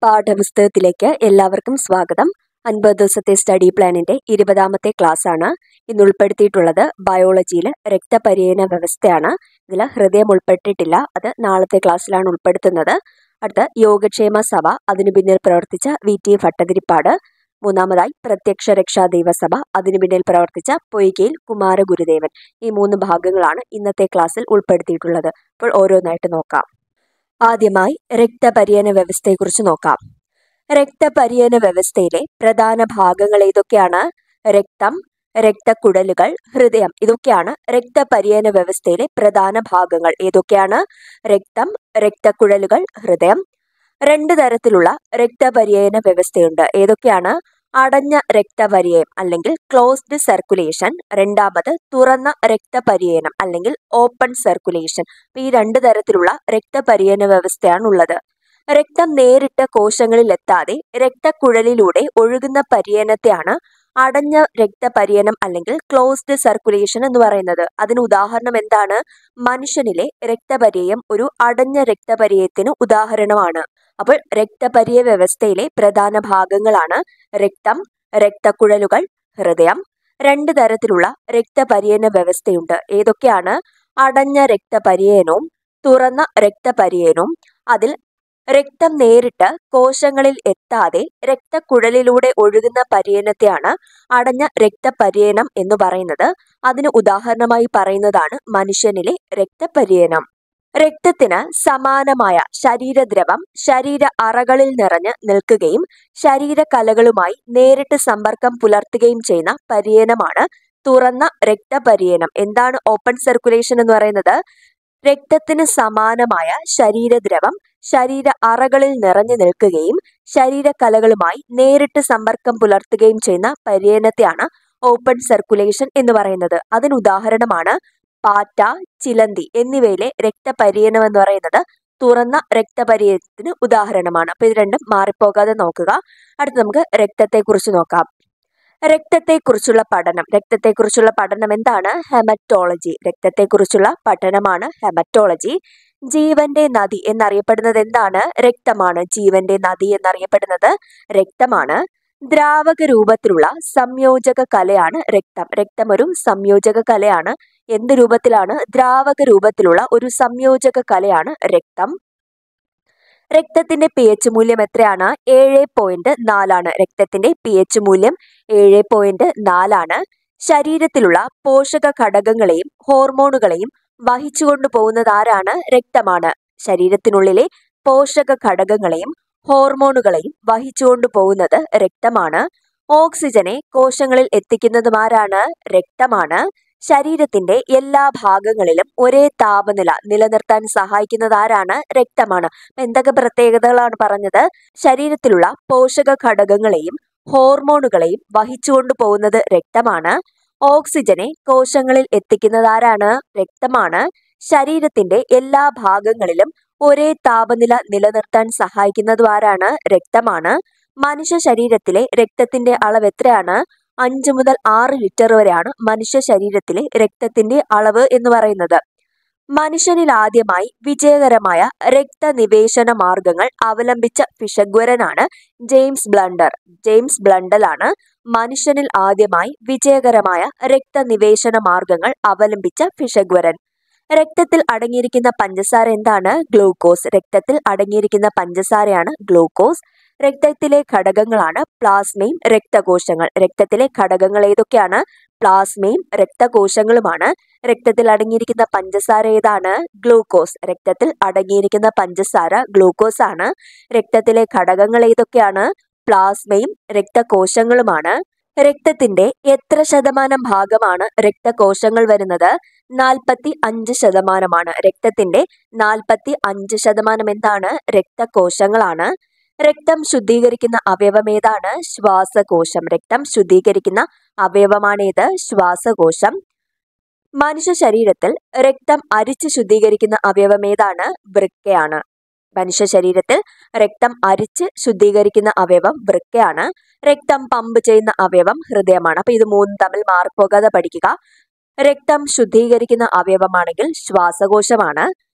പാഠപുസ്തകത്തിലേക്ക് എല്ലാവർക്കും സ്വാഗതം അൻപത് ദിവസത്തെ സ്റ്റഡി പ്ലാനിന്റെ ഇരുപതാമത്തെ ക്ലാസ് ആണ് ഇന്ന് ഉൾപ്പെടുത്തിയിട്ടുള്ളത് ബയോളജിയിൽ രക്തപര്യന വ്യവസ്ഥയാണ് ഇതിൽ ഹൃദയം ഉൾപ്പെട്ടിട്ടില്ല അത് നാളത്തെ ക്ലാസ്സിലാണ് ഉൾപ്പെടുത്തുന്നത് അടുത്ത യോഗക്ഷേമ സഭ അതിനു പിന്നിൽ പ്രവർത്തിച്ച വി ടി ഭട്ടതിരിപ്പാട് മൂന്നാമതായി പ്രത്യക്ഷ രക്ഷാ ദൈവസഭ അതിനു പിന്നിൽ പ്രവർത്തിച്ച പൊയ്കയിൽ കുമാരഗുരുദേവൻ ഈ മൂന്ന് ഭാഗങ്ങളാണ് ഇന്നത്തെ ക്ലാസ്സിൽ ഉൾപ്പെടുത്തിയിട്ടുള്ളത് അപ്പോൾ ഓരോന്നായിട്ട് നോക്കാം ആദ്യമായി രക്തപര്യന വ്യവസ്ഥയെക്കുറിച്ച് നോക്കാം രക്തപര്യന വ്യവസ്ഥയിലെ പ്രധാന ഭാഗങ്ങൾ ഏതൊക്കെയാണ് രക്തം രക്തക്കുഴലുകൾ ഹൃദയം ഇതൊക്കെയാണ് രക്തപര്യന വ്യവസ്ഥയിലെ പ്രധാന ഭാഗങ്ങൾ ഏതൊക്കെയാണ് രക്തം രക്തക്കുഴലുകൾ ഹൃദയം രണ്ട് തരത്തിലുള്ള രക്തപര്യന വ്യവസ്ഥയുണ്ട് ഏതൊക്കെയാണ് അടഞ്ഞ രക്തപര്യയം അല്ലെങ്കിൽ ക്ലോസ്ഡ് സർക്കുലേഷൻ രണ്ടാമത് തുറന്ന രക്തപര്യനം അല്ലെങ്കിൽ ഓപ്പൺ സർക്കുലേഷൻ ഈ രണ്ട് തരത്തിലുള്ള രക്തപര്യന വ്യവസ്ഥയാണ് ഉള്ളത് രക്തം നേരിട്ട് കോശങ്ങളിൽ എത്താതെ രക്തക്കുഴലിലൂടെ ഒഴുകുന്ന പര്യനത്തെയാണ് അടഞ്ഞ രക്തപര്യനം അല്ലെങ്കിൽ ക്ലോസ്ഡ് സർക്കുലേഷൻ എന്ന് പറയുന്നത് അതിന് ഉദാഹരണം എന്താണ് മനുഷ്യനിലെ രക്തപര്യയം ഒരു അടഞ്ഞ രക്തപര്യത്തിന് ഉദാഹരണമാണ് അപ്പോൾ രക്തപര്യ വ്യവസ്ഥയിലെ പ്രധാന ഭാഗങ്ങളാണ് രക്തം രക്തക്കുഴലുകൾ ഹൃദയം രണ്ട് തരത്തിലുള്ള രക്തപര്യന വ്യവസ്ഥയുണ്ട് ഏതൊക്കെയാണ് അടഞ്ഞ രക്തപര്യനവും തുറന്ന രക്തപര്യനവും അതിൽ രക്തം നേരിട്ട് കോശങ്ങളിൽ എത്താതെ രക്തക്കുഴലിലൂടെ ഒഴുകുന്ന പര്യനത്തെയാണ് അടഞ്ഞ രക്തപര്യനം എന്ന് പറയുന്നത് അതിന് ഉദാഹരണമായി പറയുന്നതാണ് മനുഷ്യനിലെ രക്തപര്യനം രക്തത്തിന് സമാനമായ ശരീരദ്രവം ശരീര അറകളിൽ നിറഞ്ഞ് നിൽക്കുകയും ശരീരകലകളുമായി നേരിട്ട് സമ്പർക്കം പുലർത്തുകയും ചെയ്യുന്ന പര്യനമാണ് തുറന്ന രക്തപര്യനം എന്താണ് ഓപ്പൺ സർക്കുലേഷൻ എന്ന് പറയുന്നത് രക്തത്തിന് സമാനമായ ശരീരദ്രവം ശരീര അറകളിൽ നിറഞ്ഞു നിൽക്കുകയും ശരീരകലകളുമായി നേരിട്ട് സമ്പർക്കം പുലർത്തുകയും ചെയ്യുന്ന പര്യനത്തെയാണ് ഓപ്പൺ സർക്കുലേഷൻ എന്ന് പറയുന്നത് അതിന് ഉദാഹരണമാണ് പാറ്റ ചിലന്തി എന്നിവയിലെ രക്തപര്യനം എന്ന് പറയുന്നത് തുറന്ന രക്തപര്യത്തിന് ഉദാഹരണമാണ് അപ്പൊ ഇത് രണ്ടും മാറിപ്പോകാതെ നോക്കുക അടുത്ത് നമുക്ക് രക്തത്തെക്കുറിച്ച് നോക്കാം രക്തത്തെക്കുറിച്ചുള്ള പഠനം രക്തത്തെക്കുറിച്ചുള്ള പഠനം എന്താണ് ഹെമറ്റോളജി രക്തത്തെക്കുറിച്ചുള്ള പഠനമാണ് ഹെമറ്റോളജി ജീവന്റെ നദി എന്നറിയപ്പെടുന്നത് എന്താണ് രക്തമാണ് ജീവന്റെ നദി എന്നറിയപ്പെടുന്നത് രക്തമാണ് ദ്രാവക രൂപത്തിലുള്ള സംയോജക കലയാണ് രക്തം രക്തം ഒരു സംയോജക കലയാണ് എന്ത് രൂപത്തിലാണ് ദ്രാവക രൂപത്തിലുള്ള ഒരു സംയോജക കലയാണ് രക്തം രക്തത്തിന്റെ പി എച്ച് മൂല്യം എത്രയാണ് ഏഴ് പോയിന്റ് നാലാണ് രക്തത്തിന്റെ പി എച്ച് മൂല്യം ഏഴ് പോയിന്റ് നാലാണ് ശരീരത്തിലുള്ള പോഷക ഘടകങ്ങളെയും ഹോർമോണുകളെയും വഹിച്ചുകൊണ്ടു പോകുന്നത് ആരാണ് രക്തമാണ് ശരീരത്തിനുള്ളിലെ പോഷക ഘടകങ്ങളെയും ഹോർമോണുകളെയും വഹിച്ചുകൊണ്ടു പോകുന്നത് രക്തമാണ് ഓക്സിജനെ കോശങ്ങളിൽ എത്തിക്കുന്നതും ആരാണ് രക്തമാണ് ശരീരത്തിന്റെ എല്ലാ ഭാഗങ്ങളിലും ഒരേ താപനില നിലനിർത്താൻ സഹായിക്കുന്നത് ആരാണ് രക്തമാണ് എന്തൊക്കെ പ്രത്യേകതകളാണ് പറഞ്ഞത് ശരീരത്തിലുള്ള പോഷക ഘടകങ്ങളെയും ഹോർമോണുകളെയും വഹിച്ചുകൊണ്ടു പോകുന്നത് രക്തമാണ് ഓക്സിജനെ കോശങ്ങളിൽ എത്തിക്കുന്നത് ആരാണ് രക്തമാണ് ശരീരത്തിന്റെ എല്ലാ ഭാഗങ്ങളിലും ഒരേ താപനില നിലനിർത്താൻ സഹായിക്കുന്നതും ആരാണ് രക്തമാണ് മനുഷ്യ ശരീരത്തിലെ രക്തത്തിന്റെ അളവ് എത്രയാണ് അഞ്ച് മുതൽ ആറ് ലിറ്റർ വരെയാണ് മനുഷ്യ ശരീരത്തിലെ രക്തത്തിന്റെ അളവ് എന്ന് പറയുന്നത് മനുഷ്യനിൽ ആദ്യമായി വിജയകരമായ രക്തനിവേശന മാർഗങ്ങൾ അവലംബിച്ച പിശഗ്വരനാണ് ജെയിംസ് ബ്ലണ്ടർ ജെയിംസ് ബ്ലണ്ടലാണ് മനുഷ്യനിൽ ആദ്യമായി വിജയകരമായ രക്തനിവേശന മാർഗങ്ങൾ അവലംബിച്ച പിശഗ്വരൻ രക്തത്തിൽ അടങ്ങിയിരിക്കുന്ന പഞ്ചസാര എന്താണ് ഗ്ലൂക്കോസ് രക്തത്തിൽ അടങ്ങിയിരിക്കുന്ന പഞ്ചസാരയാണ് ഗ്ലൂക്കോസ് രക്തത്തിലെ ഘടകങ്ങളാണ് പ്ലാസ്മയും രക്തകോശങ്ങൾ രക്തത്തിലെ ഘടകങ്ങൾ ഏതൊക്കെയാണ് പ്ലാസ്മയും രക്തകോശങ്ങളുമാണ് രക്തത്തിൽ അടങ്ങിയിരിക്കുന്ന പഞ്ചസാര ഏതാണ് ഗ്ലൂക്കോസ് രക്തത്തിൽ അടങ്ങിയിരിക്കുന്ന പഞ്ചസാര ഗ്ലൂക്കോസ് ആണ് രക്തത്തിലെ ഘടകങ്ങൾ ഏതൊക്കെയാണ് പ്ലാസ്മയും രക്തകോശങ്ങളുമാണ് രക്തത്തിന്റെ എത്ര ശതമാനം ഭാഗമാണ് രക്തകോശങ്ങൾ വരുന്നത് നാൽപ്പത്തി അഞ്ച് ശതമാനമാണ് രക്തത്തിന്റെ നാൽപ്പത്തി അഞ്ച് ശതമാനം എന്താണ് രക്തകോശങ്ങളാണ് രക്തം ശുദ്ധീകരിക്കുന്ന അവയവം ഏതാണ് ശ്വാസകോശം രക്തം ശുദ്ധീകരിക്കുന്ന അവയവമാണേത് ശ്വാസകോശം മനുഷ്യ ശരീരത്തിൽ രക്തം അരിച്ച് ശുദ്ധീകരിക്കുന്ന അവയവം ഏതാണ് വൃക്കയാണ് മനുഷ്യ ശരീരത്തിൽ രക്തം അരിച്ച് ശുദ്ധീകരിക്കുന്ന അവയവം വൃക്കയാണ് രക്തം പമ്പ് ചെയ്യുന്ന അവയവം ഹൃദയമാണ് അപ്പൊ ഇത് മൂന്നും തമ്മിൽ മാറിപ്പോകാതെ പഠിക്കുക രക്തം ശുദ്ധീകരിക്കുന്ന അവയവമാണെങ്കിൽ ശ്വാസകോശമാണ്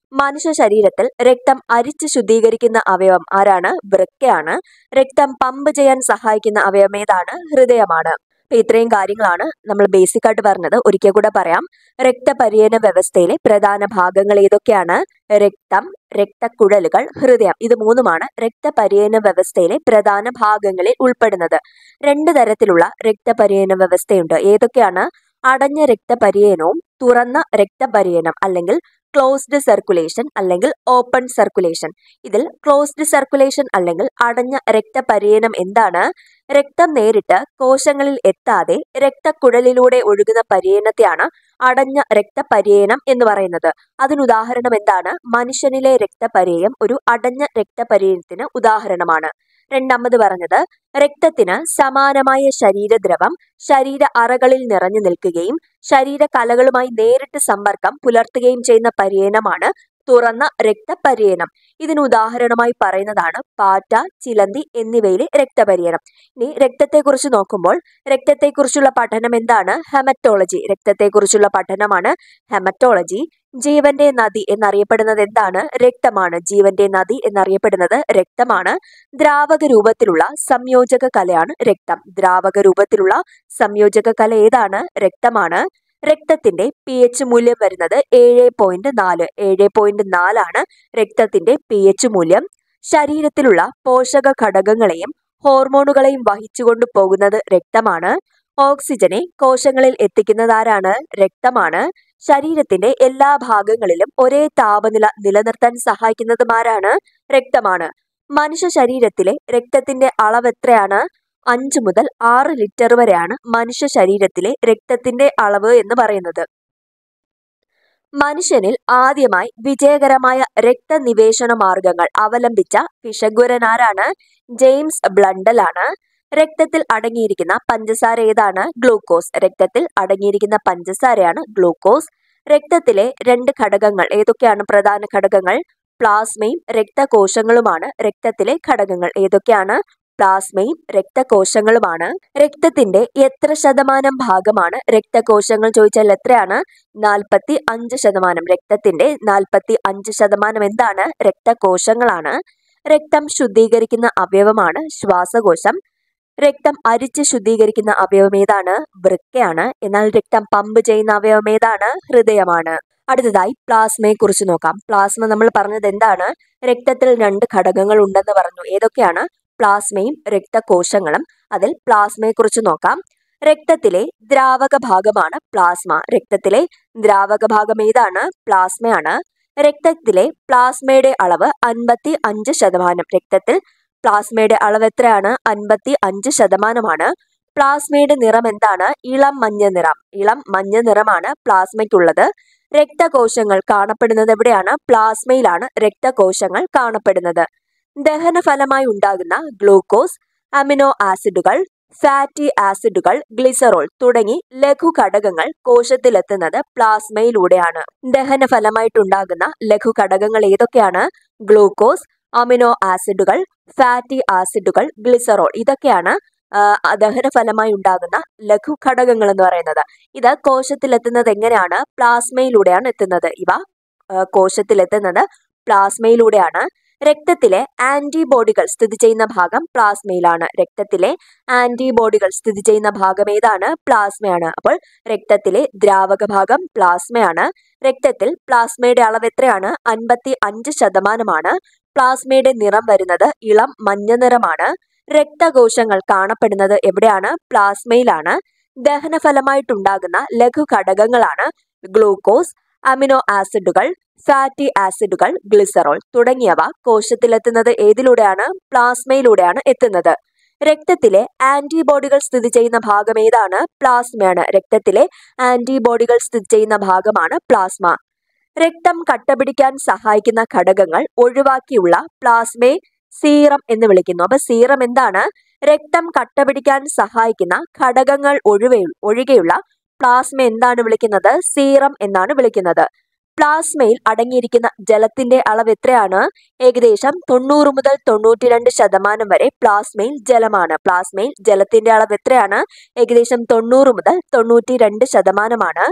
മനുഷ്യ ശരീരത്തിൽ രക്തം അരിച്ച് ശുദ്ധീകരിക്കുന്ന അവയവം ആരാണ് വൃക്കയാണ് രക്തം പമ്പ് ചെയ്യാൻ സഹായിക്കുന്ന അവയവം ഏതാണ് ഹൃദയമാണ് അപ്പൊ ഇത്രയും കാര്യങ്ങളാണ് നമ്മൾ ബേസിക് ആയിട്ട് പറഞ്ഞത് ഒരിക്കൽ കൂടെ പറയാം രക്തപര്യന വ്യവസ്ഥയിലെ പ്രധാന ഭാഗങ്ങൾ ഏതൊക്കെയാണ് രക്തം രക്തക്കുഴലുകൾ ഹൃദയം ഇത് മൂന്നുമാണ് രക്തപര്യന വ്യവസ്ഥയിലെ പ്രധാന ഭാഗങ്ങളിൽ ഉൾപ്പെടുന്നത് രണ്ട് തരത്തിലുള്ള രക്തപര്യന വ്യവസ്ഥയുണ്ട് ഏതൊക്കെയാണ് അടഞ്ഞ രക്തപര്യനവും തുറന്ന രക്തപര്യനം അല്ലെങ്കിൽ ക്ലോസ്ഡ് സർക്കുലേഷൻ അല്ലെങ്കിൽ ഓപ്പൺ സർക്കുലേഷൻ ഇതിൽ ക്ലോസ്ഡ് സർക്കുലേഷൻ അല്ലെങ്കിൽ അടഞ്ഞ രക്തപര്യനം എന്താണ് രക്തം നേരിട്ട് കോശങ്ങളിൽ എത്താതെ രക്തക്കുഴലിലൂടെ ഒഴുകുന്ന പര്യനത്തെയാണ് അടഞ്ഞ രക്തപര്യനം എന്ന് പറയുന്നത് അതിനുദാഹരണം എന്താണ് മനുഷ്യനിലെ രക്തപര്യയം ഒരു അടഞ്ഞ രക്തപര്യനത്തിന് ഉദാഹരണമാണ് രണ്ടാമത് പറഞ്ഞത് രക്തത്തിന് സമാനമായ ശരീരദ്രവം ശരീര അറകളിൽ നിറഞ്ഞു നിൽക്കുകയും ശരീര കലകളുമായി നേരിട്ട് സമ്പർക്കം പുലർത്തുകയും ചെയ്യുന്ന പര്യനമാണ് തുറന്ന രക്തപര്യനം ഇതിന് ഉദാഹരണമായി പറയുന്നതാണ് പാറ്റ ചിലന്തി എന്നിവയിലെ രക്തപര്യനം ഇനി രക്തത്തെക്കുറിച്ച് നോക്കുമ്പോൾ രക്തത്തെക്കുറിച്ചുള്ള പഠനം എന്താണ് ഹെമറ്റോളജി രക്തത്തെക്കുറിച്ചുള്ള പഠനമാണ് ഹെമറ്റോളജി ജീവന്റെ നദി എന്നറിയപ്പെടുന്നത് എന്താണ് രക്തമാണ് ജീവന്റെ നദി എന്നറിയപ്പെടുന്നത് രക്തമാണ് ദ്രാവക രൂപത്തിലുള്ള സംയോജക കലയാണ് രക്തം ദ്രാവക രൂപത്തിലുള്ള സംയോജക കല ഏതാണ് രക്തമാണ് രക്തത്തിന്റെ പി എച്ച് മൂല്യം വരുന്നത് ഏഴ് പോയിന്റ് നാല് ഏഴ് പോയിന്റ് നാലാണ് രക്തത്തിന്റെ പി എച്ച് മൂല്യം ശരീരത്തിലുള്ള പോഷക ഘടകങ്ങളെയും ഹോർമോണുകളെയും വഹിച്ചുകൊണ്ടു പോകുന്നത് രക്തമാണ് ഓക്സിജനെ കോശങ്ങളിൽ എത്തിക്കുന്നത് ആരാണ് രക്തമാണ് ശരീരത്തിന്റെ എല്ലാ ഭാഗങ്ങളിലും ഒരേ താപനില നിലനിർത്താൻ സഹായിക്കുന്നതും ആരാണ് രക്തമാണ് മനുഷ്യ ശരീരത്തിലെ രക്തത്തിന്റെ അളവ് എത്രയാണ് അഞ്ച് മുതൽ ആറ് ലിറ്റർ വരെയാണ് മനുഷ്യ ശരീരത്തിലെ രക്തത്തിന്റെ അളവ് എന്ന് പറയുന്നത് മനുഷ്യനിൽ ആദ്യമായി വിജയകരമായ രക്തനിവേശന മാർഗങ്ങൾ അവലംബിച്ച പിശകുരൻ ആരാണ് ജെയിംസ് ബ്ലണ്ടൽ ആണ് രക്തത്തിൽ അടങ്ങിയിരിക്കുന്ന പഞ്ചസാര ഏതാണ് ഗ്ലൂക്കോസ് രക്തത്തിൽ അടങ്ങിയിരിക്കുന്ന പഞ്ചസാരയാണ് ഗ്ലൂക്കോസ് രക്തത്തിലെ രണ്ട് ഘടകങ്ങൾ ഏതൊക്കെയാണ് പ്രധാന ഘടകങ്ങൾ പ്ലാസ്മയും രക്തകോശങ്ങളുമാണ് രക്തത്തിലെ ഘടകങ്ങൾ ഏതൊക്കെയാണ് പ്ലാസ്മയും രക്തകോശങ്ങളുമാണ് രക്തത്തിന്റെ എത്ര ശതമാനം ഭാഗമാണ് രക്തകോശങ്ങൾ ചോദിച്ചാൽ എത്രയാണ് നാൽപ്പത്തി അഞ്ച് ശതമാനം രക്തത്തിന്റെ നാൽപ്പത്തി അഞ്ച് ശതമാനം എന്താണ് രക്തകോശങ്ങളാണ് രക്തം ശുദ്ധീകരിക്കുന്ന അവയവമാണ് ശ്വാസകോശം രക്തം അരിച്ച് ശുദ്ധീകരിക്കുന്ന അവയവം ഏതാണ് വൃക്കയാണ് എന്നാൽ രക്തം പമ്പ് ചെയ്യുന്ന അവയവം ഏതാണ് ഹൃദയമാണ് അടുത്തതായി പ്ലാസ്മയെ കുറിച്ച് നോക്കാം പ്ലാസ്മ നമ്മൾ പറഞ്ഞത് എന്താണ് രക്തത്തിൽ രണ്ട് ഘടകങ്ങൾ ഉണ്ടെന്ന് പറഞ്ഞു ഏതൊക്കെയാണ് പ്ലാസ്മയും രക്തകോശങ്ങളും അതിൽ പ്ലാസ്മയെ കുറിച്ച് നോക്കാം രക്തത്തിലെ ദ്രാവക ഭാഗമാണ് പ്ലാസ്മ രക്തത്തിലെ ദ്രാവക ഭാഗം ഏതാണ് പ്ലാസ്മയാണ് രക്തത്തിലെ പ്ലാസ്മയുടെ അളവ് അൻപത്തി അഞ്ച് ശതമാനം രക്തത്തിൽ പ്ലാസ്മയുടെ അളവ് എത്രയാണ് അൻപത്തി അഞ്ച് ശതമാനമാണ് പ്ലാസ്മയുടെ നിറം എന്താണ് ഇളം മഞ്ഞ നിറം ഇളം മഞ്ഞ നിറമാണ് പ്ലാസ്മയ്ക്കുള്ളത് രക്തകോശങ്ങൾ കാണപ്പെടുന്നത് എവിടെയാണ് പ്ലാസ്മയിലാണ് രക്തകോശങ്ങൾ കാണപ്പെടുന്നത് ദഹനഫലമായി ഉണ്ടാകുന്ന ഗ്ലൂക്കോസ് അമിനോ ആസിഡുകൾ ഫാറ്റി ആസിഡുകൾ ഗ്ലിസറോൾ തുടങ്ങി ലഘു ഘടകങ്ങൾ കോശത്തിലെത്തുന്നത് പ്ലാസ്മയിലൂടെയാണ് ദഹനഫലമായിട്ടുണ്ടാകുന്ന ലഘു ഘടകങ്ങൾ ഏതൊക്കെയാണ് ഗ്ലൂക്കോസ് അമിനോ ആസിഡുകൾ ഫാറ്റി ആസിഡുകൾ ഗ്ലിസറോൾ ഇതൊക്കെയാണ് ആ, ദഹനഫലമായി ഉണ്ടാകുന്ന ലഘു ഘടകങ്ങൾ എന്ന് പറയുന്നത് ഇത് കോശത്തിലെത്തുന്നത് എങ്ങനെയാണ് പ്ലാസ്മയിലൂടെയാണ് എത്തുന്നത് ഇവ ആ, കോശത്തിലെത്തുന്നത് പ്ലാസ്മയിലൂടെയാണ് രക്തത്തിലെ ആന്റിബോഡികൾ സ്ഥിതി ചെയ്യുന്ന ഭാഗം പ്ലാസ്മയിലാണ് രക്തത്തിലെ ആന്റിബോഡികൾ സ്ഥിതി ചെയ്യുന്ന ഭാഗം ഏതാണ് പ്ലാസ്മയാണ് അപ്പോൾ രക്തത്തിലെ ദ്രാവക ഭാഗം പ്ലാസ്മയാണ് രക്തത്തിൽ പ്ലാസ്മയുടെ അളവ് എത്രയാണ് അൻപത്തി അഞ്ച് ശതമാനമാണ് പ്ലാസ്മയുടെ നിറം വരുന്നത് ഇളം മഞ്ഞ നിറമാണ് രക്തകോശങ്ങൾ കാണപ്പെടുന്നത് എവിടെയാണ് പ്ലാസ്മയിലാണ് ദഹനഫലമായിട്ടുണ്ടാകുന്ന ലഘു ഘടകങ്ങളാണ് ഗ്ലൂക്കോസ് അമിനോ ആസിഡുകൾ ഫാറ്റി ആസിഡുകൾ ഗ്ലിസറോൾ തുടങ്ങിയവ കോശത്തിലെത്തുന്നത് ഏതിലൂടെയാണ് പ്ലാസ്മയിലൂടെയാണ് എത്തുന്നത് രക്തത്തിലെ ആന്റിബോഡികൾ സ്ഥിതി ചെയ്യുന്ന ഭാഗം ഏതാണ് പ്ലാസ്മയാണ് രക്തത്തിലെ ആന്റിബോഡികൾ സ്ഥിതി ചെയ്യുന്ന ഭാഗമാണ് പ്ലാസ്മ രക്തം കട്ടപിടിക്കാൻ സഹായിക്കുന്ന ഘടകങ്ങൾ ഒഴിവാക്കിയുള്ള പ്ലാസ്മയെ സീറം എന്ന് വിളിക്കുന്നു അപ്പൊ സീറം എന്താണ് രക്തം കട്ടപിടിക്കാൻ സഹായിക്കുന്ന ഘടകങ്ങൾ ഒഴിവെ ഒഴികെയുള്ള പ്ലാസ്മ എന്താണ് വിളിക്കുന്നത് സീറം എന്നാണ് വിളിക്കുന്നത് പ്ലാസ്മയിൽ അടങ്ങിയിരിക്കുന്ന ജലത്തിന്റെ അളവ് എത്രയാണ് ഏകദേശം തൊണ്ണൂറ് മുതൽ തൊണ്ണൂറ്റിരണ്ട് ശതമാനം വരെ പ്ലാസ്മയിൽ ജലമാണ് പ്ലാസ്മയിൽ ജലത്തിന്റെ അളവ് എത്രയാണ് ഏകദേശം തൊണ്ണൂറ് മുതൽ തൊണ്ണൂറ്റി രണ്ട് ശതമാനമാണ്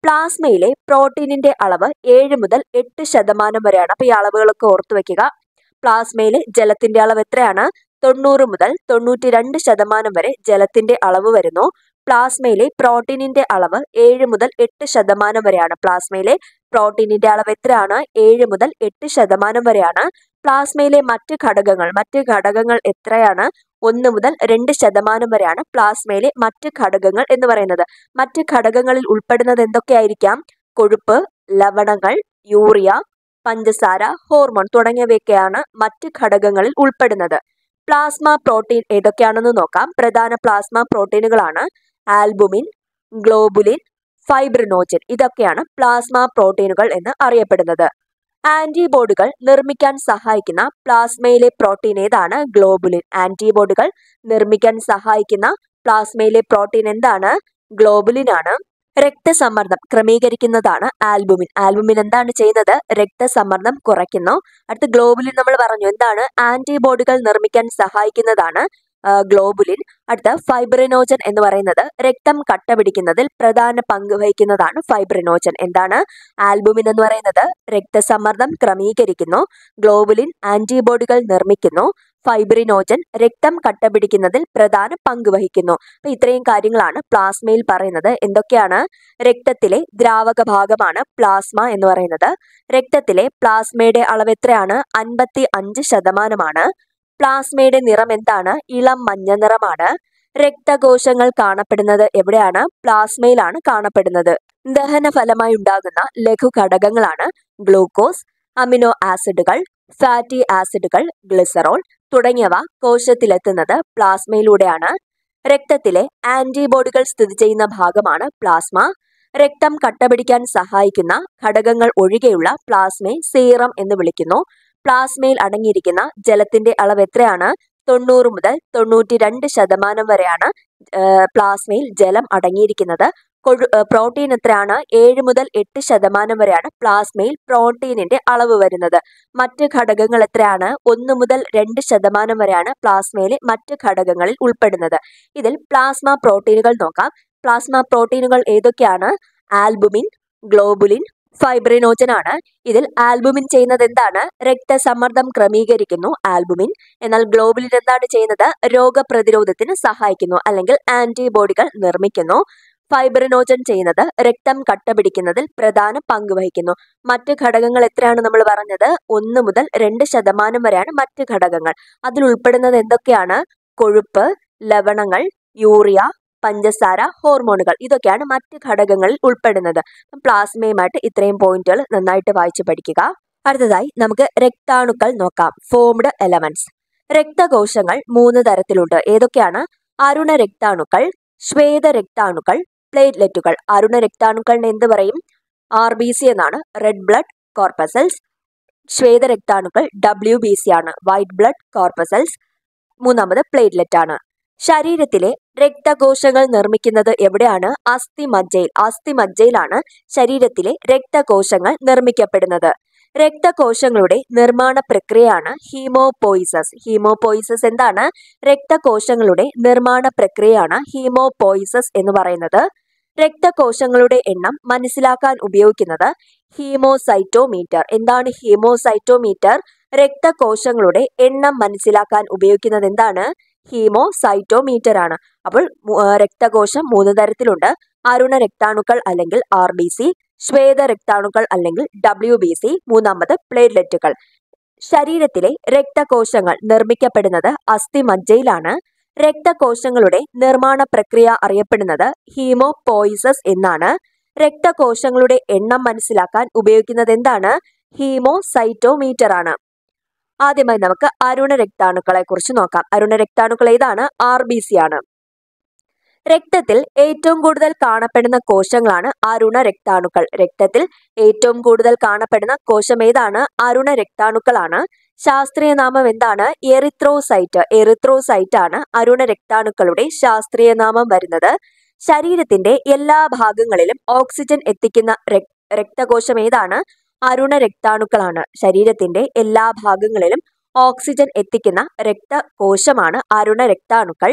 പ്ലാസ്മയിലെ പ്രോട്ടീനിന്റെ അളവ് ഏഴ് മുതൽ എട്ട് ശതമാനം വരെയാണ് അപ്പൊ ഈ അളവുകളൊക്കെ ഓർത്തു വെക്കുക പ്ലാസ്മയിലെ ജലത്തിന്റെ അളവ് എത്രയാണ് തൊണ്ണൂറ് മുതൽ തൊണ്ണൂറ്റി രണ്ട് ശതമാനം വരെ ജലത്തിന്റെ അളവ് വരുന്നു പ്ലാസ്മയിലെ പ്രോട്ടീനിന്റെ അളവ് ഏഴ് മുതൽ എട്ട് ശതമാനം വരെയാണ് പ്ലാസ്മയിലെ പ്രോട്ടീനിന്റെ അളവ് എത്രയാണ് ഏഴ് മുതൽ എട്ട് ശതമാനം വരെയാണ് പ്ലാസ്മയിലെ മറ്റ് ഘടകങ്ങൾ മറ്റ് ഘടകങ്ങൾ എത്രയാണ് ഒന്ന് മുതൽ രണ്ട് ശതമാനം വരെയാണ് പ്ലാസ്മയിലെ മറ്റ് ഘടകങ്ങൾ എന്ന് പറയുന്നത് മറ്റ് ഘടകങ്ങളിൽ ഉൾപ്പെടുന്നത് എന്തൊക്കെയായിരിക്കാം കൊഴുപ്പ് ലവണങ്ങൾ യൂറിയ പഞ്ചസാര ഹോർമോൺ തുടങ്ങിയവയൊക്കെയാണ് മറ്റ് ഘടകങ്ങളിൽ ഉൾപ്പെടുന്നത് പ്ലാസ്മ പ്രോട്ടീൻ ഏതൊക്കെയാണെന്ന് നോക്കാം പ്രധാന പ്ലാസ്മ പ്രോട്ടീനുകളാണ് ആൽബുമിൻ ഗ്ലോബുലിൻ ഫൈബ്രിനോജൻ ഇതൊക്കെയാണ് പ്ലാസ്മ പ്രോട്ടീനുകൾ എന്ന് അറിയപ്പെടുന്നത് ആന്റിബോഡികൾ നിർമ്മിക്കാൻ സഹായിക്കുന്ന പ്ലാസ്മയിലെ പ്രോട്ടീൻ ഏതാണ് ഗ്ലോബുലിൻ ആന്റിബോഡികൾ നിർമ്മിക്കാൻ സഹായിക്കുന്ന പ്ലാസ്മയിലെ പ്രോട്ടീൻ എന്താണ് ഗ്ലോബുലിൻ ആണ് രക്തസമ്മർദ്ദം ക്രമീകരിക്കുന്നതാണ് ആൽബുമിൻ ആൽബുമിൻ എന്താണ് ചെയ്യുന്നത് രക്തസമ്മർദ്ദം കുറയ്ക്കുന്നു അടുത്ത ഗ്ലോബുലിൻ നമ്മൾ പറഞ്ഞു എന്താണ് ആന്റിബോഡികൾ നിർമ്മിക്കാൻ സഹായിക്കുന്നതാണ് ആ, ഗ്ലോബുലിൻ അടുത്ത ഫൈബ്രിനോജൻ എന്ന് പറയുന്നത് രക്തം കട്ട പിടിക്കുന്നതിൽ പ്രധാന പങ്ക് വഹിക്കുന്നതാണ് ഫൈബ്രിനോജൻ എന്താണ് ആൽബുമിൻ എന്ന് പറയുന്നത് രക്തസമ്മർദ്ദം ക്രമീകരിക്കുന്നു ഗ്ലോബുലിൻ ആന്റിബോഡികൾ നിർമ്മിക്കുന്നു ഫൈബ്രിനോജൻ രക്തം കട്ട പിടിക്കുന്നതിൽ പ്രധാന പങ്ക് വഹിക്കുന്നു അപ്പൊ ഇത്രയും കാര്യങ്ങളാണ് പ്ലാസ്മയിൽ പറയുന്നത് എന്തൊക്കെയാണ് രക്തത്തിലെ ദ്രാവക ഭാഗമാണ് പ്ലാസ്മ എന്ന് പറയുന്നത് രക്തത്തിലെ പ്ലാസ്മയുടെ അളവ് എത്രയാണ് അൻപത്തി അഞ്ച് ശതമാനമാണ് പ്ലാസ്മയുടെ നിറം എന്താണ് ഇളം മഞ്ഞ നിറമാണ് രക്തകോശങ്ങൾ കാണപ്പെടുന്നത് എവിടെയാണ് പ്ലാസ്മയിലാണ് കാണപ്പെടുന്നത് ദഹന ഫലമായി ഉണ്ടാകുന്ന ലഘു ഘടകങ്ങളാണ് ഗ്ലൂക്കോസ് അമിനോ ആസിഡുകൾ ഫാറ്റി ആസിഡുകൾ ഗ്ലിസറോൾ തുടങ്ങിയവ കോശത്തിലെത്തുന്നത് പ്ലാസ്മയിലൂടെയാണ് രക്തത്തിലെ ആന്റിബോഡികൾ സ്ഥിതി ചെയ്യുന്ന ഭാഗമാണ് പ്ലാസ്മ രക്തം കട്ടപിടിക്കാൻ സഹായിക്കുന്ന ഘടകങ്ങൾ ഒഴികെയുള്ള പ്ലാസ്മയെ സീറം എന്ന് വിളിക്കുന്നു പ്ലാസ്മയിൽ അടങ്ങിയിരിക്കുന്ന ജലത്തിന്റെ അളവ് എത്രയാണ് തൊണ്ണൂറ് മുതൽ തൊണ്ണൂറ്റി രണ്ട് ശതമാനം വരെയാണ് ഏഹ്, പ്ലാസ്മയിൽ ജലം അടങ്ങിയിരിക്കുന്നത് കൊഴു ഏഹ്, പ്രോട്ടീൻ എത്രയാണ് ഏഴ് മുതൽ എട്ട് ശതമാനം വരെയാണ് പ്ലാസ്മയിൽ പ്രോട്ടീനിന്റെ അളവ് വരുന്നത് മറ്റ് ഘടകങ്ങൾ എത്രയാണ് ഒന്ന് മുതൽ രണ്ട് ശതമാനം വരെയാണ് പ്ലാസ്മയിലെ മറ്റ് ഘടകങ്ങളിൽ ഉൾപ്പെടുന്നത് ഇതിൽ പ്ലാസ്മ പ്രോട്ടീനുകൾ നോക്കാം പ്ലാസ്മ പ്രോട്ടീനുകൾ ഏതൊക്കെയാണ് ആൽബുമിൻ ഗ്ലോബുലിൻ ഫൈബ്രിനോജൻ ആണ് ഇതിൽ ആൽബുമിൻ ചെയ്യുന്നത് എന്താണ് രക്തസമ്മർദ്ദം ക്രമീകരിക്കുന്നു ആൽബുമിൻ എന്നാൽ ഗ്ലോബുലിൻ എന്താണ് ചെയ്യുന്നത് രോഗപ്രതിരോധത്തിന് സഹായിക്കുന്നു അല്ലെങ്കിൽ ആന്റിബോഡികൾ നിർമ്മിക്കുന്നു ഫൈബ്രിനോജൻ ചെയ്യുന്നത് രക്തം കട്ടപിടിക്കുന്നതിൽ പ്രധാന പങ്ക് വഹിക്കുന്നു മറ്റ് ഘടകങ്ങൾ എത്രയാണ് നമ്മൾ പറഞ്ഞത് ഒന്ന് മുതൽ രണ്ട് ശതമാനം വരെയാണ് മറ്റ് ഘടകങ്ങൾ അതിൽ ഉൾപ്പെടുന്നത് എന്തൊക്കെയാണ് കൊഴുപ്പ് ലവണങ്ങൾ യൂറിയ പഞ്ചസാര ഹോർമോണുകൾ ഇതൊക്കെയാണ് മറ്റ് ഘടകങ്ങളിൽ ഉൾപ്പെടുന്നത് അപ്പം പ്ലാസ്മയുമായിട്ട് ഇത്രയും പോയിന്റുകൾ നന്നായിട്ട് വായിച്ചു പഠിക്കുക അടുത്തതായി നമുക്ക് രക്താണുക്കൾ നോക്കാം ഫോംഡ് എലമെന്റ്സ് രക്തകോശങ്ങൾ മൂന്ന് തരത്തിലുണ്ട് ഏതൊക്കെയാണ് അരുണ രക്താണുക്കൾ ശ്വേത രക്താണുക്കൾ പ്ലേറ്റ്ലെറ്റുകൾ അരുണ രക്താണുക്കളിനെ എന്ത് പറയും ആർ ബി സി എന്നാണ് റെഡ് ബ്ലഡ് കോർപ്പസൽസ് ശ്വേത രക്താണുക്കൾ ഡബ്ല്യു ബി സി ആണ് വൈറ്റ് ബ്ലഡ് കോർപ്പസൽസ് മൂന്നാമത് പ്ലേറ്റ്ലെറ്റ് ആണ് ശരീരത്തിലെ രക്തകോശങ്ങൾ നിർമ്മിക്കുന്നത് എവിടെയാണ് അസ്ഥിമജ്ജയിൽ അസ്ഥിമജ്ജയിലാണ് ശരീരത്തിലെ രക്തകോശങ്ങൾ നിർമ്മിക്കപ്പെടുന്നത് രക്തകോശങ്ങളുടെ നിർമ്മാണ പ്രക്രിയയാണ് ഹീമോപോയിസസ് ഹീമോപോയിസസ് എന്താണ് രക്തകോശങ്ങളുടെ നിർമ്മാണ പ്രക്രിയയാണ് ഹീമോപോയിസസ് എന്ന് പറയുന്നത് രക്തകോശങ്ങളുടെ എണ്ണം മനസ്സിലാക്കാൻ ഉപയോഗിക്കുന്നത് ഹീമോസൈറ്റോമീറ്റർ എന്താണ് ഹീമോസൈറ്റോമീറ്റർ രക്തകോശങ്ങളുടെ എണ്ണം മനസ്സിലാക്കാൻ ഉപയോഗിക്കുന്നത് എന്താണ് ഹീമോസൈറ്റോമീറ്റർ ആണ് അപ്പോൾ മു- ആ, രക്തകോശം മൂന്ന് തരത്തിലുണ്ട് അരുണ രക്താണുക്കൾ അല്ലെങ്കിൽ ആർ ബി സി ശ്വേത രക്താണുക്കൾ അല്ലെങ്കിൽ ഡബ്ല്യു ബി സി മൂന്നാമത് പ്ലേറ്റ്ലെറ്റുകൾ ശരീരത്തിലെ രക്തകോശങ്ങൾ നിർമ്മിക്കപ്പെടുന്നത് അസ്ഥിമജ്ജയിലാണ് രക്തകോശങ്ങളുടെ നിർമ്മാണ പ്രക്രിയ അറിയപ്പെടുന്നത് ഹീമോപോയിസസ് എന്നാണ് രക്തകോശങ്ങളുടെ എണ്ണം മനസ്സിലാക്കാൻ ഉപയോഗിക്കുന്നത് എന്താണ് ഹീമോസൈറ്റോമീറ്റർ ആണ് ആദ്യമായി നമുക്ക് അരുണ രക്താണുക്കളെ കുറിച്ച് നോക്കാം അരുണ രക്താണുക്കൾ ഏതാണ് ആർ ബി സി ആണ് രക്തത്തിൽ ഏറ്റവും കൂടുതൽ കാണപ്പെടുന്ന കോശങ്ങളാണ് അരുണ രക്താണുക്കൾ രക്തത്തിൽ ഏറ്റവും കൂടുതൽ കാണപ്പെടുന്ന കോശം ഏതാണ് അരുണ രക്താണുക്കളാണ് ശാസ്ത്രീയ നാമം എന്താണ് എറിത്രോസൈറ്റ് എറിത്രോസൈറ്റ് ആണ് അരുണ രക്താണുക്കളുടെ ശാസ്ത്രീയ നാമം വരുന്നത് ശരീരത്തിന്റെ എല്ലാ ഭാഗങ്ങളിലും ഓക്സിജൻ എത്തിക്കുന്ന രക്- രക്തകോശം ഏതാണ് അരുണ രക്താണുക്കളാണ് ശരീരത്തിന്റെ എല്ലാ ഭാഗങ്ങളിലും ഓക്സിജൻ എത്തിക്കുന്ന രക്തകോശമാണ് അരുണ രക്താണുക്കൾ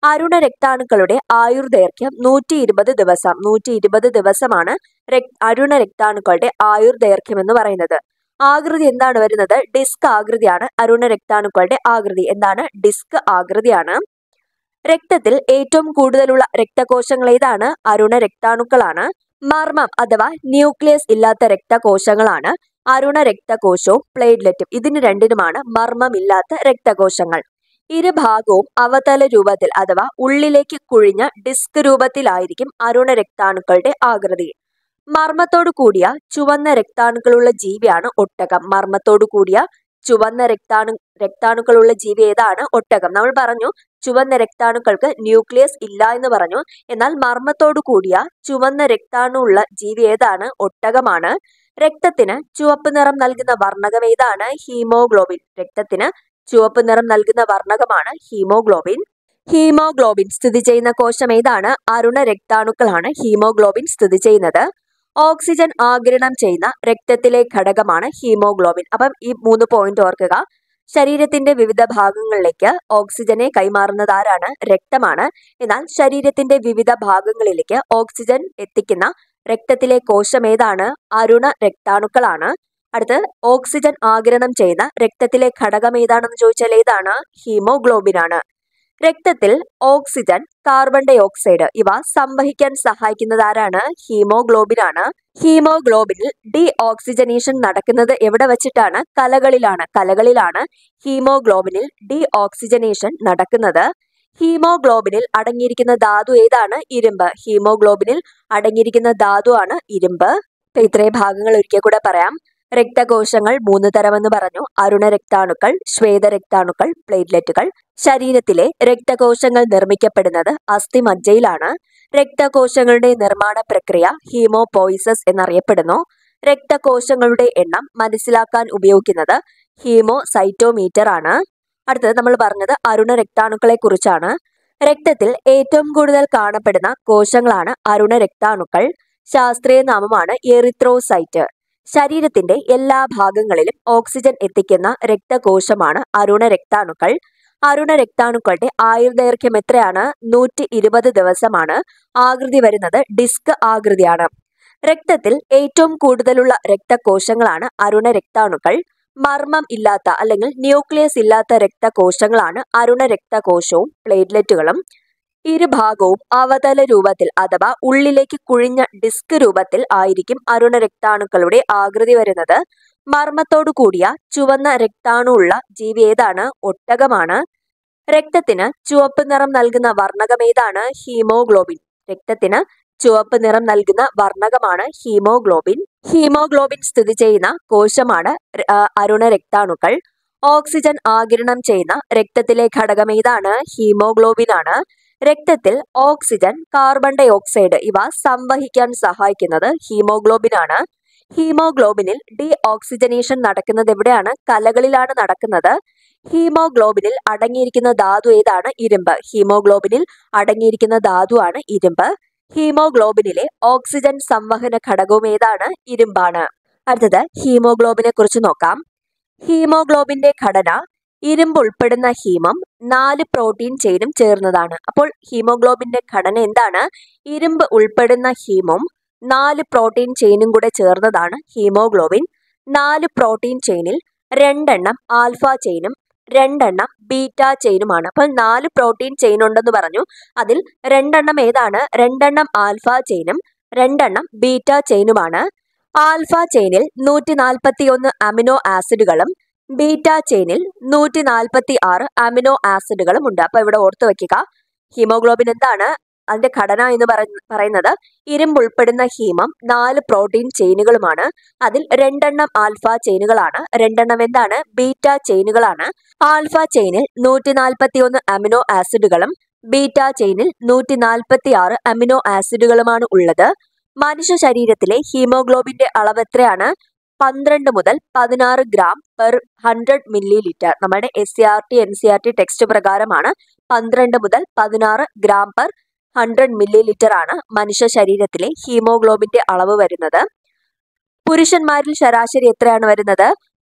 അരുണ രക്താണുക്കളുടെ ആയുർദൈർഘ്യം നൂറ്റി ഇരുപത് ദിവസം നൂറ്റി ഇരുപത് ദിവസമാണ് രക് അരുണ രക്താണുക്കളുടെ ആയുർദൈർഘ്യം എന്ന് പറയുന്നത് ആകൃതി എന്താണ് വരുന്നത് ഡിസ്ക് ആകൃതിയാണ് അരുണ രക്താണുക്കളുടെ ആകൃതി എന്താണ് ഡിസ്ക് ആകൃതിയാണ് രക്തത്തിൽ ഏറ്റവും കൂടുതലുള്ള രക്തകോശങ്ങൾ ഏതാണ് അരുണ രക്താണുക്കളാണ് മർമ്മം അഥവാ ന്യൂക്ലിയസ് ഇല്ലാത്ത രക്തകോശങ്ങളാണ് അരുണ രക്തകോശവും പ്ലേറ്റ്ലെറ്റും ഇതിന് രണ്ടിനുമാണ് മർമ്മമില്ലാത്ത രക്തകോശങ്ങൾ ഇരുഭാഗവും അവതല രൂപത്തിൽ അഥവാ ഉള്ളിലേക്ക് കുഴിഞ്ഞ ഡിസ്ക് രൂപത്തിലായിരിക്കും അരുണ രക്താണുക്കളുടെ ആകൃതി മർമ്മത്തോടു കൂടിയ ചുവന്ന രക്താണുക്കളുള്ള ജീവിയാണ് ഒട്ടകം മർമ്മത്തോടു കൂടിയ ചുവന്ന രക്താണു രക്താണുക്കളുള്ള ജീവി ഏതാണ് ഒട്ടകം നമ്മൾ പറഞ്ഞു ചുവന്ന രക്താണുക്കൾക്ക് ന്യൂക്ലിയസ് ഇല്ല എന്ന് പറഞ്ഞു എന്നാൽ മർമ്മത്തോടു കൂടിയ ചുവന്ന രക്താണു ഉള്ള ജീവി ഏതാണ് ഒട്ടകമാണ് രക്തത്തിന് ചുവപ്പ് നിറം നൽകുന്ന വർണ്ണകം ഏതാണ് ഹീമോഗ്ലോബിൻ രക്തത്തിന് ചുവപ്പ് നിറം നൽകുന്ന വർണ്ണകമാണ് ഹീമോഗ്ലോബിൻ ഹീമോഗ്ലോബിൻ സ്ഥിതി ചെയ്യുന്ന കോശം ഏതാണ് അരുണ രക്താണുക്കളാണ് ഹീമോഗ്ലോബിൻ സ്ഥിതി ചെയ്യുന്നത് ഓക്സിജൻ ആഗിരണം ചെയ്യുന്ന രക്തത്തിലെ ഘടകമാണ് ഹീമോഗ്ലോബിൻ അപ്പം ഈ മൂന്ന് പോയിന്റ് ഓർക്കുക ശരീരത്തിന്റെ വിവിധ ഭാഗങ്ങളിലേക്ക് ഓക്സിജനെ കൈമാറുന്നത് ആരാണ് രക്തമാണ് എന്നാൽ ശരീരത്തിന്റെ വിവിധ ഭാഗങ്ങളിലേക്ക് ഓക്സിജൻ എത്തിക്കുന്ന രക്തത്തിലെ കോശം ഏതാണ് അരുണ രക്താണുക്കളാണ് അടുത്ത് ഓക്സിജൻ ആഗിരണം ചെയ്യുന്ന രക്തത്തിലെ ഘടകം ഏതാണെന്ന് ചോദിച്ചാൽ ഏതാണ് ഹീമോഗ്ലോബിൻ ആണ് രക്തത്തിൽ ഓക്സിജൻ കാർബൺ ഡൈ ഓക്സൈഡ് ഇവ സംവഹിക്കാൻ സഹായിക്കുന്നത് ആരാണ് ഹീമോഗ്ലോബിൻ ആണ് ഹീമോഗ്ലോബിനിൽ ഡി ഓക്സിജനേഷൻ നടക്കുന്നത് എവിടെ വെച്ചിട്ടാണ് കലകളിലാണ് കലകളിലാണ് ഹീമോഗ്ലോബിനിൽ ഡി ഓക്സിജനേഷൻ നടക്കുന്നത് ഹീമോഗ്ലോബിനിൽ അടങ്ങിയിരിക്കുന്ന ധാതു ഏതാണ് ഇരുമ്പ് ഹീമോഗ്ലോബിനിൽ അടങ്ങിയിരിക്കുന്ന ധാതു ആണ് ഇരുമ്പ് ഇപ്പൊ ഇത്രയും ഭാഗങ്ങൾ ഒരിക്കൽ കൂടെ പറയാം രക്തകോശങ്ങൾ മൂന്ന് തരമെന്ന് പറഞ്ഞു അരുണ രക്താണുക്കൾ ശ്വേത രക്താണുക്കൾ പ്ലേറ്റ്ലെറ്റുകൾ ശരീരത്തിലെ രക്തകോശങ്ങൾ നിർമ്മിക്കപ്പെടുന്നത് അസ്ഥിമജ്ജയിലാണ് രക്തകോശങ്ങളുടെ നിർമ്മാണ പ്രക്രിയ ഹീമോപോയിസസ് എന്നറിയപ്പെടുന്നു രക്തകോശങ്ങളുടെ എണ്ണം മനസ്സിലാക്കാൻ ഉപയോഗിക്കുന്നത് ഹീമോസൈറ്റോമീറ്റർ ആണ് അടുത്തത് നമ്മൾ പറഞ്ഞത് അരുണ രക്താണുക്കളെ കുറിച്ചാണ് രക്തത്തിൽ ഏറ്റവും കൂടുതൽ കാണപ്പെടുന്ന കോശങ്ങളാണ് അരുണ രക്താണുക്കൾ ശാസ്ത്രീയ നാമമാണ് എറിത്രോസൈറ്റ് ശരീരത്തിന്റെ എല്ലാ ഭാഗങ്ങളിലും ഓക്സിജൻ എത്തിക്കുന്ന രക്തകോശമാണ് അരുണ രക്താണുക്കൾ അരുണ രക്താണുക്കളുടെ ആയുർദൈർഘ്യം എത്രയാണ് നൂറ്റി ഇരുപത് ദിവസമാണ് ആകൃതി വരുന്നത് ഡിസ്ക് ആകൃതിയാണ് രക്തത്തിൽ ഏറ്റവും കൂടുതലുള്ള രക്തകോശങ്ങളാണ് അരുണ രക്താണുക്കൾ മർമ്മം ഇല്ലാത്ത അല്ലെങ്കിൽ ന്യൂക്ലിയസ് ഇല്ലാത്ത രക്തകോശങ്ങളാണ് അരുണ രക്തകോശവും പ്ലേറ്റ്ലെറ്റുകളും ഇരുഭാഗവും അവതല രൂപത്തിൽ അഥവാ ഉള്ളിലേക്ക് കുഴിഞ്ഞ ഡിസ്ക് രൂപത്തിൽ ആയിരിക്കും അരുണ രക്താണുക്കളുടെ ആകൃതി വരുന്നത് മർമ്മത്തോടു കൂടിയ ചുവന്ന രക്താണു ഉള്ള ജീവി ഏതാണ് ഒട്ടകമാണ് രക്തത്തിന് ചുവപ്പ് നിറം നൽകുന്ന വർണ്ണകം ഏതാണ് ഹീമോഗ്ലോബിൻ രക്തത്തിന് ചുവപ്പ് നിറം നൽകുന്ന വർണ്ണകമാണ് ഹീമോഗ്ലോബിൻ ഹീമോഗ്ലോബിൻ സ്ഥിതി ചെയ്യുന്ന കോശമാണ് ര- ആ, അരുണ രക്താണുക്കൾ ഓക്സിജൻ ആഗിരണം ചെയ്യുന്ന രക്തത്തിലെ ഘടകം ഏതാണ് ഹീമോഗ്ലോബിൻ ആണ് രക്തത്തിൽ ഓക്സിജൻ കാർബൺ ഡൈ ഓക്സൈഡ് ഇവ സംവഹിക്കാൻ സഹായിക്കുന്നത് ഹീമോഗ്ലോബിൻ ആണ് ഹീമോഗ്ലോബിനിൽ ഡി ഓക്സിജനേഷൻ നടക്കുന്നത് എവിടെയാണ് കലകളിലാണ് നടക്കുന്നത് ഹീമോഗ്ലോബിനിൽ അടങ്ങിയിരിക്കുന്ന ധാതു ഏതാണ് ഇരുമ്പ് ഹീമോഗ്ലോബിനിൽ അടങ്ങിയിരിക്കുന്ന ധാതുവാണ് ഇരുമ്പ് ഹീമോഗ്ലോബിനിലെ ഓക്സിജൻ സംവഹന ഘടകവും ഏതാണ് ഇരുമ്പാണ് അടുത്തത് ഹീമോഗ്ലോബിനെ കുറിച്ച് നോക്കാം ഹീമോഗ്ലോബിന്റെ ഘടന ഇരുമ്പ് ഉൾപ്പെടുന്ന ഹീമം നാല് പ്രോട്ടീൻ ചെയിനും ചേർന്നതാണ് അപ്പോൾ ഹീമോഗ്ലോബിന്റെ ഘടന എന്താണ് ഇരുമ്പ് ഉൾപ്പെടുന്ന ഹീമം നാല് പ്രോട്ടീൻ ചെയിനും കൂടെ ചേർന്നതാണ് ഹീമോഗ്ലോബിൻ നാല് പ്രോട്ടീൻ ചെയിനിൽ രണ്ടെണ്ണം ആൽഫ ചെയിനും രണ്ടെണ്ണം ബീറ്റ ചെയിനുമാണ് അപ്പോൾ നാല് പ്രോട്ടീൻ ചെയിൻ ഉണ്ടെന്ന് പറഞ്ഞു അതിൽ രണ്ടെണ്ണം ഏതാണ് രണ്ടെണ്ണം ആൽഫ ചെയിനും രണ്ടെണ്ണം ബീറ്റ ചെയിനുമാണ് ആൽഫ ചെയിനിൽ നൂറ്റി നാൽപ്പത്തി ഒന്ന് അമിനോ ആസിഡുകളും ബീറ്റ ചെയിനിൽ നൂറ്റി നാൽപ്പത്തി ആറ് അമിനോ ആസിഡുകളും ഉണ്ട് അപ്പൊ ഇവിടെ ഓർത്തു വെക്കുക ഹീമോഗ്ലോബിൻ എന്താണ് അതിന്റെ ഘടന എന്ന് പറ- പറയുന്നത് ഇരുമ്പ് ഉൾപ്പെടുന്ന ഹീമം നാല് പ്രോട്ടീൻ ചെയിനുകളുമാണ് അതിൽ രണ്ടെണ്ണം ആൽഫ ചെയിനുകളാണ് രണ്ടെണ്ണം എന്താണ് ബീറ്റ ചെയിനുകളാണ് ആൽഫ ചെയിനിൽ നൂറ്റി നാൽപ്പത്തി ഒന്ന് അമിനോ ആസിഡുകളും ബീറ്റ ചെയിനിൽ നൂറ്റി നാൽപ്പത്തി ആറ് അമിനോ ആസിഡുകളുമാണ് ഉള്ളത് മനുഷ്യ ശരീരത്തിലെ ഹീമോഗ്ലോബിന്റെ അളവ് എത്രയാണ് പന്ത്രണ്ട് മുതൽ പതിനാറ് gram per hundred millilitre നമ്മുടെ S C R T N C R T text പ്രകാരമാണ് പന്ത്രണ്ട് മുതൽ പതിനാറ് gram per hundred millilitre ആണ് മനുഷ്യ ശരീരത്തിലെ ഹീമോഗ്ലോബിന്റെ അളവ് വരുന്നത് പുരുഷന്മാരിൽ ശരാശരി എത്രയാണ് വരുന്നത്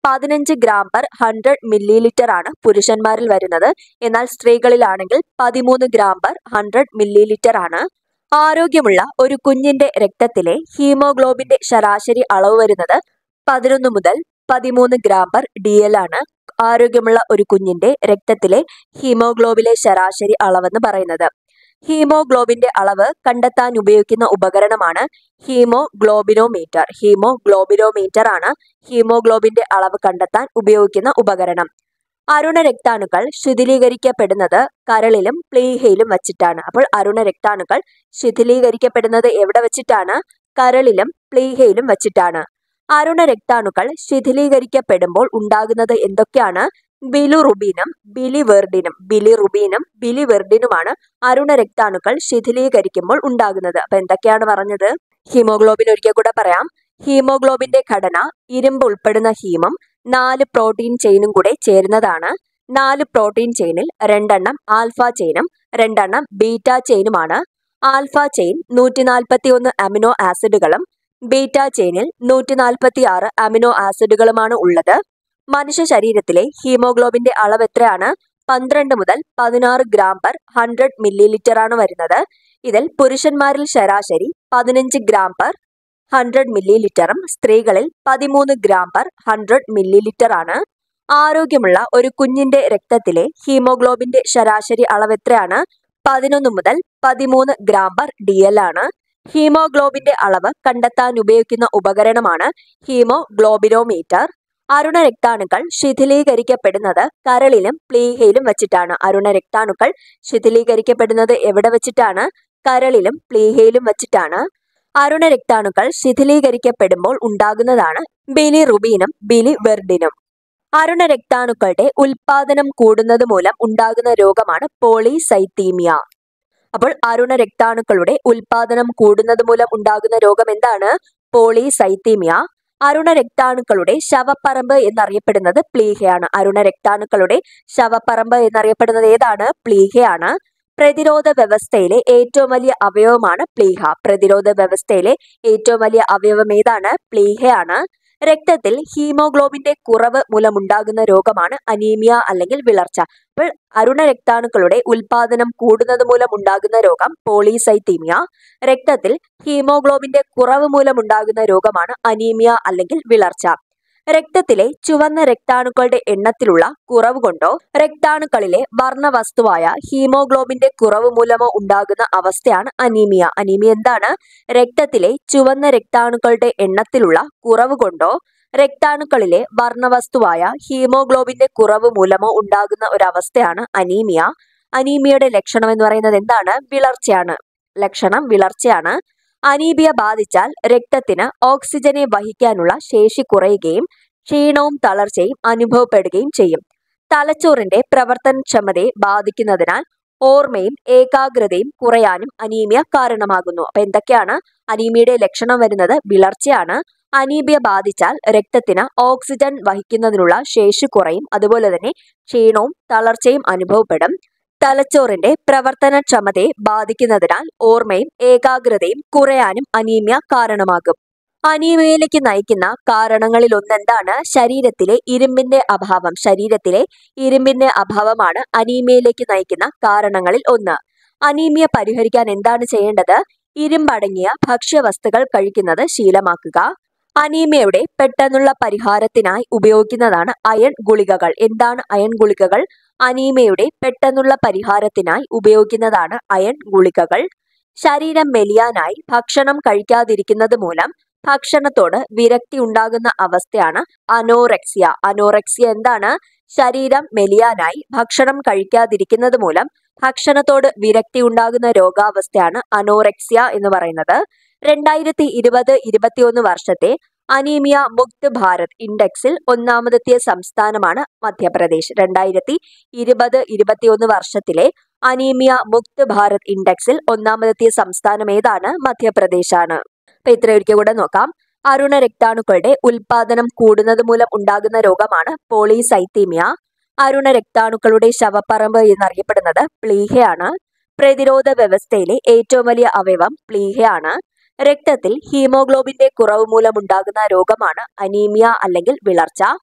പതിനഞ്ച് gram per hundred millilitre ആണ് പുരുഷന്മാരിൽ വരുന്നത് എന്നാൽ സ്ത്രീകളിലാണെങ്കിൽ പതിമൂന്ന് gram per hundred millilitre ആണ് ആരോഗ്യമുള്ള ഒരു കുഞ്ഞിന്റെ രക്തത്തിലെ ഹീമോഗ്ലോബിന്റെ ശരാശരി അളവ് വരുന്നത് പതിനൊന്ന് മുതൽ പതിമൂന്ന് ഗ്രാം പെർ ഡി എൽ ആണ് ആരോഗ്യമുള്ള ഒരു കുഞ്ഞിന്റെ രക്തത്തിലെ ഹീമോഗ്ലോബിലെ ശരാശരി അളവെന്ന് പറയുന്നത് ഹീമോഗ്ലോബിന്റെ അളവ് കണ്ടെത്താൻ ഉപയോഗിക്കുന്ന ഉപകരണമാണ് ഹീമോഗ്ലോബിനോമീറ്റർ ഹീമോഗ്ലോബിനോമീറ്റർ ആണ് ഹീമോഗ്ലോബിന്റെ അളവ് കണ്ടെത്താൻ ഉപയോഗിക്കുന്ന ഉപകരണം അരുണ രക്താണുക്കൾ ശിഥിലീകരിക്കപ്പെടുന്നത് കരളിലും പ്ലീഹയിലും വച്ചിട്ടാണ് അപ്പോൾ അരുണ രക്താണുക്കൾ ശിഥിലീകരിക്കപ്പെടുന്നത് എവിടെ വെച്ചിട്ടാണ് കരളിലും പ്ലീഹയിലും വച്ചിട്ടാണ് അരുണ രക്താണുക്കൾ ശിഥിലീകരിക്കപ്പെടുമ്പോൾ ഉണ്ടാകുന്നത് എന്തൊക്കെയാണ് ബിലുറുബിനും ബിലിവെർഡിനും ബിലിറുബിനും ബിലിവെർഡിനുമാണ് അരുണ രക്താണുക്കൾ ശിഥിലീകരിക്കുമ്പോൾ ഉണ്ടാകുന്നത് അപ്പൊ എന്തൊക്കെയാണ് പറഞ്ഞത് ഹീമോഗ്ലോബിൻ ഒരിക്കൽ കൂടെ പറയാം ഹീമോഗ്ലോബിന്റെ ഘടന ഇരുമ്പ് ഉൾപ്പെടുന്ന ഹീമം നാല് പ്രോട്ടീൻ ചെയിനും കൂടെ ചേരുന്നതാണ് നാല് പ്രോട്ടീൻ ചെയിനിൽ രണ്ടെണ്ണം ആൽഫ ചെയിനും രണ്ടെണ്ണം ബീറ്റ ചെയിനുമാണ് ആൽഫ ചെയിൻ നൂറ്റി നാൽപ്പത്തി ഒന്ന് അമിനോ ആസിഡുകളും ബീറ്റ ചെയിനിൽ നൂറ്റി നാൽപ്പത്തി ആറ് അമിനോ ആസിഡുകളുമാണ് ഉള്ളത് മനുഷ്യ ശരീരത്തിലെ ഹീമോഗ്ലോബിന്റെ അളവ് എത്രയാണ് പന്ത്രണ്ട് മുതൽ പതിനാറ് gram per hundred millilitre ആണ് വരുന്നത് ഇതിൽ പുരുഷന്മാരിൽ ശരാശരി പതിനഞ്ച് ഗ്രാം പെർ ഹൺഡ്രഡ് മില്ലി ലിറ്ററും സ്ത്രീകളിൽ പതിമൂന്ന് gram per hundred millilitre ആണ് ആരോഗ്യമുള്ള ഒരു കുഞ്ഞിന്റെ രക്തത്തിലെ ഹീമോഗ്ലോബിന്റെ ശരാശരി അളവ് എത്രയാണ് പതിനൊന്ന് മുതൽ പതിമൂന്ന് ഗ്രാം പെർ ഡി എൽ ആണ് ഹീമോഗ്ലോബിന്റെ അളവ് കണ്ടെത്താൻ ഉപയോഗിക്കുന്ന ഉപകരണമാണ് ഹീമോഗ്ലോബിനോമീറ്റർ അരുണ രക്താണുക്കൾ ശിഥിലീകരിക്കപ്പെടുന്നത് കരളിലും പ്ലീഹയിലും വെച്ചിട്ടാണ് അരുണ രക്താണുക്കൾ ശിഥിലീകരിക്കപ്പെടുന്നത് എവിടെ വെച്ചിട്ടാണ് കരളിലും പ്ലീഹയിലും വെച്ചിട്ടാണ് അരുണ രക്താണുക്കൾ ശിഥിലീകരിക്കപ്പെടുമ്പോൾ ഉണ്ടാകുന്നതാണ് ബിലിറുബീനും ബിലിവെർഡിനും അരുണ രക്താണുക്കളുടെ ഉൽപാദനം കൂടുന്നത് മൂലം ഉണ്ടാകുന്ന രോഗമാണ് പോളിസൈത്തീമിയ അപ്പോൾ അരുണ രക്താണുക്കളുടെ ഉൽപാദനം കൂടുന്നത് മൂലം ഉണ്ടാകുന്ന രോഗം എന്താണ് പോളിസൈത്തീമിയ അരുണ രക്താണുക്കളുടെ ശവപ്പറമ്പ് എന്നറിയപ്പെടുന്നത് പ്ലീഹയാണ് അരുണ രക്താണുക്കളുടെ ശവപ്പറമ്പ് എന്നറിയപ്പെടുന്നത് ഏതാണ് പ്ലീഹയാണ് പ്രതിരോധ വ്യവസ്ഥയിലെ ഏറ്റവും വലിയ അവയവമാണ് പ്ലീഹ പ്രതിരോധ വ്യവസ്ഥയിലെ ഏറ്റവും വലിയ അവയവം ഏതാണ് പ്ലീഹയാണ് രക്തത്തിൽ ഹീമോഗ്ലോബിന്റെ കുറവ് മൂലമുണ്ടാകുന്ന രോഗമാണ് അനീമിയ അല്ലെങ്കിൽ വിളർച്ച അപ്പോൾ അരുണ രക്താണുക്കളുടെ ഉൽപാദനം കൂടുന്നത് മൂലം ഉണ്ടാകുന്ന രോഗം പോളിസൈത്തീമിയ രക്തത്തിൽ ഹീമോഗ്ലോബിന്റെ കുറവ് മൂലമുണ്ടാകുന്ന രോഗമാണ് അനീമിയ അല്ലെങ്കിൽ വിളർച്ച രക്തത്തിലെ ചുവന്ന രക്താണുക്കളുടെ എണ്ണത്തിലുള്ള കുറവ് കൊണ്ടോ രക്താണുക്കളിലെ വർണ്ണവസ്തുവായ ഹീമോഗ്ലോബിന്റെ കുറവ് മൂലമോ ഉണ്ടാകുന്ന അവസ്ഥയാണ് അനീമിയ അനീമിയ എന്താണ് രക്തത്തിലെ ചുവന്ന രക്താണുക്കളുടെ എണ്ണത്തിലുള്ള കുറവ് കൊണ്ടോ രക്താണുക്കളിലെ വർണ്ണവസ്തുവായ ഹീമോഗ്ലോബിന്റെ കുറവ് മൂലമോ ഉണ്ടാകുന്ന ഒരവസ്ഥയാണ് അനീമിയ അനീമിയയുടെ ലക്ഷണം എന്ന് പറയുന്നത് എന്താണ് വിളർച്ചയാണ് ലക്ഷണം വിളർച്ചയാണ് അനീമിയ ബാധിച്ചാൽ രക്തത്തിന് ഓക്സിജനെ വഹിക്കാനുള്ള ശേഷി കുറയുകയും ക്ഷീണവും തളർച്ചയും അനുഭവപ്പെടുകയും ചെയ്യും തലച്ചോറിന്റെ പ്രവർത്തനക്ഷമതയെ ബാധിക്കുന്നതിനാൽ ഓർമ്മയും ഏകാഗ്രതയും കുറയാനും അനീമിയ കാരണമാകുന്നു അപ്പൊ എന്തൊക്കെയാണ് അനീമിയയുടെ ലക്ഷണം വരുന്നത് വിളർച്ചയാണ് അനീമിയ ബാധിച്ചാൽ രക്തത്തിന് ഓക്സിജൻ വഹിക്കുന്നതിനുള്ള ശേഷി കുറയും അതുപോലെ തന്നെ ക്ഷീണവും തളർച്ചയും അനുഭവപ്പെടും തലച്ചോറിന്റെ പ്രവർത്തനക്ഷമതയെ ബാധിക്കുന്നതിനാൽ ഓർമ്മയും ഏകാഗ്രതയും കുറയാനും അനീമിയ കാരണമാകും അനീമിയയിലേക്ക് നയിക്കുന്ന കാരണങ്ങളിൽ ഒന്നെന്താണ് ശരീരത്തിലെ ഇരുമ്പിന്റെ അഭാവം ശരീരത്തിലെ ഇരുമ്പിന്റെ അഭാവമാണ് അനീമിയയിലേക്ക് നയിക്കുന്ന കാരണങ്ങളിൽ ഒന്ന് അനീമിയ പരിഹരിക്കാൻ എന്താണ് ചെയ്യേണ്ടത് ഇരുമ്പടങ്ങിയ ഭക്ഷ്യവസ്തുക്കൾ കഴിക്കുന്നത് ശീലമാക്കുക അനീമിയയുടെ പെട്ടെന്നുള്ള പരിഹാരത്തിനായി ഉപയോഗിക്കുന്നതാണ് അയൺ ഗുളികകൾ എന്താണ് അയൺ ഗുളികകൾ അനീമിയയുടെ പെട്ടെന്നുള്ള പരിഹാരത്തിനായി ഉപയോഗിക്കുന്നതാണ് അയൺ ഗുളികകൾ ശരീരം മെലിയാനായി ഭക്ഷണം കഴിക്കാതിരിക്കുന്നത് മൂലം ഭക്ഷണത്തോട് വിരക്തി ഉണ്ടാകുന്ന അവസ്ഥയാണ് അനോറെക്സിയ അനോറെക്സിയ എന്താണ് ശരീരം മെലിയാനായി ഭക്ഷണം കഴിക്കാതിരിക്കുന്നത് മൂലം ഭക്ഷണത്തോട് വിരക്തി ഉണ്ടാകുന്ന രോഗാവസ്ഥയാണ് അനോറെക്സിയ എന്ന് പറയുന്നത് രണ്ടായിരത്തി ഇരുപത് ഇരുപത്തിയൊന്ന് വർഷത്തെ അനീമിയ മുക്ത് ഭാരത് ഇൻഡെക്സിൽ ഒന്നാമതെത്തിയ സംസ്ഥാനമാണ് മധ്യപ്രദേശ് രണ്ടായിരത്തി ഇരുപത് ഇരുപത്തിയൊന്ന് വർഷത്തിലെ അനീമിയ മുക്ത് ഭാരത് ഇൻഡെക്സിൽ ഒന്നാമതെത്തിയ സംസ്ഥാനം ഏതാണ് മധ്യപ്രദേശാണ് അപ്പൊ ഇത്ര ഒരിക്കൽ കൂടെ നോക്കാം അരുണ രക്താണുക്കളുടെ ഉൽപാദനം കൂടുന്നത് മൂലം ഉണ്ടാകുന്ന രോഗമാണ് പോളിസൈത്തീമിയ അരുണ രക്താണുക്കളുടെ ശവപ്പറമ്പ് എന്നറിയപ്പെടുന്നത് പ്ലീഹയാണ് പ്രതിരോധ വ്യവസ്ഥയിലെ ഏറ്റവും വലിയ അവയവം പ്ലീഹയാണ് രക്തത്തിൽ ഹീമോഗ്ലോബിന്റെ കുറവ് മൂലമുണ്ടാകുന്ന രോഗമാണ് അനീമിയ അല്ലെങ്കിൽ വിളർച്ച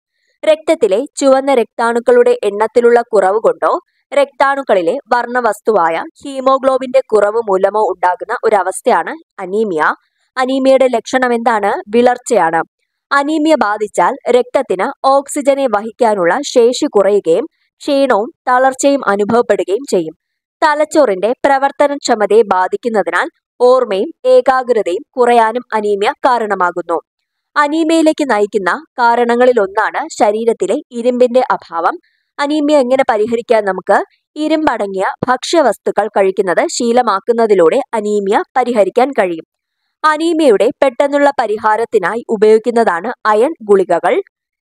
രക്തത്തിലെ ചുവന്ന രക്താണുക്കളുടെ എണ്ണത്തിലുള്ള കുറവ് കൊണ്ടോ രക്താണുക്കളിലെ വർണ്ണവസ്തുവായ ഹീമോഗ്ലോബിന്റെ കുറവ് മൂലമോ ഉണ്ടാകുന്ന ഒരു അവസ്ഥയാണ് അനീമിയ അനീമിയയുടെ ലക്ഷണം എന്താണ് വിളർച്ചയാണ് അനീമിയ ബാധിച്ചാൽ രക്തത്തിന് ഓക്സിജനെ വഹിക്കാനുള്ള ശേഷി കുറയുകയും ക്ഷീണവും തളർച്ചയും അനുഭവപ്പെടുകയും ചെയ്യും തലച്ചോറിന്റെ പ്രവർത്തനക്ഷമതയെ ബാധിക്കുന്നതിനാൽ ഓർമ്മയും ഏകാഗ്രതയും കുറയാനും അനീമിയ കാരണമാകുന്നു അനീമിയയിലേക്ക് നയിക്കുന്ന കാരണങ്ങളിലൊന്നാണ് ശരീരത്തിലെ ഇരുമ്പിന്റെ അഭാവം അനീമിയ എങ്ങനെ പരിഹരിക്കാൻ നമുക്ക് ഇരുമ്പടങ്ങിയ ഭക്ഷ്യവസ്തുക്കൾ കഴിക്കുന്നത് ശീലമാക്കുന്നതിലൂടെ അനീമിയ പരിഹരിക്കാൻ കഴിയും അനീമിയയുടെ പെട്ടെന്നുള്ള പരിഹാരത്തിനായി ഉപയോഗിക്കുന്നതാണ് അയൺ ഗുളികകൾ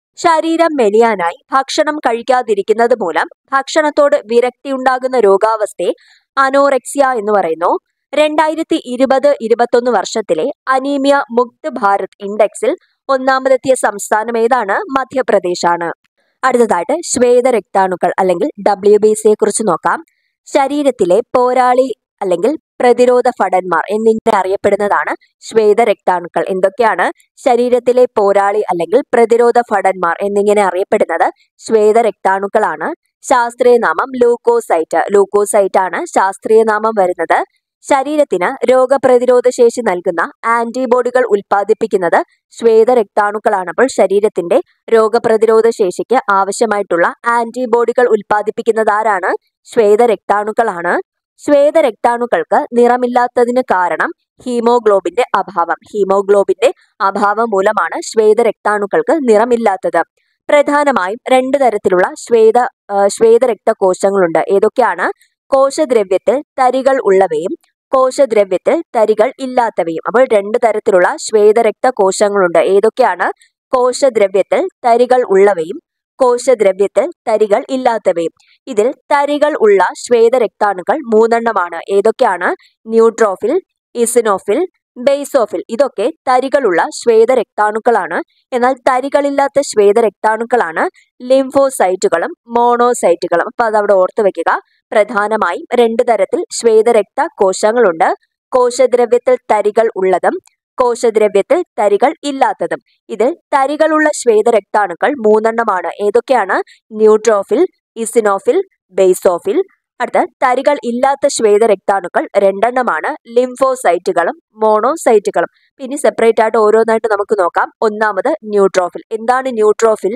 ശരീരം മെലിയാനായി ഭക്ഷണം കഴിക്കാതിരിക്കുന്നത് മൂലം ഭക്ഷണത്തോട് വിരക്തിയുണ്ടാകുന്ന രോഗാവസ്ഥയെ അനോറെക്സിയ എന്ന് പറയുന്നു രണ്ടായിരത്തി ഇരുപത് ഇരുപത്തൊന്ന് വർഷത്തിലെ അനീമിയ മുക്ത് ഭാരത് ഇൻഡെക്സിൽ ഒന്നാമതെത്തിയ സംസ്ഥാനം ഏതാണ് മധ്യപ്രദേശാണ് അടുത്തതായിട്ട് ശ്വേത രക്താണുക്കൾ അല്ലെങ്കിൽ ഡബ്ല്യു ബി സിയെ കുറിച്ച് നോക്കാം ശരീരത്തിലെ പോരാളി അല്ലെങ്കിൽ പ്രതിരോധ ഭടന്മാർ എന്നിങ്ങനെ അറിയപ്പെടുന്നതാണ് ശ്വേത രക്താണുക്കൾ എന്തൊക്കെയാണ് ശരീരത്തിലെ പോരാളി അല്ലെങ്കിൽ പ്രതിരോധ ഭടന്മാർ എന്നിങ്ങനെ അറിയപ്പെടുന്നത് ശ്വേത രക്താണുക്കളാണ് ശാസ്ത്രീയ നാമം ലൂക്കോസൈറ്റ് ലൂക്കോസൈറ്റ് ആണ് ശാസ്ത്രീയ നാമം വരുന്നത് ശരീരത്തിന് രോഗപ്രതിരോധ ശേഷി നൽകുന്ന ആന്റിബോഡികൾ ഉൽപ്പാദിപ്പിക്കുന്നത് ശ്വേത രക്താണുക്കളാണ് അപ്പോൾ ശരീരത്തിന്റെ രോഗപ്രതിരോധ ശേഷിക്ക് ആവശ്യമായിട്ടുള്ള ആന്റിബോഡികൾ ഉൽപ്പാദിപ്പിക്കുന്നത് ആരാണ് ശ്വേത രക്താണുക്കളാണ് ശ്വേത രക്താണുക്കൾക്ക് നിറമില്ലാത്തതിന് കാരണം ഹീമോഗ്ലോബിന്റെ അഭാവം ഹീമോഗ്ലോബിന്റെ അഭാവം മൂലമാണ് ശ്വേത രക്താണുക്കൾക്ക് നിറമില്ലാത്തത് പ്രധാനമായും രണ്ട് തരത്തിലുള്ള ശ്വേത ആ, ശ്വേത രക്തകോശങ്ങളുണ്ട് ഏതൊക്കെയാണ് കോശദ്രവ്യത്തിൽ തരികൾ ഉള്ളവയും കോശദ്രവ്യത്തിൽ തരികൾ ഇല്ലാത്തവയും അപ്പോൾ രണ്ട് തരത്തിലുള്ള ശ്വേത രക്തകോശങ്ങളുണ്ട് ഏതൊക്കെയാണ് കോശദ്രവ്യത്തിൽ തരികൾ ഉള്ളവയും കോശദ്രവ്യത്തിൽ തരികൾ ഇല്ലാത്തവയും ഇതിൽ തരികൾ ഉള്ള ശ്വേത രക്താണുക്കൾ മൂന്നെണ്ണമാണ് ഏതൊക്കെയാണ് ന്യൂട്രോഫിൽ ഇസിനോഫിൽ ബേസോഫിൽ ഇതൊക്കെ തരികളുള്ള ശ്വേത രക്താണുക്കളാണ് എന്നാൽ തരികളില്ലാത്ത ശ്വേത രക്താണുക്കളാണ് ലിംഫോസൈറ്റുകളും മോണോസൈറ്റുകളും അപ്പൊ അതവിടെ ഓർത്തു വെക്കുക പ്രധാനമായും രണ്ട് തരത്തിൽ ശ്വേതരക്ത കോശങ്ങളുണ്ട് കോശദ്രവ്യത്തിൽ തരികൾ ഉള്ളതും കോശദ്രവ്യത്തിൽ തരികൾ ഇല്ലാത്തതും ഇതിൽ തരികളുള്ള ശ്വേതരക്താണുക്കൾ മൂന്നെണ്ണമാണ് ഏതൊക്കെയാണ് ന്യൂട്രോഫിൽ ഇസിനോഫിൽ ബേസോഫിൽ അടുത്ത തരികൾ ഇല്ലാത്ത ശ്വേതരക്താണുക്കൾ രണ്ടെണ്ണമാണ് ലിംഫോസൈറ്റുകളും മോണോസൈറ്റുകളും പിന്നെ സെപ്പറേറ്റ് ആയിട്ട് ഓരോന്നായിട്ട് നമുക്ക് നോക്കാം ഒന്നാമത് ന്യൂട്രോഫിൽ എന്താണ് ന്യൂട്രോഫിൽ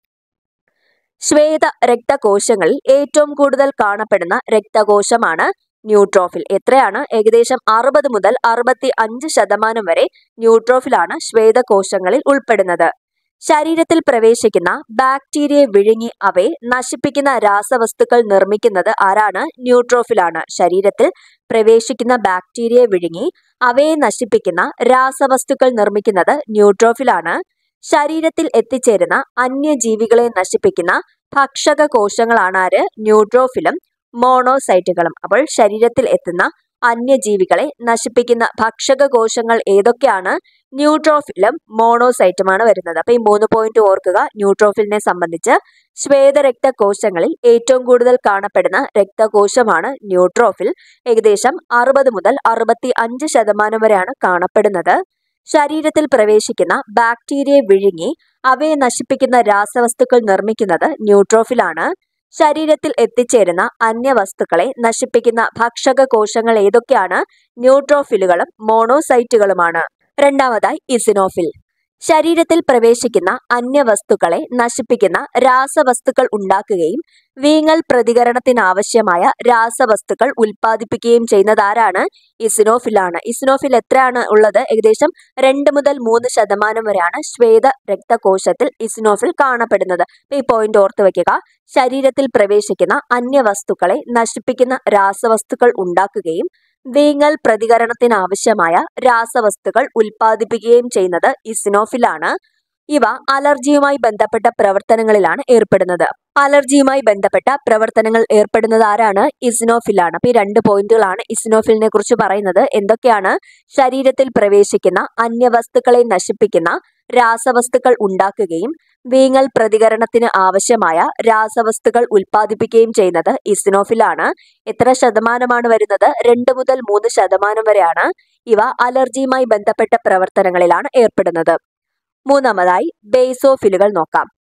ശ്വേത രക്തകോശങ്ങളിൽ ഏറ്റവും കൂടുതൽ കാണപ്പെടുന്ന രക്തകോശമാണ് ന്യൂട്രോഫിൽ എത്രയാണ് ഏകദേശം അറുപത് മുതൽ അറുപത്തി അഞ്ച് ശതമാനം വരെ ന്യൂട്രോഫിലാണ് ശ്വേതകോശങ്ങളിൽ ഉൾപ്പെടുന്നത് ശരീരത്തിൽ പ്രവേശിക്കുന്ന ബാക്ടീരിയയെ വിഴുങ്ങി അവയെ നശിപ്പിക്കുന്ന രാസവസ്തുക്കൾ നിർമ്മിക്കുന്നത് ആരാണ് ന്യൂട്രോഫിലാണ് ശരീരത്തിൽ പ്രവേശിക്കുന്ന ബാക്ടീരിയയെ വിഴുങ്ങി അവയെ നശിപ്പിക്കുന്ന രാസവസ്തുക്കൾ നിർമ്മിക്കുന്നത് ന്യൂട്രോഫിലാണ് ശരീരത്തിൽ എത്തിച്ചേരുന്ന അന്യജീവികളെ നശിപ്പിക്കുന്ന ഭക്ഷക കോശങ്ങളാണ് ആര് ന്യൂട്രോഫിലും മോണോസൈറ്റുകളും അപ്പോൾ ശരീരത്തിൽ എത്തുന്ന അന്യജീവികളെ നശിപ്പിക്കുന്ന ഭക്ഷക കോശങ്ങൾ ഏതൊക്കെയാണ് ന്യൂട്രോഫിലും മോണോസൈറ്റുമാണ് വരുന്നത് അപ്പൊ ഈ മൂന്ന് പോയിന്റ് ഓർക്കുക ന്യൂട്രോഫിലിനെ സംബന്ധിച്ച് ശ്വേതരക്ത കോശങ്ങളിൽ ഏറ്റവും കൂടുതൽ കാണപ്പെടുന്ന രക്തകോശമാണ് ന്യൂട്രോഫിൽ ഏകദേശം അറുപത് മുതൽ അറുപത്തി അഞ്ച് ശതമാനം വരെയാണ് കാണപ്പെടുന്നത് ശരീരത്തിൽ പ്രവേശിക്കുന്ന ബാക്ടീരിയയെ വിഴുങ്ങി അവയെ നശിപ്പിക്കുന്ന രാസവസ്തുക്കൾ നിർമ്മിക്കുന്നത് ന്യൂട്രോഫിലാണ് ശരീരത്തിൽ എത്തിച്ചേരുന്ന അന്യവസ്തുക്കളെ നശിപ്പിക്കുന്ന ഭക്ഷക കോശങ്ങൾ ഏതൊക്കെയാണ് ന്യൂട്രോഫിലുകളും മോണോസൈറ്റുകളുമാണ് രണ്ടാമതായി ഇസിനോഫിൽ ശരീരത്തിൽ പ്രവേശിക്കുന്ന അന്യവസ്തുക്കളെ നശിപ്പിക്കുന്ന രാസവസ്തുക്കൾ ഉണ്ടാക്കുകയും വീങ്ങൽ പ്രതികരണത്തിനാവശ്യമായ രാസവസ്തുക്കൾ ഉൽപ്പാദിപ്പിക്കുകയും ചെയ്യുന്നത് ആരാണ് ഇസിനോഫിലാണ് ഇസിനോഫിൽ എത്രയാണ് ഉള്ളത് ഏകദേശം രണ്ട് മുതൽ മൂന്ന് ശതമാനം വരെയാണ് ശ്വേത രക്തകോശത്തിൽ ഇസിനോഫിൽ കാണപ്പെടുന്നത് അപ്പൊ ഈ പോയിന്റ് ഓർത്ത് വെക്കുക ശരീരത്തിൽ പ്രവേശിക്കുന്ന അന്യവസ്തുക്കളെ നശിപ്പിക്കുന്ന രാസവസ്തുക്കൾ ഉണ്ടാക്കുകയും വീങ്ങൽ പ്രതികരണത്തിനാവശ്യമായ രാസവസ്തുക്കൾ ഉൽപ്പാദിപ്പിക്കുകയും ചെയ്യുന്നത് ഇസിനോഫിലാണ് ഇവ അലർജിയുമായി ബന്ധപ്പെട്ട പ്രവർത്തനങ്ങളിലാണ് ഏർപ്പെടുന്നത് അലർജിയുമായി ബന്ധപ്പെട്ട പ്രവർത്തനങ്ങൾ ഏർപ്പെടുന്നത് ആരാണ് ഇസിനോഫിലാണ് അപ്പൊ ഈ രണ്ട് പോയിന്റുകളാണ് ഇസിനോഫിലിനെ കുറിച്ച് പറയുന്നത് എന്തൊക്കെയാണ് ശരീരത്തിൽ പ്രവേശിക്കുന്ന അന്യവസ്തുക്കളെ നശിപ്പിക്കുന്ന രാസവസ്തുക്കൾ ഉണ്ടാക്കുകയും വീങ്ങൽ പ്രതികരണത്തിന് ആവശ്യമായ രാസവസ്തുക്കൾ ഉൽപ്പാദിപ്പിക്കുകയും ചെയ്യുന്നത് ഇസിനോഫിലാണ് എത്ര ശതമാനമാണ് വരുന്നത് രണ്ട് മുതൽ മൂന്ന് ശതമാനം വരെയാണ് ഇവ അലർജിയുമായി ബന്ധപ്പെട്ട പ്രവർത്തനങ്ങളിലാണ് ഏർപ്പെടുന്നത് മൂന്നാമതായി ബേസോഫിലുകൾ നോക്കാം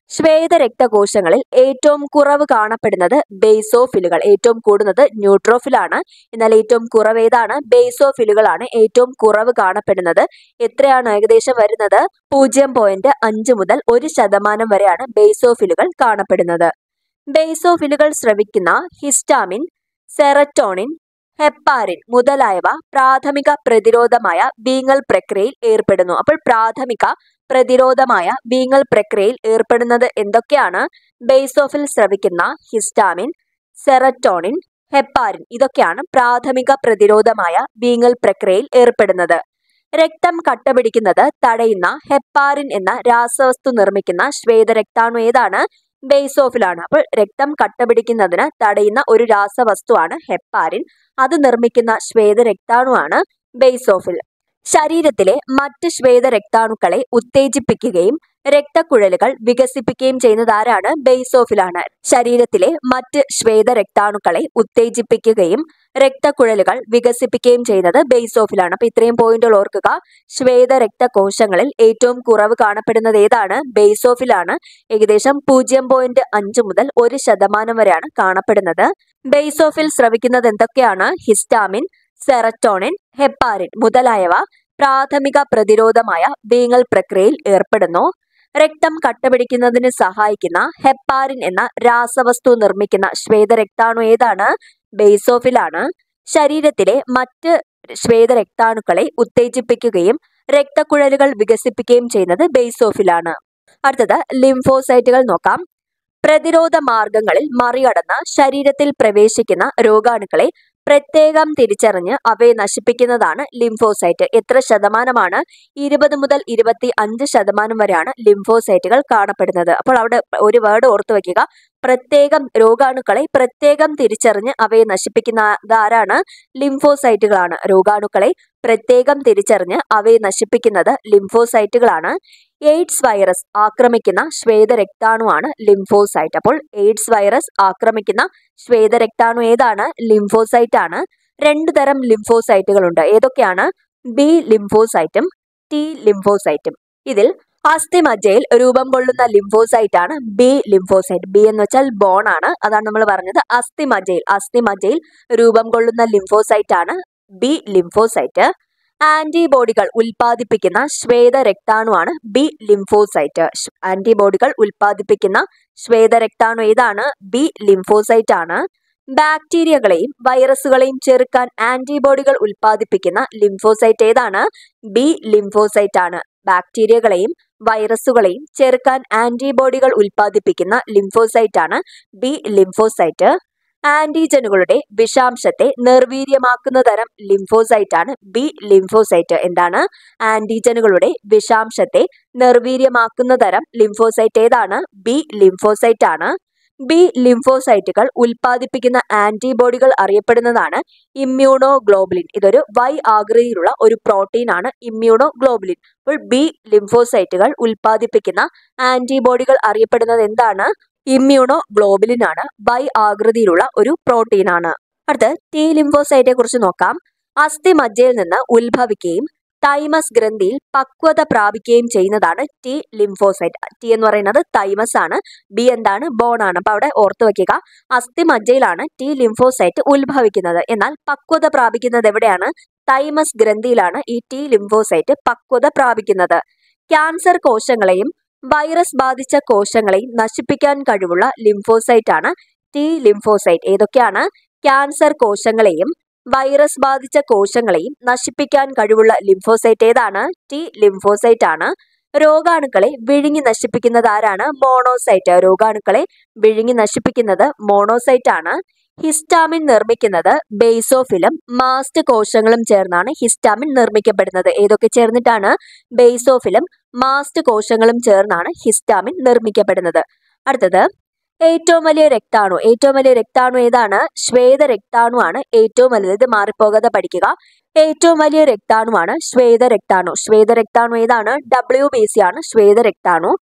ശ്വേത രക്തകോശങ്ങളിൽ ഏറ്റവും കുറവ് കാണപ്പെടുന്നത് ബേസോഫിലുകൾ ഏറ്റവും കൂടുന്നത് ന്യൂട്രോഫിലാണ് എന്നാൽ ഏറ്റവും കുറവ് ഏതാണ് ബേസോഫിലുകളാണ് ഏറ്റവും കുറവ് കാണപ്പെടുന്നത് എത്രയാണ് ഏകദേശം വരുന്നത് പൂജ്യം പോയിന്റ് അഞ്ച് മുതൽ ഒരു ശതമാനം വരെയാണ് ബേസോഫിലുകൾ കാണപ്പെടുന്നത് ബേസോഫിലുകൾ സ്രവിക്കുന്ന ഹിസ്റ്റാമിൻ സെററ്റോണിൻ ഹെപ്പാരിൻ മുതലായവ പ്രാഥമിക പ്രതിരോധമായ വീങ്ങൽ പ്രക്രിയയിൽ ഏർപ്പെടുന്നു അപ്പോൾ പ്രാഥമിക പ്രതിരോധമായ വീങ്ങൽ പ്രക്രിയയിൽ ഏർപ്പെടുന്നത് എന്തൊക്കെയാണ് ബേസോഫിൽ സ്രവിക്കുന്ന ഹിസ്റ്റാമിൻ സെററ്റോണിൻ ഹെപ്പാരിൻ ഇതൊക്കെയാണ് പ്രാഥമിക പ്രതിരോധമായ വീങ്ങൽ പ്രക്രിയയിൽ ഏർപ്പെടുന്നത് രക്തം കട്ടപിടിക്കുന്നത് തടയുന്ന ഹെപ്പാരിൻ എന്ന രാസവസ്തു നിർമ്മിക്കുന്ന ശ്വേതരക്താണു ഏതാണ് ബേസോഫിലാണ് അപ്പോൾ രക്തം കട്ടപിടിക്കുന്നതിന് തടയുന്ന ഒരു രാസവസ്തുവാണ് ഹെപ്പാരിൻ അത് നിർമ്മിക്കുന്ന ശ്വേതരക്താണുവാണ് ബേസോഫിൽ ശരീരത്തിലെ മറ്റ് ശ്വേതരക്താണുക്കളെ ഉത്തേജിപ്പിക്കുകയും രക്തക്കുഴലുകൾ വികസിപ്പിക്കുകയും ചെയ്യുന്നത് ആരാണ് ബേസോഫിലാണ് ശരീരത്തിലെ മറ്റ് ശ്വേതരക്താണുക്കളെ ഉത്തേജിപ്പിക്കുകയും രക്തക്കുഴലുകൾ വികസിപ്പിക്കുകയും ചെയ്യുന്നത് ബേസോഫിലാണ് അപ്പൊ ഇത്രയും പോയിന്റുകൾ ഓർക്കുക ശ്വേതരക്തകോശങ്ങളിൽ ഏറ്റവും കുറവ് കാണപ്പെടുന്നത് ഏതാണ് ബേസോഫിലാണ് ഏകദേശം പൂജ്യം പോയിന്റ് അഞ്ച് മുതൽ ഒരു ശതമാനം വരെയാണ് കാണപ്പെടുന്നത് ബേസോഫിൽ സ്രവിക്കുന്നത് എന്തൊക്കെയാണ് ഹിസ്റ്റാമിൻ സെററ്റോണിൻ ഹെപ്പാരിൻ മുതലായവ പ്രാഥമിക പ്രതിരോധമായ വീങ്ങൽ പ്രക്രിയയിൽ ഏർപ്പെടുന്നു രക്തം കട്ടപിടിക്കുന്നതിന് സഹായിക്കുന്ന ഹെപ്പാരിൻ എന്ന രാസവസ്തു നിർമ്മിക്കുന്ന ശ്വേതരക്താണു ഏതാണ് ബേസോഫിലാണ് ശരീരത്തിലെ മറ്റ് ശ്വേതരക്താണുക്കളെ ഉത്തേജിപ്പിക്കുകയും രക്തക്കുഴലുകൾ വികസിപ്പിക്കുകയും ചെയ്യുന്നത് ബേസോഫിലാണ് അടുത്തത് ലിംഫോസൈറ്റുകൾ നോക്കാം പ്രതിരോധ മാർഗങ്ങളിൽ മറികടന്ന് ശരീരത്തിൽ പ്രവേശിക്കുന്ന രോഗാണുക്കളെ പ്രത്യേകം തിരിച്ചറിഞ്ഞ് അവയെ നശിപ്പിക്കുന്നതാണ് ലിംഫോസൈറ്റ് എത്ര ശതമാനമാണ് ഇരുപത് മുതൽ ഇരുപത്തി അഞ്ച് ശതമാനം വരെയാണ് ലിംഫോസൈറ്റുകൾ കാണപ്പെടുന്നത് അപ്പോൾ അവിടെ ഒരു വേർഡ് ഓർത്തു വെക്കുക പ്രത്യേകം രോഗാണുക്കളെ പ്രത്യേകം തിരിച്ചറിഞ്ഞ് അവയെ നശിപ്പിക്കുന്നത് ആരാണ് ലിംഫോസൈറ്റുകളാണ് രോഗാണുക്കളെ പ്രത്യേകം തിരിച്ചറിഞ്ഞ് അവയെ നശിപ്പിക്കുന്നത് ലിംഫോസൈറ്റുകളാണ് എയ്ഡ്സ് വൈറസ് ആക്രമിക്കുന്ന ശ്വേതരക്താണുവാണ് ലിംഫോസൈറ്റ് അപ്പോൾ എയ്ഡ്സ് വൈറസ് ആക്രമിക്കുന്ന ശ്വേതരക്താണു ഏതാണ് ലിംഫോസൈറ്റ് ആണ് രണ്ടു തരം ലിംഫോസൈറ്റുകളുണ്ട് ഏതൊക്കെയാണ് ബി ലിംഫോസൈറ്റും ടി ലിംഫോസൈറ്റും ഇതിൽ അസ്ഥിമജ്ജയിൽ രൂപം കൊള്ളുന്ന ലിംഫോസൈറ്റ് ആണ് ബി ലിംഫോസൈറ്റ് ബി എന്ന് വെച്ചാൽ ബോൺ ആണ് അതാണ് നമ്മൾ പറഞ്ഞത് അസ്ഥിമജ്ജയിൽ അസ്ഥിമജ്ജയിൽ രൂപം കൊള്ളുന്ന ലിംഫോസൈറ്റ് ആണ് ബി ലിംഫോസൈറ്റ് ആന്റിബോഡികൾ ഉൽപ്പാദിപ്പിക്കുന്ന ശ്വേത രക്താണുവാണ് ബി ലിംഫോസൈറ്റ് ആന്റിബോഡികൾ ഉൽപ്പാദിപ്പിക്കുന്ന ശ്വേത രക്താണു ഏതാണ് ബി ലിംഫോസൈറ്റ് ആണ് ബാക്ടീരിയകളെയും വൈറസുകളെയും ചെറുക്കാൻ ആന്റിബോഡികൾ ഉൽപ്പാദിപ്പിക്കുന്ന ലിംഫോസൈറ്റ് ഏതാണ് ബി ലിംഫോസൈറ്റ് ആണ് ബാക്ടീരിയകളെയും വൈറസുകളെയും ചെറുക്കാൻ ആന്റിബോഡികൾ ഉൽപ്പാദിപ്പിക്കുന്ന ലിംഫോസൈറ്റ് ആണ് ബി ലിംഫോസൈറ്റ് ആന്റിജനുകളുടെ വിഷാംശത്തെ നിർവീര്യമാക്കുന്ന തരം ലിംഫോസൈറ്റ് ആണ് ബി ലിംഫോസൈറ്റ് എന്താണ് ആന്റിജനുകളുടെ വിഷാംശത്തെ നിർവീര്യമാക്കുന്ന തരം ലിംഫോസൈറ്റ് ഏതാണ് ബി ലിംഫോസൈറ്റ് ആണ് ബി ലിംഫോസൈറ്റുകൾ ഉൽപ്പാദിപ്പിക്കുന്ന ആന്റിബോഡികൾ അറിയപ്പെടുന്നതാണ് ഇമ്മ്യൂണോ ഗ്ലോബുലിൻ ഇതൊരു വൈ ആകൃതിയിലുള്ള ഒരു പ്രോട്ടീൻ ആണ് ഇമ്മ്യൂണോ ഗ്ലോബുലിൻ അപ്പോൾ ബി ലിംഫോസൈറ്റുകൾ ഉൽപ്പാദിപ്പിക്കുന്ന ആന്റിബോഡികൾ അറിയപ്പെടുന്നത് എന്താണ് ഇമ്മ്യൂണോ ഗ്ലോബുലിൻ ആണ് വൈ ആകൃതിയിലുള്ള ഒരു പ്രോട്ടീൻ ആണ് അടുത്ത് ടി ലിംഫോസൈറ്റെ കുറിച്ച് നോക്കാം അസ്ഥിമജ്ജയിൽ നിന്ന് ഉത്ഭവിക്കുകയും തൈമസ് ഗ്രന്ഥിയിൽ പക്വത പ്രാപിക്കുകയും ചെയ്യുന്നതാണ് ടി ലിംഫോസൈറ്റ് ടി എന്ന് പറയുന്നത് തൈമസ് ആണ് ബി എന്താണ് ബോൺ ആണ് അപ്പൊ അവിടെ ഓർത്തു വെക്കുക അസ്ഥിമജ്ജയിലാണ് ടി ലിംഫോസൈറ്റ് ഉത്ഭവിക്കുന്നത് എന്നാൽ പക്വത പ്രാപിക്കുന്നത് എവിടെയാണ് തൈമസ് ഗ്രന്ഥിയിലാണ് ഈ ടി ലിംഫോസൈറ്റ് പക്വത പ്രാപിക്കുന്നത് ക്യാൻസർ കോശങ്ങളെയും വൈറസ് ബാധിച്ച കോശങ്ങളെയും നശിപ്പിക്കാൻ കഴിവുള്ള ലിംഫോസൈറ്റ് ആണ് ടി ലിംഫോസൈറ്റ് ഏതൊക്കെയാണ് ക്യാൻസർ കോശങ്ങളെയും വൈറസ് ബാധിച്ച കോശങ്ങളെയും നശിപ്പിക്കാൻ കഴിവുള്ള ലിംഫോസൈറ്റ് ഏതാണ് ടി ലിംഫോസൈറ്റ് ആണ് രോഗാണുക്കളെ വിഴുങ്ങി നശിപ്പിക്കുന്നത് ആരാണ് മോണോസൈറ്റ് രോഗാണുക്കളെ വിഴുങ്ങി നശിപ്പിക്കുന്നത് മോണോസൈറ്റ് ആണ് ഹിസ്റ്റാമിൻ നിർമ്മിക്കുന്നത് ബേസോഫിലും മാസ്റ്റ് കോശങ്ങളും ചേർന്നാണ് ഹിസ്റ്റാമിൻ നിർമ്മിക്കപ്പെടുന്നത് ഏതൊക്കെ ചേർന്നിട്ടാണ് ബേസോഫിലും മാസ്റ്റ് കോശങ്ങളും ചേർന്നാണ് ഹിസ്റ്റാമിൻ നിർമ്മിക്കപ്പെടുന്നത് അടുത്തത് ഏറ്റവും വലിയ രക്താണു ഏറ്റവും വലിയ രക്താണു ഏതാണ് ശ്വേത രക്താണു ആണ് ഏറ്റവും വലുത് ഇത് മാറിപ്പോകാതെ പഠിക്കുക ഏറ്റവും വലിയ രക്താണുവാണ് ശ്വേത രക്താണു ശ്വേത രക്താണു ഏതാണ് ഡബ്ല്യു ബി സി ആണ് ശ്വേത രക്താണു